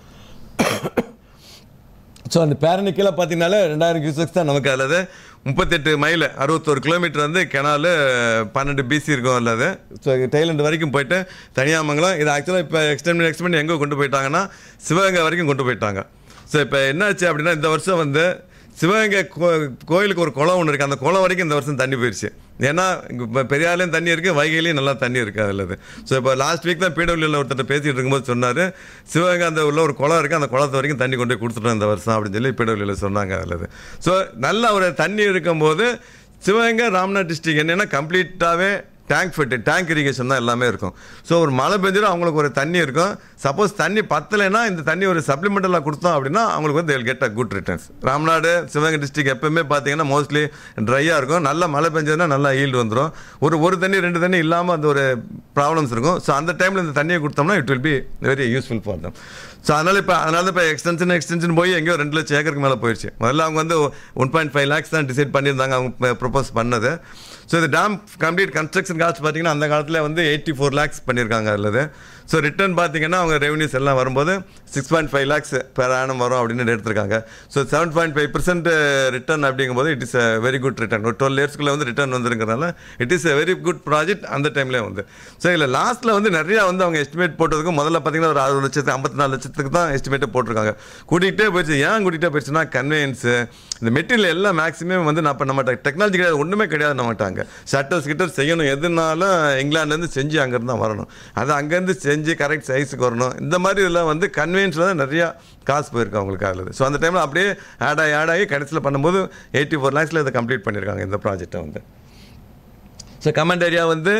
ஸோ அந்த பேரணி கீழே பார்த்தீங்கனாலே ரெண்டாயிரம் கியூசெக்ஸ் தான் நமக்கு அல்லது முப்பத்தெட்டு மைல் அறுபத்தோரு கிலோமீட்டர் வந்து கெனாலு பன்னெண்டு பிசி இருக்கும் அல்லது ஸோ டைலண்ட் வரைக்கும் போயிட்டு தனியாமங்கலம் இது ஆக்சுவலாக இப்போ எக்ஸ்டெண்ட் பண்ணி எக்ஸ்டெண்ட் பண்ணி எங்கே கொண்டு போயிட்டாங்கன்னா சிவகங்கை வரைக்கும் கொண்டு போயிட்டாங்க ஸோ இப்போ என்னாச்சு அப்படின்னா இந்த வருஷம் வந்து சிவகங்கை கோ கோயிலுக்கு ஒரு குளம் ஒன்று இருக்குது அந்த குளம் வரைக்கும் இந்த வருஷம் தண்ணி போயிடுச்சு ஏன்னா இப்போ பெரியாலையும் தண்ணி இருக்குது வைகையிலையும் நல்லா தண்ணி இருக்குது அதில் இது ஸோ இப்போ லாஸ்ட் வீக் தான் பிடபிள்யூவில் ஒருத்தர் பேசிகிட்டு இருக்கும்போது சொன்னார் சிவகங்கை அந்த உள்ள ஒரு குளம் இருக்குது அந்த குளத்து வரைக்கும் தண்ணி கொண்டு போய் கொடுத்துட்டோம் இந்த வருஷம் அப்படின்னு சொல்லி பிடபிள்யூவில் சொன்னாங்க அதில் இது ஸோ நல்ல ஒரு தண்ணி இருக்கும்போது சிவகங்கை ராம்நாத் டிஸ்ட்ரிக் என்னென்னா கம்ப்ளீட்டாகவே டேங்க் ஃபிட்டு டேங்க் இரிகேஷன் தான் எல்லாமே இருக்கும் ஸோ ஒரு மழை பெஞ்சிடும் அவங்களுக்கு ஒரு தண்ணி இருக்கும் சப்போஸ் தண்ணி பத்தலைன்னா இந்த தண்ணி ஒரு சப்ளிமெண்டலாக கொடுத்தோம் அப்படின்னா அவங்களுக்கு வந்து get a good returns Ramnad Sivaganga district எப்பவுமே பார்த்தீங்கன்னா மோஸ்ட்லி ட்ரையாக இருக்கும் நல்ல மழை பெஞ்சதுன்னா நல்லா ஈல்டு வந்துடும் ஒரு ஒரு தண்ணி ரெண்டு தண்ணி இல்லாமல் அந்த ஒரு ப்ராப்ளம்ஸ் இருக்கும் ஸோ அந்த டைமில் இந்த தண்ணியை கொடுத்தோம்னா it will be very useful for them so அதனால் இப்போ அதனால தான் இப்போ எக்ஸ்டென்ஷன் எக்ஸ்டென்ஷன் போய் எங்கேயோ ரெண்டு லட்சம் ஏக்கருக்கு மேலே போயிடுச்சு முதல்ல அவங்க வந்து ஒன் பாயிண்ட் ஃபைவ் லேக்ஸ் தான் டிசைட் பண்ணியிருந்தாங்க அவங்க ப்ரொப்போஸ் பண்ணது ஸோ இந்த டேம் கம்ப்ளீட் கன்ஸ்ட்ரக்ஷன் காஸ்ட் பார்த்தீங்கன்னா அந்த காலத்தில் வந்து எயிட்டி ஃபோர் லேக்ஸ் பண்ணியிருக்காங்க அதில் ஸோ ரிட்டர்ன் பார்த்தீங்கன்னா அவங்க ரெவன்யூஸ் எல்லாம் வரும்போது six point five lakhs per annum வரும் அப்படின்னு எடுத்திருக்காங்க so seven point five percent return அப்படிங்கும்போது it is a very good return ஒரு டுவெல் இயர்ஸ்க்குள்ளே வந்து ரிட்டர்ன் வந்துருக்கிறனால it is a very good project அந்த டைம்லேயே வந்து ஸோ இதில் லாஸ்ட்டில் வந்து நிறையா வந்து அவங்க எஸ்டிமேட் போட்டதுக்கு முதல்ல பார்த்தீங்கன்னா ஒரு அறுபது லட்சத்து ஐம்பத்தி நாலு லட்சத்துக்கு தான் எஸ்டிமேட்டே போட்டிருக்காங்க கூட்டிகிட்டே போயிடுச்சு ஏன் கூட்டிகிட்டே போயிடுச்சுன்னா கன்வெயன்ஸு இந்த மெட்டீரியல் எல்லாம் மேக்ஸிமம் வந்து நான் இப்போ நம்ம டெக்னாலஜி கிடையாது ஒன்றுமே கிடையாது நம்மட்டாங்க ஷட்டர்ஸ் கிட்ட செய்யணும் எதுனாலும் இங்கிலாந்துலேருந்து செஞ்சு அங்கேருந்து தான் வரணும் அது அங்கேருந்து செஞ்சு கரெக்ட் சைஸுக்கு வரணும் இந்த மாதிரி இதெல்லாம் வந்து கன்வென்ஸில் தான் நிறையா காசு போயிருக்கு அவங்களுக்கு அதில் ஸோ அந்த டைமில் அப்படியே ஆட் ஆகி ஆட் ஆகி கடைசியில் பண்ணும்போது எயிட்டி ஃபோர் லேக்ஸில் இதை கம்ப்ளீட் பண்ணியிருக்காங்க இந்த ப்ராஜெக்டை வந்து ஸோ கமெண்ட் ஏரியா வந்து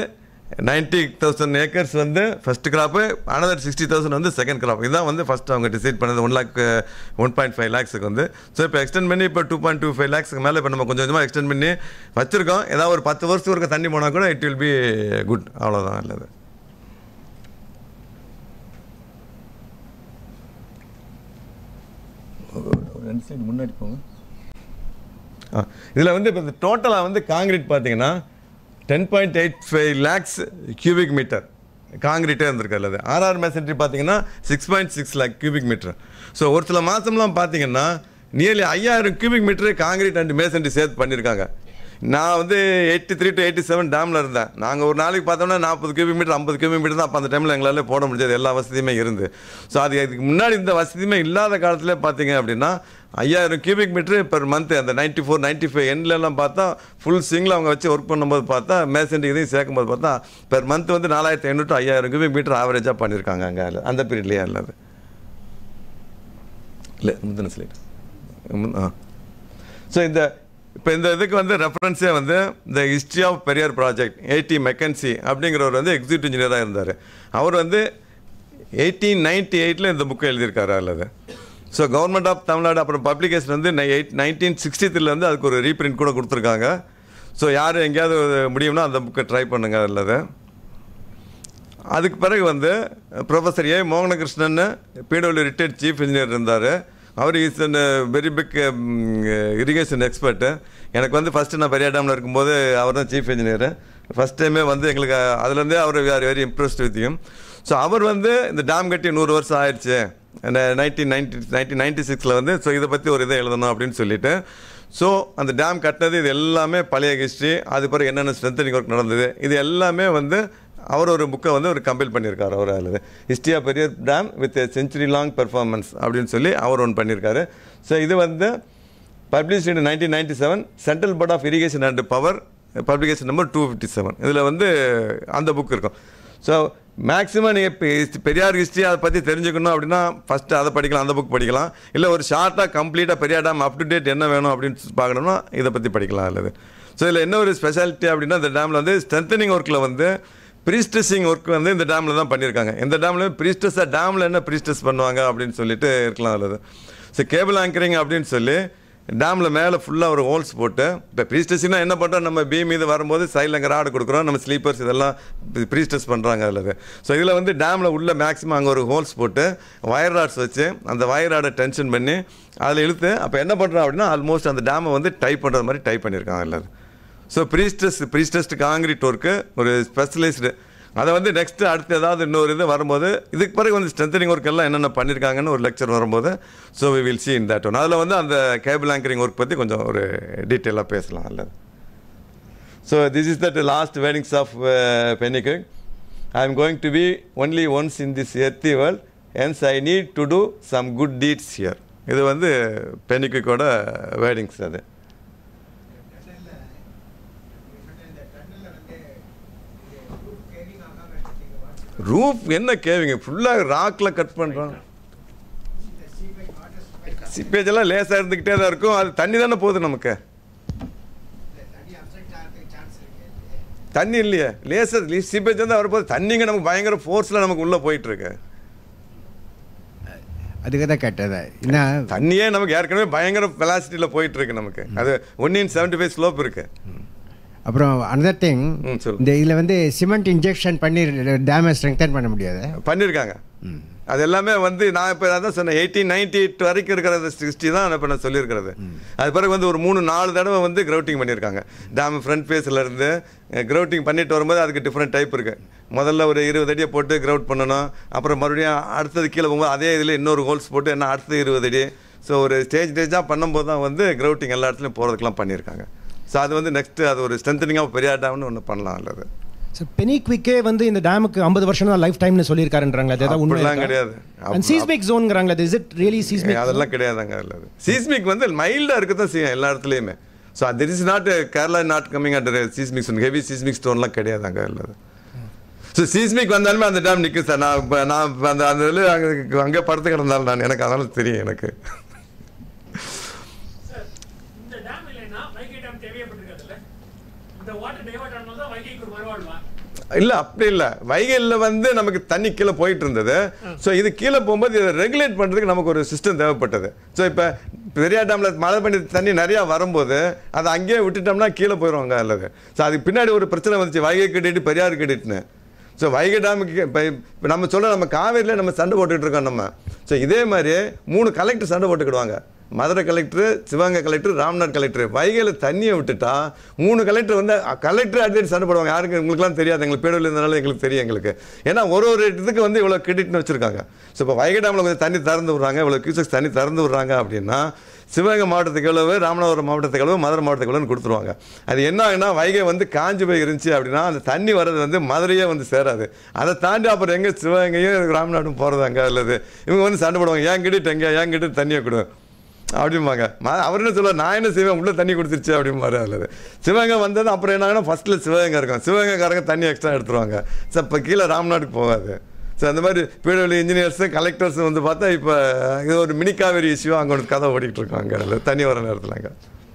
நைன்ட்டி தௌசண்ட் ஏக்கர்ஸ் வந்து first crop another sixty thousand வந்து செகண்ட் கிராப் இதுதான் வந்து ஃபஸ்ட் அவங்க டிசைட் பண்ணது one lakh one point five லேக்ஸுக்கு வந்து ஸோ இப்போ எக்ஸ்டெண்ட் பண்ணி இப்போ டூ பாயிண்ட் டூ ஃபைவ் லேக்ஸ்க்கு மேலே இப்போ நம்ம கொஞ்சம் கொஞ்சமாக எக்ஸ்டெண்ட் பண்ணி வச்சுருக்கோம் ஏதாவது ஒரு பத்து வருஷத்துக்கு ஒருக்க தண்ணி போனால் கூட இட் வில் பி குட் அவ்வளோதான் இல்லது ரெண்டு சைடு முன்னாடி போங்க இதில் வந்து இப்போ டோட்டலாக வந்து காங்கிரீட் பார்த்தீங்கன்னா ten point eight five lakhs cubic metre காங்கிரீட்டே இருந்திருக்கு அல்லது ஆர்ஆர் மேசன்ட்ரி பார்த்தீங்கன்னா six point six lakh cubic metre so ஒரு சில மாதம்லாம் பார்த்தீங்கன்னா நியர்லி ஐயாயிரம் cubic metre concrete and masonry சேர்த்து பண்ணியிருக்காங்க நான் வந்து eighty three to eighty seven டேமில் இருந்தேன் நாங்கள் ஒரு நாளைக்கு பார்த்தோம்னா நாற்பது கியூபிக் மீட்டர் ஐம்பது கியூபிக் மீட்டர் தான் அப்போ அந்த டைமில் எங்களால் போட முடியாது எல்லா வசதியுமே இருந்து ஸோ அது அதுக்கு முன்னாடி இந்த வசதியுமே இல்லாத காலத்தில் பார்த்தீங்க அப்படின்னா ஐயாயிரம் கியூபிக் மீட்டர் பெர் மந்த் அந்த நைன்ட்டி ஃபோர் நைன்ட்டி ஃபைவ் எண்ட்லலாம் பார்த்தா ஃபுல் சிங்கில் அவங்க வச்சு ஒர்க் பண்ணும்போது பார்த்தா மேசன்டி இதையும் சேர்க்கும்போது பார்த்தா பெர் மந்த் வந்து நாலாயிரத்தி ஐநூறு to ஐயாயிரம் கியூபிக் மீட்டர் ஆவரேஜாக பண்ணியிருக்காங்க அங்கே அந்த பீரியட்லேயே அல்லது இல்லை முந்தின ஸ்லைட் ஆ ஸோ இந்த இப்போ இந்த இதுக்கு வந்து ரெஃபரன்ஸே வந்து இந்த history of Periyar project A T Mackenzie அப்படிங்கிறவர் வந்து எக்ஸிக்யூட்டிவ் இன்ஜினியராக இருந்தார் அவர் வந்து எயிட்டீன் நைன்டி எயிட்டில் இந்த புக்கை எழுதியிருக்காரு அல்லது ஸோ கவர்மெண்ட் ஆஃப் தமிழ்நாடு அப்புறம் பப்ளிகேஷன் வந்து எயிட் நைன்டீன் சிக்ஸ்டி த்ரீல வந்து அதுக்கு ஒரு ரீப்ரிண்ட் கூட கொடுத்துருக்காங்க ஸோ யார் எங்கேயாவது முடியும்னா அந்த புக்கை ட்ரை பண்ணுங்க அல்லது அதுக்கு பிறகு வந்து professor A Mohanakrishnan P W retired chief engineer இருந்தார் அவர் is an very big irrigation expert எனக்கு வந்து ஃபஸ்ட்டு நான் பெரிய டேமில் இருக்கும்போது அவர் தான் சீஃப் இன்ஜினியர் ஃபஸ்ட் டைமே வந்து எங்களுக்கு அதுலேருந்தே அவர் வேறு வெரி இம்ப்ரெஸ்ட் வித்தியும் ஸோ அவர் வந்து இந்த டேம் கட்டி நூறு வருஷம் ஆயிடுச்சு நைன்டீன் நைன்டி நைன்டீன் நைன்டி சிக்ஸில் வந்து ஸோ இதை பற்றி ஒரு இதை எழுதணும் அப்படின்னு சொல்லிட்டு ஸோ அந்த டேம் கட்டினது இது எல்லாமே பழைய ஹிஸ்ட்ரி அது பிறகு என்னென்ன ஸ்ட்ரென்தனிங் ஒர்க் நடந்தது இது எல்லாமே வந்து அவர் ஒரு புக்கை வந்து ஒரு கம்பைல் பண்ணியிருக்காரு அவர் அதில் ஹிஸ்ட்ரி ஆஃப் பெரிய dam with century long performance அப்படின்னு சொல்லி அவர் ஒன்று பண்ணியிருக்காரு ஸோ இது வந்து publish in nineteen ninety seven central board of irrigation and power publication number two fifty seven இதில் வந்து அந்த புக் இருக்கும் ஸோ மேக்ஸிமம் நீங்கள் இப்போ பெரியார் ஹிஸ்ட்ரி அதை பற்றி தெரிஞ்சுக்கணும் அப்படின்னா ஃபஸ்ட்டு அதை படிக்கலாம் அந்த புக் படிக்கலாம் இல்லை ஒரு ஷார்ட்டாக கம்ப்ளீட்டாக Periyar dam up to date என்ன வேணும் அப்படின்னு பார்க்கணும்னா இதை பற்றி படிக்கலாம் அல்லது ஸோ இதில் என்ன ஒரு ஸ்பெஷாலிட்டி அப்படின்னா இந்த டேமில் வந்து ஸ்ட்ரென்தனிங் ஒர்க்கில் வந்து ப்ரீஸ்டஸிங் ஒர்க் வந்து இந்த டேமில் தான் பண்ணியிருக்காங்க இந்த டேமில் ப்ரீஸ்டஸாக டேமில் என்ன ப்ரீஸ்டஸ் பண்ணுவாங்க அப்படின்னு சொல்லிட்டு இருக்கலாம் அல்லது ஸோ கேபிள் ஆங்கரிங் அப்படின்னு சொல்லி டேமில் மேலே ஃபுல்லாக ஒரு ஹோல்ஸ் போட்டு இப்போ ப்ரீஸ்டஸிங்னா என்ன பண்ணுறோம் நம்ம பீம் இது வரும்போது சைடில் அங்கே ராடு கொடுக்குறோம் நம்ம ஸ்லீப்பர்ஸ் இதெல்லாம் ப்ரீஸ்டஸ் பண்ணுறாங்க அதில் ஸோ இதில் வந்து டேமில் உள்ள மேக்ஸிமம் அங்கே ஒரு ஹோல்ஸ் போட்டு வயர் ராட்ஸ் வச்சு அந்த வயர் ராடை டென்ஷன் பண்ணி அதில் இழுத்து அப்போ என்ன பண்ணுறோம் அப்படின்னா ஆல்மோஸ்ட் அந்த டேமை வந்து டைப் பண்ணுறது மாதிரி டைப் பண்ணியிருக்காங்க எல்லாரும் so prestress prestressed concrete work ஒரு ஸ்பெஷலைஸ்டு அதை வந்து நெக்ஸ்ட்டு அடுத்து ஏதாவது இன்னொரு இது வரும்போது இதுக்கு பிறகு வந்து ஸ்ட்ரென்தனிங் ஒர்க் எல்லாம் என்னென்ன பண்ணியிருக்காங்கன்னு ஒரு லெக்சர் வரும்போது so we will see in that one அதில் வந்து அந்த கேபிள் ஆங்கரிங் ஒர்க் பற்றி கொஞ்சம் ஒரு டீட்டெயிலாக பேசலாம் அல்லது so this is that last wordings of Pennycuick I am going to be only once in this earthy world hence I need to do some good deeds here இது வந்து பெனிக்கோட wordings அது roof என்ன கேவிங்க ஃபுல்லாக ராக்கில் கட் பண்ணுறோம் சிப்பேஜ் எல்லாம் லேசாக இருந்துக்கிட்டே தான் இருக்கும் அது தண்ணி தானே போகுது நமக்கு தண்ணி இல்லையே லேசர் சிப்பேஜ் வந்து வரப்போது தண்ணிங்க நமக்கு பயங்கர ஃபோர்ஸில் நமக்கு உள்ளே போயிட்டுருக்கு அதுக்கு தான் கேட்டது என்ன தண்ணியே நமக்கு ஏற்கனவே பயங்கர வெலாசிட்டியில் போயிட்டுருக்கு நமக்கு அது one in seventy five slope இருக்குது அப்புறம் அனதர் திங் ம், சொல்லு. இந்த இதில் வந்து சிமெண்ட் இன்ஜெக்ஷன் பண்ணி டேமை ஸ்ட்ரெங்தன் பண்ண முடியாது பண்ணியிருக்காங்க அது எல்லாமே வந்து நான் இப்போ அதான் சொன்னேன் எயிட்டீன் நைன்டி எயிட் வரைக்கும் இருக்கிறது சிக்ஸ்டி தான் இப்போ நான் சொல்லியிருக்கிறது அது பிறகு வந்து ஒரு மூணு நாலு தடவை வந்து கிரவுட்டிங் பண்ணியிருக்காங்க டேம் ஃப்ரண்ட் ஃபேஸில் இருந்து கிரவுட்டிங் பண்ணிட்டு வரும்போது அதுக்கு டிஃப்ரெண்ட் டைப் இருக்குது முதல்ல ஒரு இருபது அடியை போட்டு கிரவுட் பண்ணணும் அப்புறம் மறுபடியும் அடுத்தது கீழே போகும்போது அதே இதில் இன்னொரு ஹோல்ஸ் போட்டு என்ன அடுத்தது இருபது அடி ஸோ ஒரு ஸ்டேஜ் ஸ்டேஜாக பண்ணும்போது தான் வந்து கிரவுட்டிங் எல்லா இடத்துலையும் போகிறதுக்கெலாம் பண்ணியிருக்காங்க ஸோ அது வந்து நெக்ஸ்ட்டு அது ஒரு ஸ்ட்ரென்தனிங்காக பெரிய டேம்னு ஒன்று பண்ணலாம் அல்லது சார் பெனிக்விக்கே வந்து இந்த டேமுக்கு ஐம்பது வருஷம் தான் லைஃப் டைம்னு சொல்லியிருக்காருன்றாங்க அது ஏதாவது உண்மை அப்படிலாம் கிடையாது. அண்ட் சீஸ்மிக் ஜோன்ங்கிறாங்களா இஸ் இட் ரியலி சீஸ்மிக் அதெல்லாம் கிடையாதாங்க அதில் சீஸ்மிக் வந்து மைல்டாக இருக்க தான் செய்யும் எல்லா இடத்துலையுமே so this is not Kerala not coming under seismic zone heavy seismic ஸ்டோன்லாம் கிடையாதாங்க அதில் ஸோ சீஸ்மிக் வந்தாலுமே அந்த டேம் நிற்கும் சார் நான் இப்போ நான் இப்ப அந்த அந்த இதில் அங்கே அங்கே படுத்து கிடந்தாலும் நான் எனக்கு அதனால தெரியும் எனக்கு சார் இந்த டேம் இல்லைன்னா வைகை டேம் தேவையப்பட்டிருக்காதுல்ல இந்த வாட்டர் டைவர்ட் ஆனாலும் தான் வைகைக்கு ஒரு மறுவாழ்வா இல்ல அப்படி இல்ல வைகையில் வந்து நமக்கு தண்ணி கீழே போயிட்டு இருந்தது ஸோ இது கீழே போகும்போது இதை ரெகுலேட் பண்றதுக்கு நமக்கு ஒரு சிஸ்டம் தேவைப்பட்டது ஸோ இப்போ பெரியார் டேம்ல மழை பண்ணி தண்ணி நிறையா வரும்போது அதை அங்கேயே விட்டுட்டோம்னா கீழே போயிடுவாங்க அல்லது ஸோ அதுக்கு பின்னாடி ஒரு பிரச்சனை வந்துச்சு வைகை கட்டிட்டு பெரியார் கட்டிட்டுன்னு ஸோ வைகை டேமுக்கு இப்போ இப்போ நம்ம சொல்ல நம்ம காவேரியில் நம்ம சண்டை போட்டுட்டு இருக்கோம் நம்ம ஸோ இதே மாதிரி மூணு கலெக்டர் சண்டை போட்டுக்கிடுவாங்க Madurai collector Sivaganga collector Ramnad collector வைகையில் தண்ணியை விட்டுட்டா மூணு கலெக்டர் வந்து கலெக்டர் அடிக்கடி சண்டை போடுவாங்க யாருக்கு எங்களுக்குலாம் தெரியாது எங்களுக்கு பேடவில் இருந்தனால எங்களுக்கு தெரியும் எங்களுக்கு ஏன்னா ஒரு ஒரு இதுக்கு வந்து இவ்வளோ கிரெடிட்னு வச்சுருக்காங்க ஸோ இப்போ வைகை டேமில் கொஞ்சம் தண்ணி திறந்து விட்றாங்க இவ்வளோ கியூசக்ஸ் தண்ணி திறந்து விட்றாங்க அப்படின்னா சிவகங்கை மாவட்டத்துக்கு எவ்வளவு ராமநாதபுரம் மாவட்டத்துக்கு எவ்வளவு மதுரை மாவட்டத்துக்கு எவ்வளோன்னு கொடுத்துருவாங்க அது என்ன ஆகுனா வைகை வந்து காஞ்சி போய் இருந்துச்சு அப்படின்னா அந்த தண்ணி வர்றது வந்து மதுரையே வந்து சேராது அதை தாண்டி அப்புறம் எங்கே சிவகங்கையும் ராமநாடும் போகிறது அங்கே அல்லது இவங்க வந்து சண்டை போடுவாங்க ஏன் கிட்ட எங்கே ஏன் கிட்ட தண்ணியை கொடு அப்படிம்பாங்க ம- அவர் என்ன சொல்லுவார் நான் என்ன செய்வேன் உள்ள தண்ணி கொடுத்துருச்சு அப்படிம்பாரு அல்லது சிவகங்கை வந்தது அப்புறம் என்னாங்கன்னா ஃபர்ஸ்ட்டில் சிவகங்கை இருக்கும் சிவகங்கைக்காரங்க தண்ணி எக்ஸ்ட்ரா எடுத்துருவாங்க ஸோ இப்போ கீழே ராம்நாடுக்கு போகாது ஸோ அந்த மாதிரி பிடபிள்யூ இன்ஜினியர்ஸும் கலெக்டர்ஸும் வந்து பார்த்தா இப்போ இது ஒரு மினி காவேரி இஷ்யூ அங்கே ஒரு கதை ஓடிக்கிட்டு இருக்காங்க அதில் தண்ணி வர நேரத்தில் அங்கே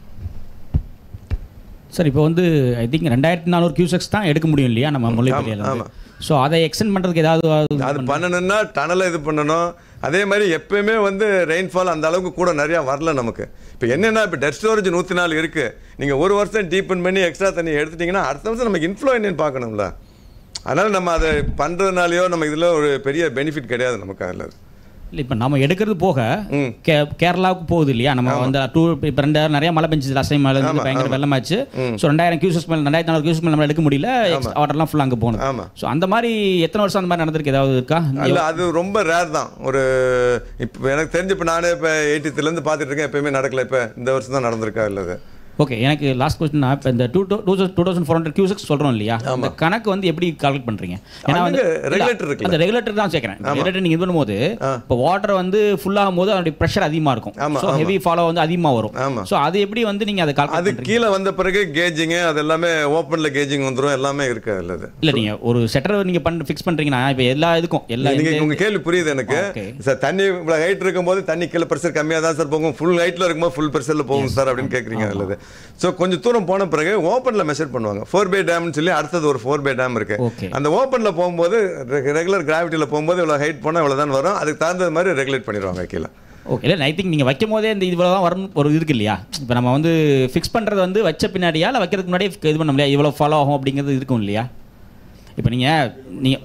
சார் இப்போ வந்து ஐ திங்க் ரெண்டாயிரத்தி நானூறு கியூசெக்ஸ் தான் எடுக்க முடியும் இல்லையா நம்ம முல்லைப்பள்ளியில் ஆமா. ஸோ அதை எக்ஸ்டெண்ட் பண்ணுறதுக்கு ஏதாவது அது பண்ணணும்னா டனலை இது பண்ணணும் அதே மாதிரி எப்பயுமே வந்து ரெயின்ஃபால் அந்த அளவுக்கு கூட நிறையா வரல நமக்கு இப்போ என்னென்னா இப்போ டெட் ஸ்டோரேஜ் நூற்றி நாலு இருக்குது நீங்கள் ஒரு வருஷம் டீப்பன் பண்ணி எக்ஸ்ட்ரா தண்ணி எடுத்துட்டிங்கன்னா அடுத்த வருஷம் நமக்கு இன்ஃப்ளோ என்னன்னு பார்க்கணும்ல அதனால் நம்ம அதை பண்ணுறதுனாலையோ நம்ம இதில் ஒரு பெரிய பெனிஃபிட் கிடையாது நமக்கு அதில் இல்லை இப்போ நம்ம எடுக்கிறது போக ம். கே கேரளாவுக்கு போகுது இல்லையா நம்ம வந்து டூ இப்போ ரெண்டாயிரம் நிறைய மழை பெஞ்சது லாஸ்ட் டைம் மழை ஆமா, வந்து பயங்கர ஆமா. வெள்ளமாச்சு ஸோ ரெண்டாயிரம் கியூசஸ் மேலே ரெண்டாயிரத்தி நானூறு கியூசஸ் மேலே நம்ம எடுக்க முடியல வாட்டர்லாம் ஃபுல்லாக அங்கே போகணும் ஆமா. ஸோ அந்த மாதிரி எத்தனை வருஷம் அந்த மாதிரி நடந்திருக்கு ஏதாவது இருக்கா இல்ல அது ரொம்ப ரேர் தான் ஒரு இப்போ எனக்கு தெரிஞ்சு இப்போ நானே இப்போ எயிட்டித்துலேருந்து பார்த்துட்டு இருக்கேன் எப்பயுமே நடக்கல இப்போ இந்த வருஷம் தான் நடந்திருக்கா இல்லது ஓகே எனக்கு லாஸ்ட் கொஸ்டின் இப்போ இந்த two two two thousand four hundred cusecs சொல்கிறோம் இல்லையா அந்த கணக்கு வந்து எப்படி கால்குலேட் பண்ணுறீங்க அதுக்கு regulator இருக்குல்ல? அந்த ரெகுலேட்டர் தான் சேர்க்குறேன் ரெகுலேட்டர் நீங்கள் இது பண்ணும்போது இப்போ வாட்டர் வந்து full ஆகும் போது அதோடைய ப்ரெஷர் அதிகமாக இருக்கும் ஆமா, ஸோ ஆமா. ஹெவி ஃபாலோ வந்து அதிகமாக வரும் ஆமா. ஸோ அது எப்படி வந்து நீங்கள் அதை அது கால்குலேட் கீழே வந்த பிறகு கேஜிங்கு அது எல்லாமே ஓப்பனில் கேஜிங் வந்துடும் எல்லாமே இருக்கு அதில் அது இல்லை நீங்கள் ஒரு செட்டர் நீங்கள் பண்ண ஃபிக்ஸ் பண்ணுறீங்கன்னா இப்போ எல்லா இதுக்கும் எல்லா நீங்க இந்த- உங்க கேள்வி புரியுது எனக்கு Okay. சார் தண்ணி இவ்வளவு ஹைட் இருக்கும்போது தண்ணி கீழே ப்ரெஷர் கம்மியாக தான் சார் போகும் ஃபுல் ஹைட்ல இருக்கும்போது ஃபுல் ப்ரெஷர்ல போகும் சார் அப்படின்னு கேட்குறீங்க அல்லது ஸோ கொஞ்சம் தூரம் போன பிறகு ஓப்பன்ல மெஷர் பண்ணுவாங்க ஃபோர் பை டேம்னு சொல்லி அடுத்தது ஒரு ஃபோர் பை டேம் இருக்கு Okay. அந்த ஓப்பன்ல போகும்போது ரெகுலர் கிராவிட்டியில் போகும்போது இவ்வளோ ஹைட் போனால் இவ்வளோ தான் வரும் அதுக்கு தகுந்தது மாதிரி ரெகுலேட் பண்ணிடுவாங்க கீழே ஓகே இல்லை ஐ திங்க் நீங்கள் வைக்கும் போதே இந்த இவ்வளோ தான் வரும் ஒரு இருக்கு இல்லையா இப்போ நம்ம வந்து ஃபிக்ஸ் பண்ணுறது வந்து வச்ச பின்னாடியா இல்லை வைக்கிறதுக்கு முன்னாடியே இது பண்ண முடியாது இவ்வளோ ஃபாலோ ஆகும் அப்படிங்கிறது இருக்கும் இல்லையா இப்போ நீங்கள் நீங்கள்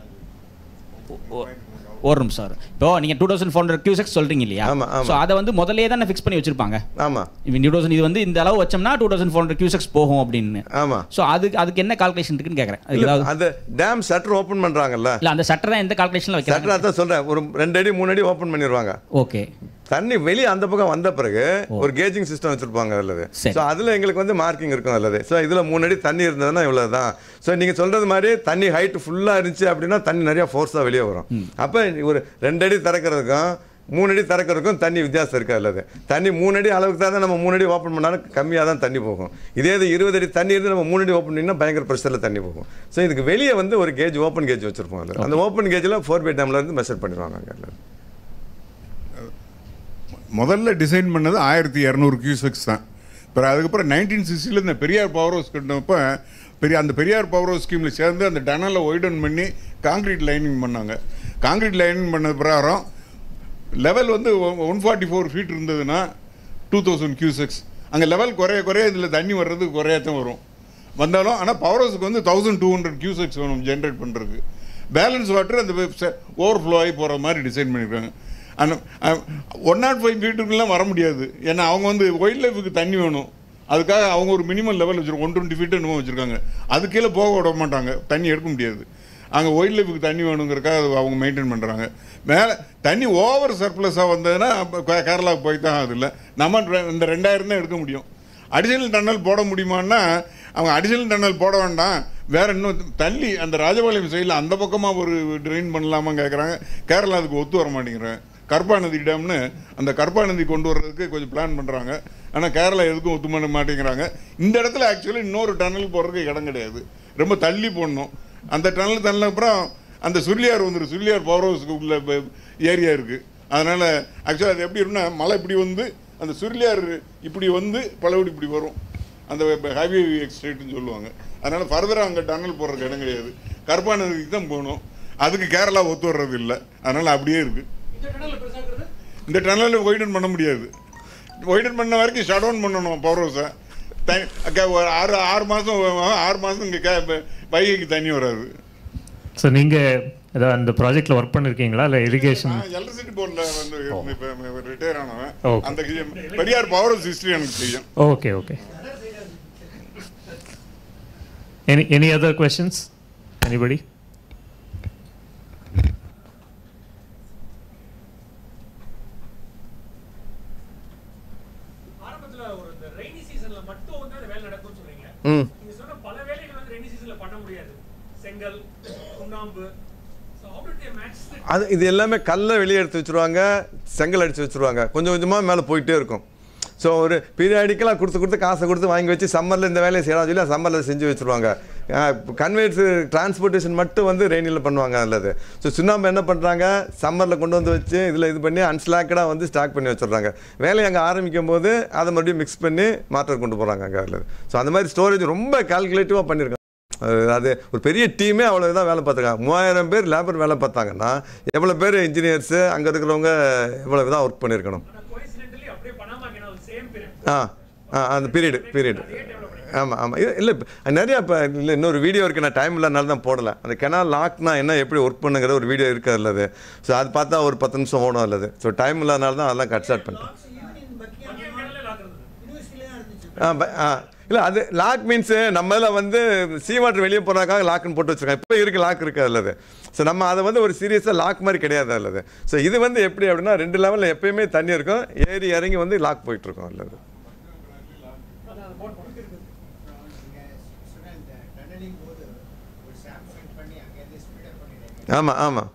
ஒரு நிமிஷம் சார் இப்போ நீங்கள் two thousand four hundred cusecs சொல்கிறீங்க இல்லையா ஆமா, ஆமா. ஸோ அதை வந்து முதலே தானே ஃபிக்ஸ் பண்ணி வச்சிருப்பாங்க ஆமா இப்போ டூ தௌசண்ட் இது வந்து இந்த அளவு வச்சோம்னா two thousand four hundred cusecs போகும் அப்படின்னு ஆமா ஸோ அதுக்கு அதுக்கு என்ன கால்குலேஷன் இருக்குன்னு கேட்குறேன் அதுக்கு இல்ல, ஏதாவது அந்த டேம் ஷட்டர் ஓப்பன் பண்றாங்கல்ல இல்லை அந்த சட்டர் தான் எந்த கால்குலேஷனில் ஷட்டர் வைக்கிறாங்க அதான் சொல்றேன் ஒரு ரெண்டு அடி மூணு அடி ஓப்பன் பண்ணிடுவாங்க ஓகே தண்ணி வெளியே அந்த பக்கம் வந்த பிறகு ஒரு கேஜிங் சிஸ்டம் வச்சிருப்பாங்க அதில் சரி. ஸோ அதில் எங்களுக்கு வந்து மார்க்கிங் இருக்கும் அதில் ஸோ இதில் மூணு அடி தண்ணி இருந்ததுன்னா இவ்வளோ தான் ஸோ நீங்கள் சொல்கிறது மாதிரி தண்ணி ஹைட் ஃபுல்லாக இருந்துச்சு அப்படின்னா தண்ணி நிறையா ஃபோர்ஸாக வெளியே வரும் அப்போ ஒரு ரெண்டு அடி திறக்கிறதுக்கும் மூணு அடி திறக்கிறதுக்கும் தண்ணி வித்தியாசம் இருக்கு அல்லது தண்ணி மூணு அடி அளவுக்கு தான் நம்ம மூணு அடி ஓப்பன் பண்ணாலும் கம்மியாக தான் தண்ணி போகும் இதே இது இருபது அடி தண்ணி இருந்து நம்ம மூணு அடி ஓப்பன் பண்ணிங்கன்னா பயங்கர ப்ரெஷரில் தண்ணி போகும் ஸோ இதுக்கு வெளியே வந்து ஒரு கேஜ் ஓப்பன் கேஜ் வச்சிருப்போம் அதில் அந்த ஓப்பன் கேஜில் ஃபோர் பை டேம்ல இருந்து மெஷர் பண்ணிடுவாங்க அங்கே முதல்ல டிசைன் பண்ணது ஆயிரத்தி இரநூறு கியூசெக்ஸ் தான் அப்புறம் அதுக்கப்புறம் நைன்டீன் சிக்ஸ்டியில் இந்த பெரியார் பவர் ஹவுஸ் கட்டினப்போ பெரிய அந்த பெரியார் பவர் ஹவுஸ் ஸ்கீமில் சேர்ந்து அந்த டனலை ஒய்டன் பண்ணி காங்கிரீட் லைனிங் பண்ணாங்க காங்கிரீட் லைனிங் பண்ணது பிரகாரம் லெவல் வந்து ஒன் ஃபார்ட்டி ஃபோர் ஃபீட் இருந்ததுன்னா டூ தௌசண்ட் கியூசெக்ஸ் அங்கே லெவல் குறைய குறைய இதில் தண்ணி வர்றது குறையத்தான் வரும் வந்தாலும் ஆனால் பவர் ஹவுஸுக்கு வந்து தௌசண்ட் டூ ஹண்ட்ரட் கியூசெக்ஸ் வேணும் ஜென்ரேட் பண்ணுறதுக்கு பேலன்ஸ் வாட்டர் அந்த ஓவர் ஃப்ளோ ஆகி போகிற மாதிரி டிசைன் பண்ணியிருக்காங்க அந்த ஒன் நாட் ஃபைவ் ஃபீட்டுக்குலாம் வர முடியாது ஏன்னா அவங்க வந்து ஒயில்ட் லைஃபுக்கு தண்ணி வேணும் அதுக்காக அவங்க ஒரு மினிமம் லெவல் வச்சிருக்காங்க ஒன் டுவெண்ட்டி ஃபீட் என்னமோ வச்சுருக்காங்க அது கீழே போக விட மாட்டாங்க தண்ணி எடுக்க முடியாது அங்கே ஒயில்ட் லைஃபுக்கு தண்ணி வேணுங்கிறக்காக அது அவங்க மெயின்டைன் பண்ணுறாங்க மேலே தண்ணி ஓவர் சர்ப்ளஸாக வந்ததுன்னா அப்ப கே- கேரளாவுக்கு போய் தான் அது இல்லை நம்ம ரெ- இந்த ரெண்டாயிரம் தான் எடுக்க முடியும் அடிஷனல் டன்னல் போட முடியுமான்னா அவங்க அடிஷனல் டன்னல் போட வேண்டாம் வேற இன்னும் தள்ளி அந்த ராஜபாளையம் சைடில் அந்த பக்கமாக ஒரு ட்ரெயின் பண்ணலாமான்னு கேட்குறாங்க கேரளா அதுக்கு ஒத்து வர மாட்டேங்கிறாங்க கர்பாநதி டேம்னு அந்த கர்பாநதி கொண்டு வர்றதுக்கு கொஞ்சம் பிளான் பண்ணுறாங்க ஆனால் கேரளா எதுக்கும் ஒத்து பண்ண மாட்டேங்கிறாங்க இந்த இடத்துல ஆக்சுவலி இன்னொரு டன்னல் போடுறதுக்கு இடம் கிடையாது ரொம்ப தள்ளி போடணும் அந்த டன்னல் தள்ளின அப்புறம் அந்த சுருளியார் வந்துடும் சுருளியார் பவர் ஹவுஸ்க்கு உள்ள ஏரியா இருக்குது அதனால் ஆக்சுவலாக அது எப்படி இருக்குன்னா மழை இப்படி வந்து அந்த சுருளியார் இப்படி வந்து பழவடி இப்படி வரும் அந்த ஹைவே எக்ஸ்ட்ரேட்னு சொல்லுவாங்க அதனால் ஃபர்தராக அங்கே டன்னல் போடுறதுக்கு இடம் கிடையாது கருப்பானதுக்கு தான் போகணும் அதுக்கு கேரளா ஒத்து வர்றது இல்லை அதனால் அப்படியே இருக்கு இந்த டனலில் ஒய்டன் பண்ண முடியாது ஒய்டன் பண்ண வரைக்கும் ஷட் டவுன் பண்ணணும் பவர் ஹவுஸை தனி அக்கா, ஒரு ஆறு ஆறு மாதம் ஆறு மாதம் இங்கே கே வைகைக்கு தண்ணி வராது ஸோ நீங்கள் ஏதாவது அந்த ப்ராஜெக்டில் ஒர்க் பண்ணியிருக்கீங்களா இல்லை இரிகேஷன் நான் எலக்ட்ரிசிட்டி போர்டில் வந்து இப்போ ரிட்டையர் ஆனவன் Okay. அந்த பெரியார் பவர் ஹவுஸ் ஹிஸ்ட்ரி எனக்கு தெரியும் okay okay any any other questions anybody ஆரம்பத்துல ஒரு இந்த ரெய்னி சீசன்ல மட்டும் வந்து அந்த வேலை நடக்கும்னு சொல்றீங்க ம் நீங்க சொன்ன பல வேலைகள் வந்து ரெய்னி சீசன்ல பண்ண முடியாது செங்கல் சுண்ணாம்பு so how did they match the அது இது எல்லாமே கல்லை வெளியே எடுத்து வச்சுருவாங்க செங்கல் அடித்து வச்சுருவாங்க கொஞ்சம் கொஞ்சமாக மேலே போயிட்டே இருக்கும் ஸோ ஒரு பீரியாடிக்கலாக கொடுத்து கொடுத்து காசை கொடுத்து வாங்கி வச்சு சம்மரில் இந்த வேலையை செய்யலாம் சொல்லி சம்மரில் செஞ்சு வச்சுருவாங்க கன்வேர்ஸ் டிரான்ஸ்போர்ட்டேஷன் மட்டும் வந்து ரெயினில் பண்ணுவாங்க அல்லது ஸோ சுண்ணாம்பு என்ன பண்ணுறாங்க சம்மரில் கொண்டு வந்து வச்சு இதில் இது பண்ணி அன்ஸ்லாக்கடாக வந்து ஸ்டாக் பண்ணி வச்சிடுறாங்க வேலையை அங்கே ஆரம்பிக்கும் போது அதை மறுபடியும் மிக்ஸ் பண்ணி மாற்ற கொண்டு போகிறாங்க அங்கே அதில் ஸோ அந்த மாதிரி ஸ்டோரேஜ் ரொம்ப கால்குலேட்டிவாக பண்ணியிருக்காங்க அது அது ஒரு பெரிய டீமே அவ்வளோ தான் வேலை பார்த்துருக்காங்க மூவாயிரம் பேர் லேபர் வேலை பார்த்தாங்கன்னா எவ்வளோ பேர் இன்ஜினியர்ஸு அங்கே இருக்கிறவங்க எவ்வளோ தான் ஒர்க் பண்ணியிருக்கணும் coincidentally அப்படியே பனாமா கேனால் சேம் பீரியட் ஆ ஆ அந்த பீரியடு பீரியடு ஆமாம் ஆமாம் இது இல்லை நிறையா இப்போ இல்லை இன்னொரு வீடியோ இருக்குது நான் டைம் இல்லைனால தான் போடலை அந்த கெனால் லாக்னா என்ன எப்படி ஒர்க் பண்ணுங்கிற ஒரு வீடியோ இருக்குது அதில் அது ஸோ அது பார்த்தா ஒரு பத்து நிமிஷம் ஓடும் அல்லது ஸோ டைம் இல்லாதனால தான் அதெல்லாம் கட் ஸ்டார்ட் பண்ணிட்டேன் ஆ ப- ஆ இல்லை அது லாக் மீன்ஸு நம்ம இதில் வந்து சீ வாட்டர் வெளியே போகிறதுக்காக லாக்குன்னு போட்டு வச்சுருக்காங்க இப்போ இருக்குது லாக் இருக்குது அல்லது ஸோ நம்ம அதை வந்து ஒரு சீரியஸாக லாக் மாதிரி கிடையாது அல்லது ஸோ இது வந்து எப்படி அப்படின்னா ரெண்டு லெவலில் எப்பயுமே தண்ணி இருக்கும் ஏறி இறங்கி வந்து லாக் போயிட்டுருக்கோம் அல்லது ஆமாம் ஆமாம்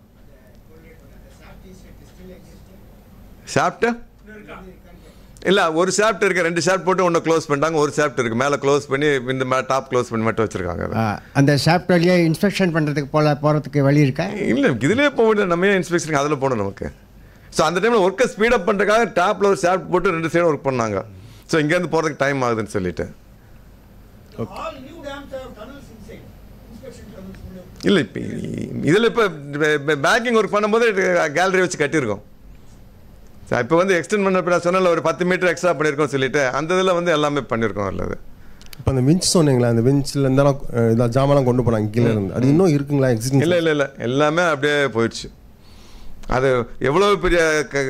ஷாப்ட்டு இல்லை ஒரு ஷாப்ட் இருக்கு ரெண்டு ஷாப்ட் போட்டு ஒன்று க்ளோஸ் பண்ணிட்டாங்க ஒரு ஷாப்ட் இருக்கு மேலே க்ளோஸ் பண்ணி இந்த மேலே டாப் க்ளோஸ் பண்ணி மட்டும் வச்சிருக்காங்க அதை. ஆ, அந்த ஷாப்ட் வழியாக இன்ஸ்பெக்ஷன் பண்ணுறதுக்கு போல போகிறதுக்கு வழி இருக்கா இல்லை இதுலேயே போக முடியாது நம்ம ஏன் இன்ஸ்பெக்ஷன் அதில் போகணும் நமக்கு ஸோ அந்த டைமில் ஒர்க்கை ஸ்பீடப் பண்ணுறதுக்காக டாப்பில் ஒரு ஷாப்ட் போட்டு ரெண்டு சைடும் ஒர்க் பண்ணாங்க ஸோ இங்கேருந்து போகிறதுக்கு டைம் ஆகுதுன்னு சொல்லிட்டு இல்லை இப்போ இதில் இப்போ பேக்கிங் ஒர்க் பண்ணும்போது கேலரி வச்சு கட்டியிருக்கோம் இப்போ வந்து எக்ஸ்டெண்ட் பண்ண நான் சொன்னல ஒரு பத்து மீட்டர் எக்ஸ்ட்ரா பண்ணியிருக்கோம் சொல்லிட்டு அந்த இதில் வந்து எல்லாமே பண்ணியிருக்கோம் அல்லது இப்போ அந்த விஞ்ச் சொன்னீங்களா அந்த விஞ்சில் இருந்தாலும் இதான் ஜாமான்லாம் கொண்டு போனாங்க கீழே இருந்து அது இன்னும் இருக்குங்களா எக்ஸிஸ்டிங் இல்லை இல்லை இல்லை எல்லாமே அப்படியே போயிடுச்சு அது எவ்வளோ பெரிய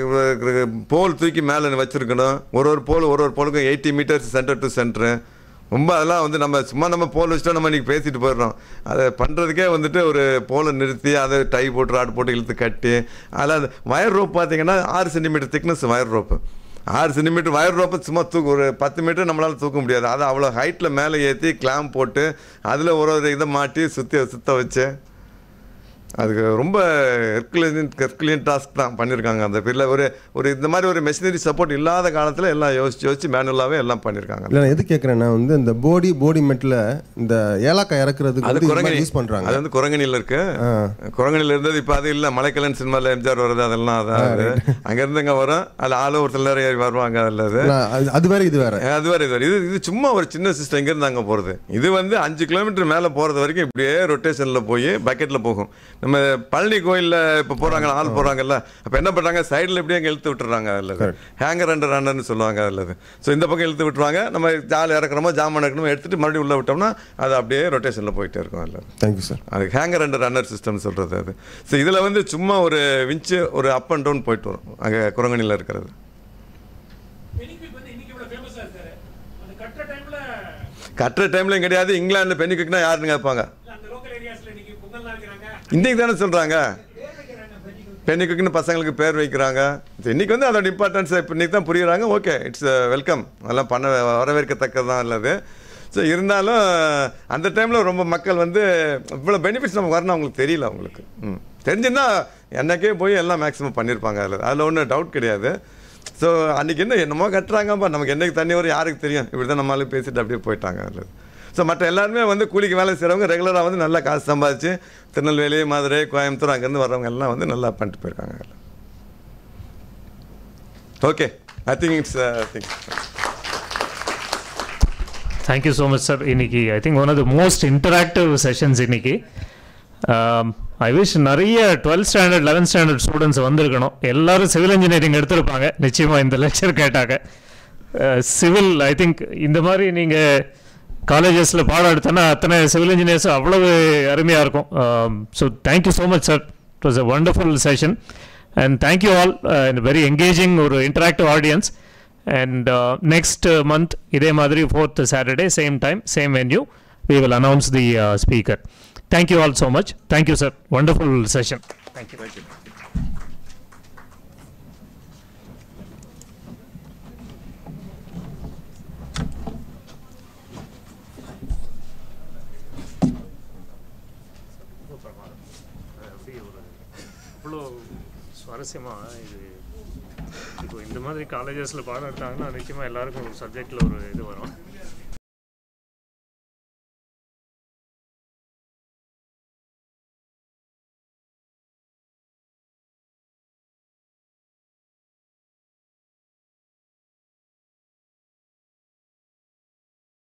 போல் தூக்கி மேலே வச்சுருக்கணும் ஒரு ஒரு போல் ஒரு ஒரு போலுக்கும் eighty metres centre to centre ரொம்ப அதெல்லாம் வந்து நம்ம சும்மா நம்ம போல் வச்சுட்டா நம்ம இன்றைக்கி பேசிட்டு போயிடுறோம் அதை பண்ணுறதுக்கே வந்துட்டு ஒரு போலை நிறுத்தி அதை டை போட்டு ராடு போட்டு இழுத்து கட்டி அதில் அந்த வயர் ரோப் பார்த்தீங்கன்னா ஆறு சென்டிமீட்டர் திக்னஸ் வயர் ரோப்பு ஆறு சென்டிமீட்டர் வயர் ரோப்பை சும்மா தூக்கு ஒரு பத்து மீட்டர் நம்மளால் தூக்க முடியாது அதை அவ்வளோ ஹைட்டில் மேலே ஏற்றி கிளாம்ப் போட்டு அதில் ஒரு ஒரு இதை மாட்டி சுற்றி சுத்த வச்சு அதுக்கு ரொம்ப ஹெர்குலியன் ஹெர்குலியன் டாஸ்க் தான் பண்ணியிருக்காங்க அந்த பீரியடில் ஒரு ஒரு இந்த மாதிரி ஒரு மெஷினரி சப்போர்ட் இல்லாத காலத்தில் எல்லாம் யோசிச்சு யோசிச்சு மேனுவலாகவே எல்லாம் பண்ணியிருக்காங்க இல்லை நான் எது கேட்குறேன்னா வந்து இந்த போடி போடி மெட்டில் இந்த ஏலக்காய் இறக்குறதுக்கு அது வந்து குரங்கணி யூஸ் பண்ணுறாங்க அது வந்து குரங்கணியில் இருக்கு குரங்கணியில் இருந்தது இப்போ அது இல்லை மலைக்கலன் சினிமாவில் எம்ஜிஆர் வருது அதெல்லாம் அதான் அது அங்கேருந்து இங்கே வரும் அதில் ஆளு ஒரு சில நேரம் ஏறி வருவாங்க அதில் அது அது அது வேற இது வேற அது வேறு இது வேறு இது இது சும்மா ஒரு சின்ன சிஸ்டம் இங்கேருந்து அங்கே போகிறது இது வந்து அஞ்சு கிலோமீட்டர் மேலே போகிறது வரைக்கும் இப்படியே ரொட்டேஷனில் போய் பக்கெட்டில் போகும் நம்ம பழனி கோயிலில் இப்போ போகிறாங்க ஆள் போகிறாங்கல்ல அப்போ என்ன பண்ணுறாங்க சைடில் இப்படியே அங்கே இழுத்து விட்டுறாங்க அதில் ஹேங்கர் அண்டர் ரன்னர்னு சொல்லுவாங்க அதில் ஸோ இந்த பக்கம் இழுத்து விட்டுருவாங்க நம்ம ஜால் இறக்குறோமோ ஜாமான் இறக்கணுமோ எடுத்துட்டு மறுபடியும் உள்ளே விட்டோம்னா அது அப்படியே ரொட்டேஷனில் போயிட்டே இருக்கும் அதில் தேங்க்யூ சார் அது ஹேங்கர் அண்டர் ரன்னர் சிஸ்டம் சொல்கிறது அது ஸோ இதில் வந்து சும்மா ஒரு விஞ்சு ஒரு அப் அண்ட் டவுன் போயிட்டு வரும் அங்கே குரங்கணியில் இருக்கிறது பெனிக்விக் வந்து இன்னைக்கு இவ்வளவு ஃபேமஸா இருக்காரு அந்த கட்டுற டைம்ல கட்டுற டைம்லையும் கிடையாது இங்கிலாந்து பெனிக்குக்குனா யாருன்னு கேட்பாங்க அந்த லோக்கல் ஏரியாஸ்ல இன்னைக்கு பொங்கல்லாம் வைக்கிறாங்க இன்னைக்கு தானே சொல்கிறாங்க பெண்ணுக்குன்னு பசங்களுக்கு பேர் வைக்கிறாங்க இன்னைக்கு வந்து அதோட இம்பார்ட்டன்ஸ் இப்போ இன்னைக்கு தான் புரியுறாங்க ஓகே இட்ஸ் வெல்கம் அதெல்லாம் பண்ண வரவேற்கத்தக்கது தான் இல்லது ஸோ இருந்தாலும் அந்த டைமில் ரொம்ப மக்கள் வந்து இவ்வளோ பெனிஃபிட்ஸ் நமக்கு வரணும் அவங்களுக்கு தெரியல அவங்களுக்கு ம் தெரிஞ்சுன்னா என்னைக்கே போய் எல்லாம் மேக்ஸிமம் பண்ணியிருப்பாங்க அதில் அதில் ஒன்றும் டவுட் கிடையாது ஸோ அன்றைக்கி என்ன என்னமோ கட்டுறாங்கப்பா நமக்கு என்னைக்கு தண்ணி வரும் யாருக்கு தெரியும் இப்படி தான் நம்மளால பேசிட்டு அப்படியே போயிட்டாங்க அதில் ஸோ மற்ற எல்லாருமே வந்து கூலிக்கு வேலை செய்கிறவங்க ரெகுலராக வந்து நல்லா காசு சம்பாதிச்சு திருநெல்வேலி மதுரை கோயம்புத்தூர் அங்கேருந்து வர்றவங்க எல்லாம் வந்து நல்லா பண்ணிட்டு போயிருக்காங்க okay I think it's think thank you so much sir இன்னைக்கு I think one of the most interactive sessions இன்னைக்கு ஐ விஷ் நிறைய twelfth standard eleventh standard students வந்திருக்கணும் எல்லாரும் சிவில் இன்ஜினியரிங் எடுத்திருப்பாங்க நிச்சயமாக இந்த லெக்சர் கேட்டாங்க சிவில் ஐ திங்க் இந்த மாதிரி நீங்கள் காலேஜஸில் பாடம் எடுத்தோன்னா அத்தனை சிவில் இன்ஜினியர்ஸ் அவ்வளவு அருமையாக இருக்கும் so thank you so much sir it was a wonderful session and thank you all very engaging ஒரு interactive audience and next month இதே மாதிரி fourth Saturday same time same venue we will announce the uh, speaker. Thank you all so much. Thank you, sir. Wonderful session. Thank you. Thank you. இவ்வளோ சுவாரஸ்யமாக இது இப்போ இந்த மாதிரி காலேஜஸில் பாடம் எடுத்தாங்கன்னா நிச்சயமாக எல்லாருக்கும் ஒரு சப்ஜெக்டில் ஒரு இது வரும்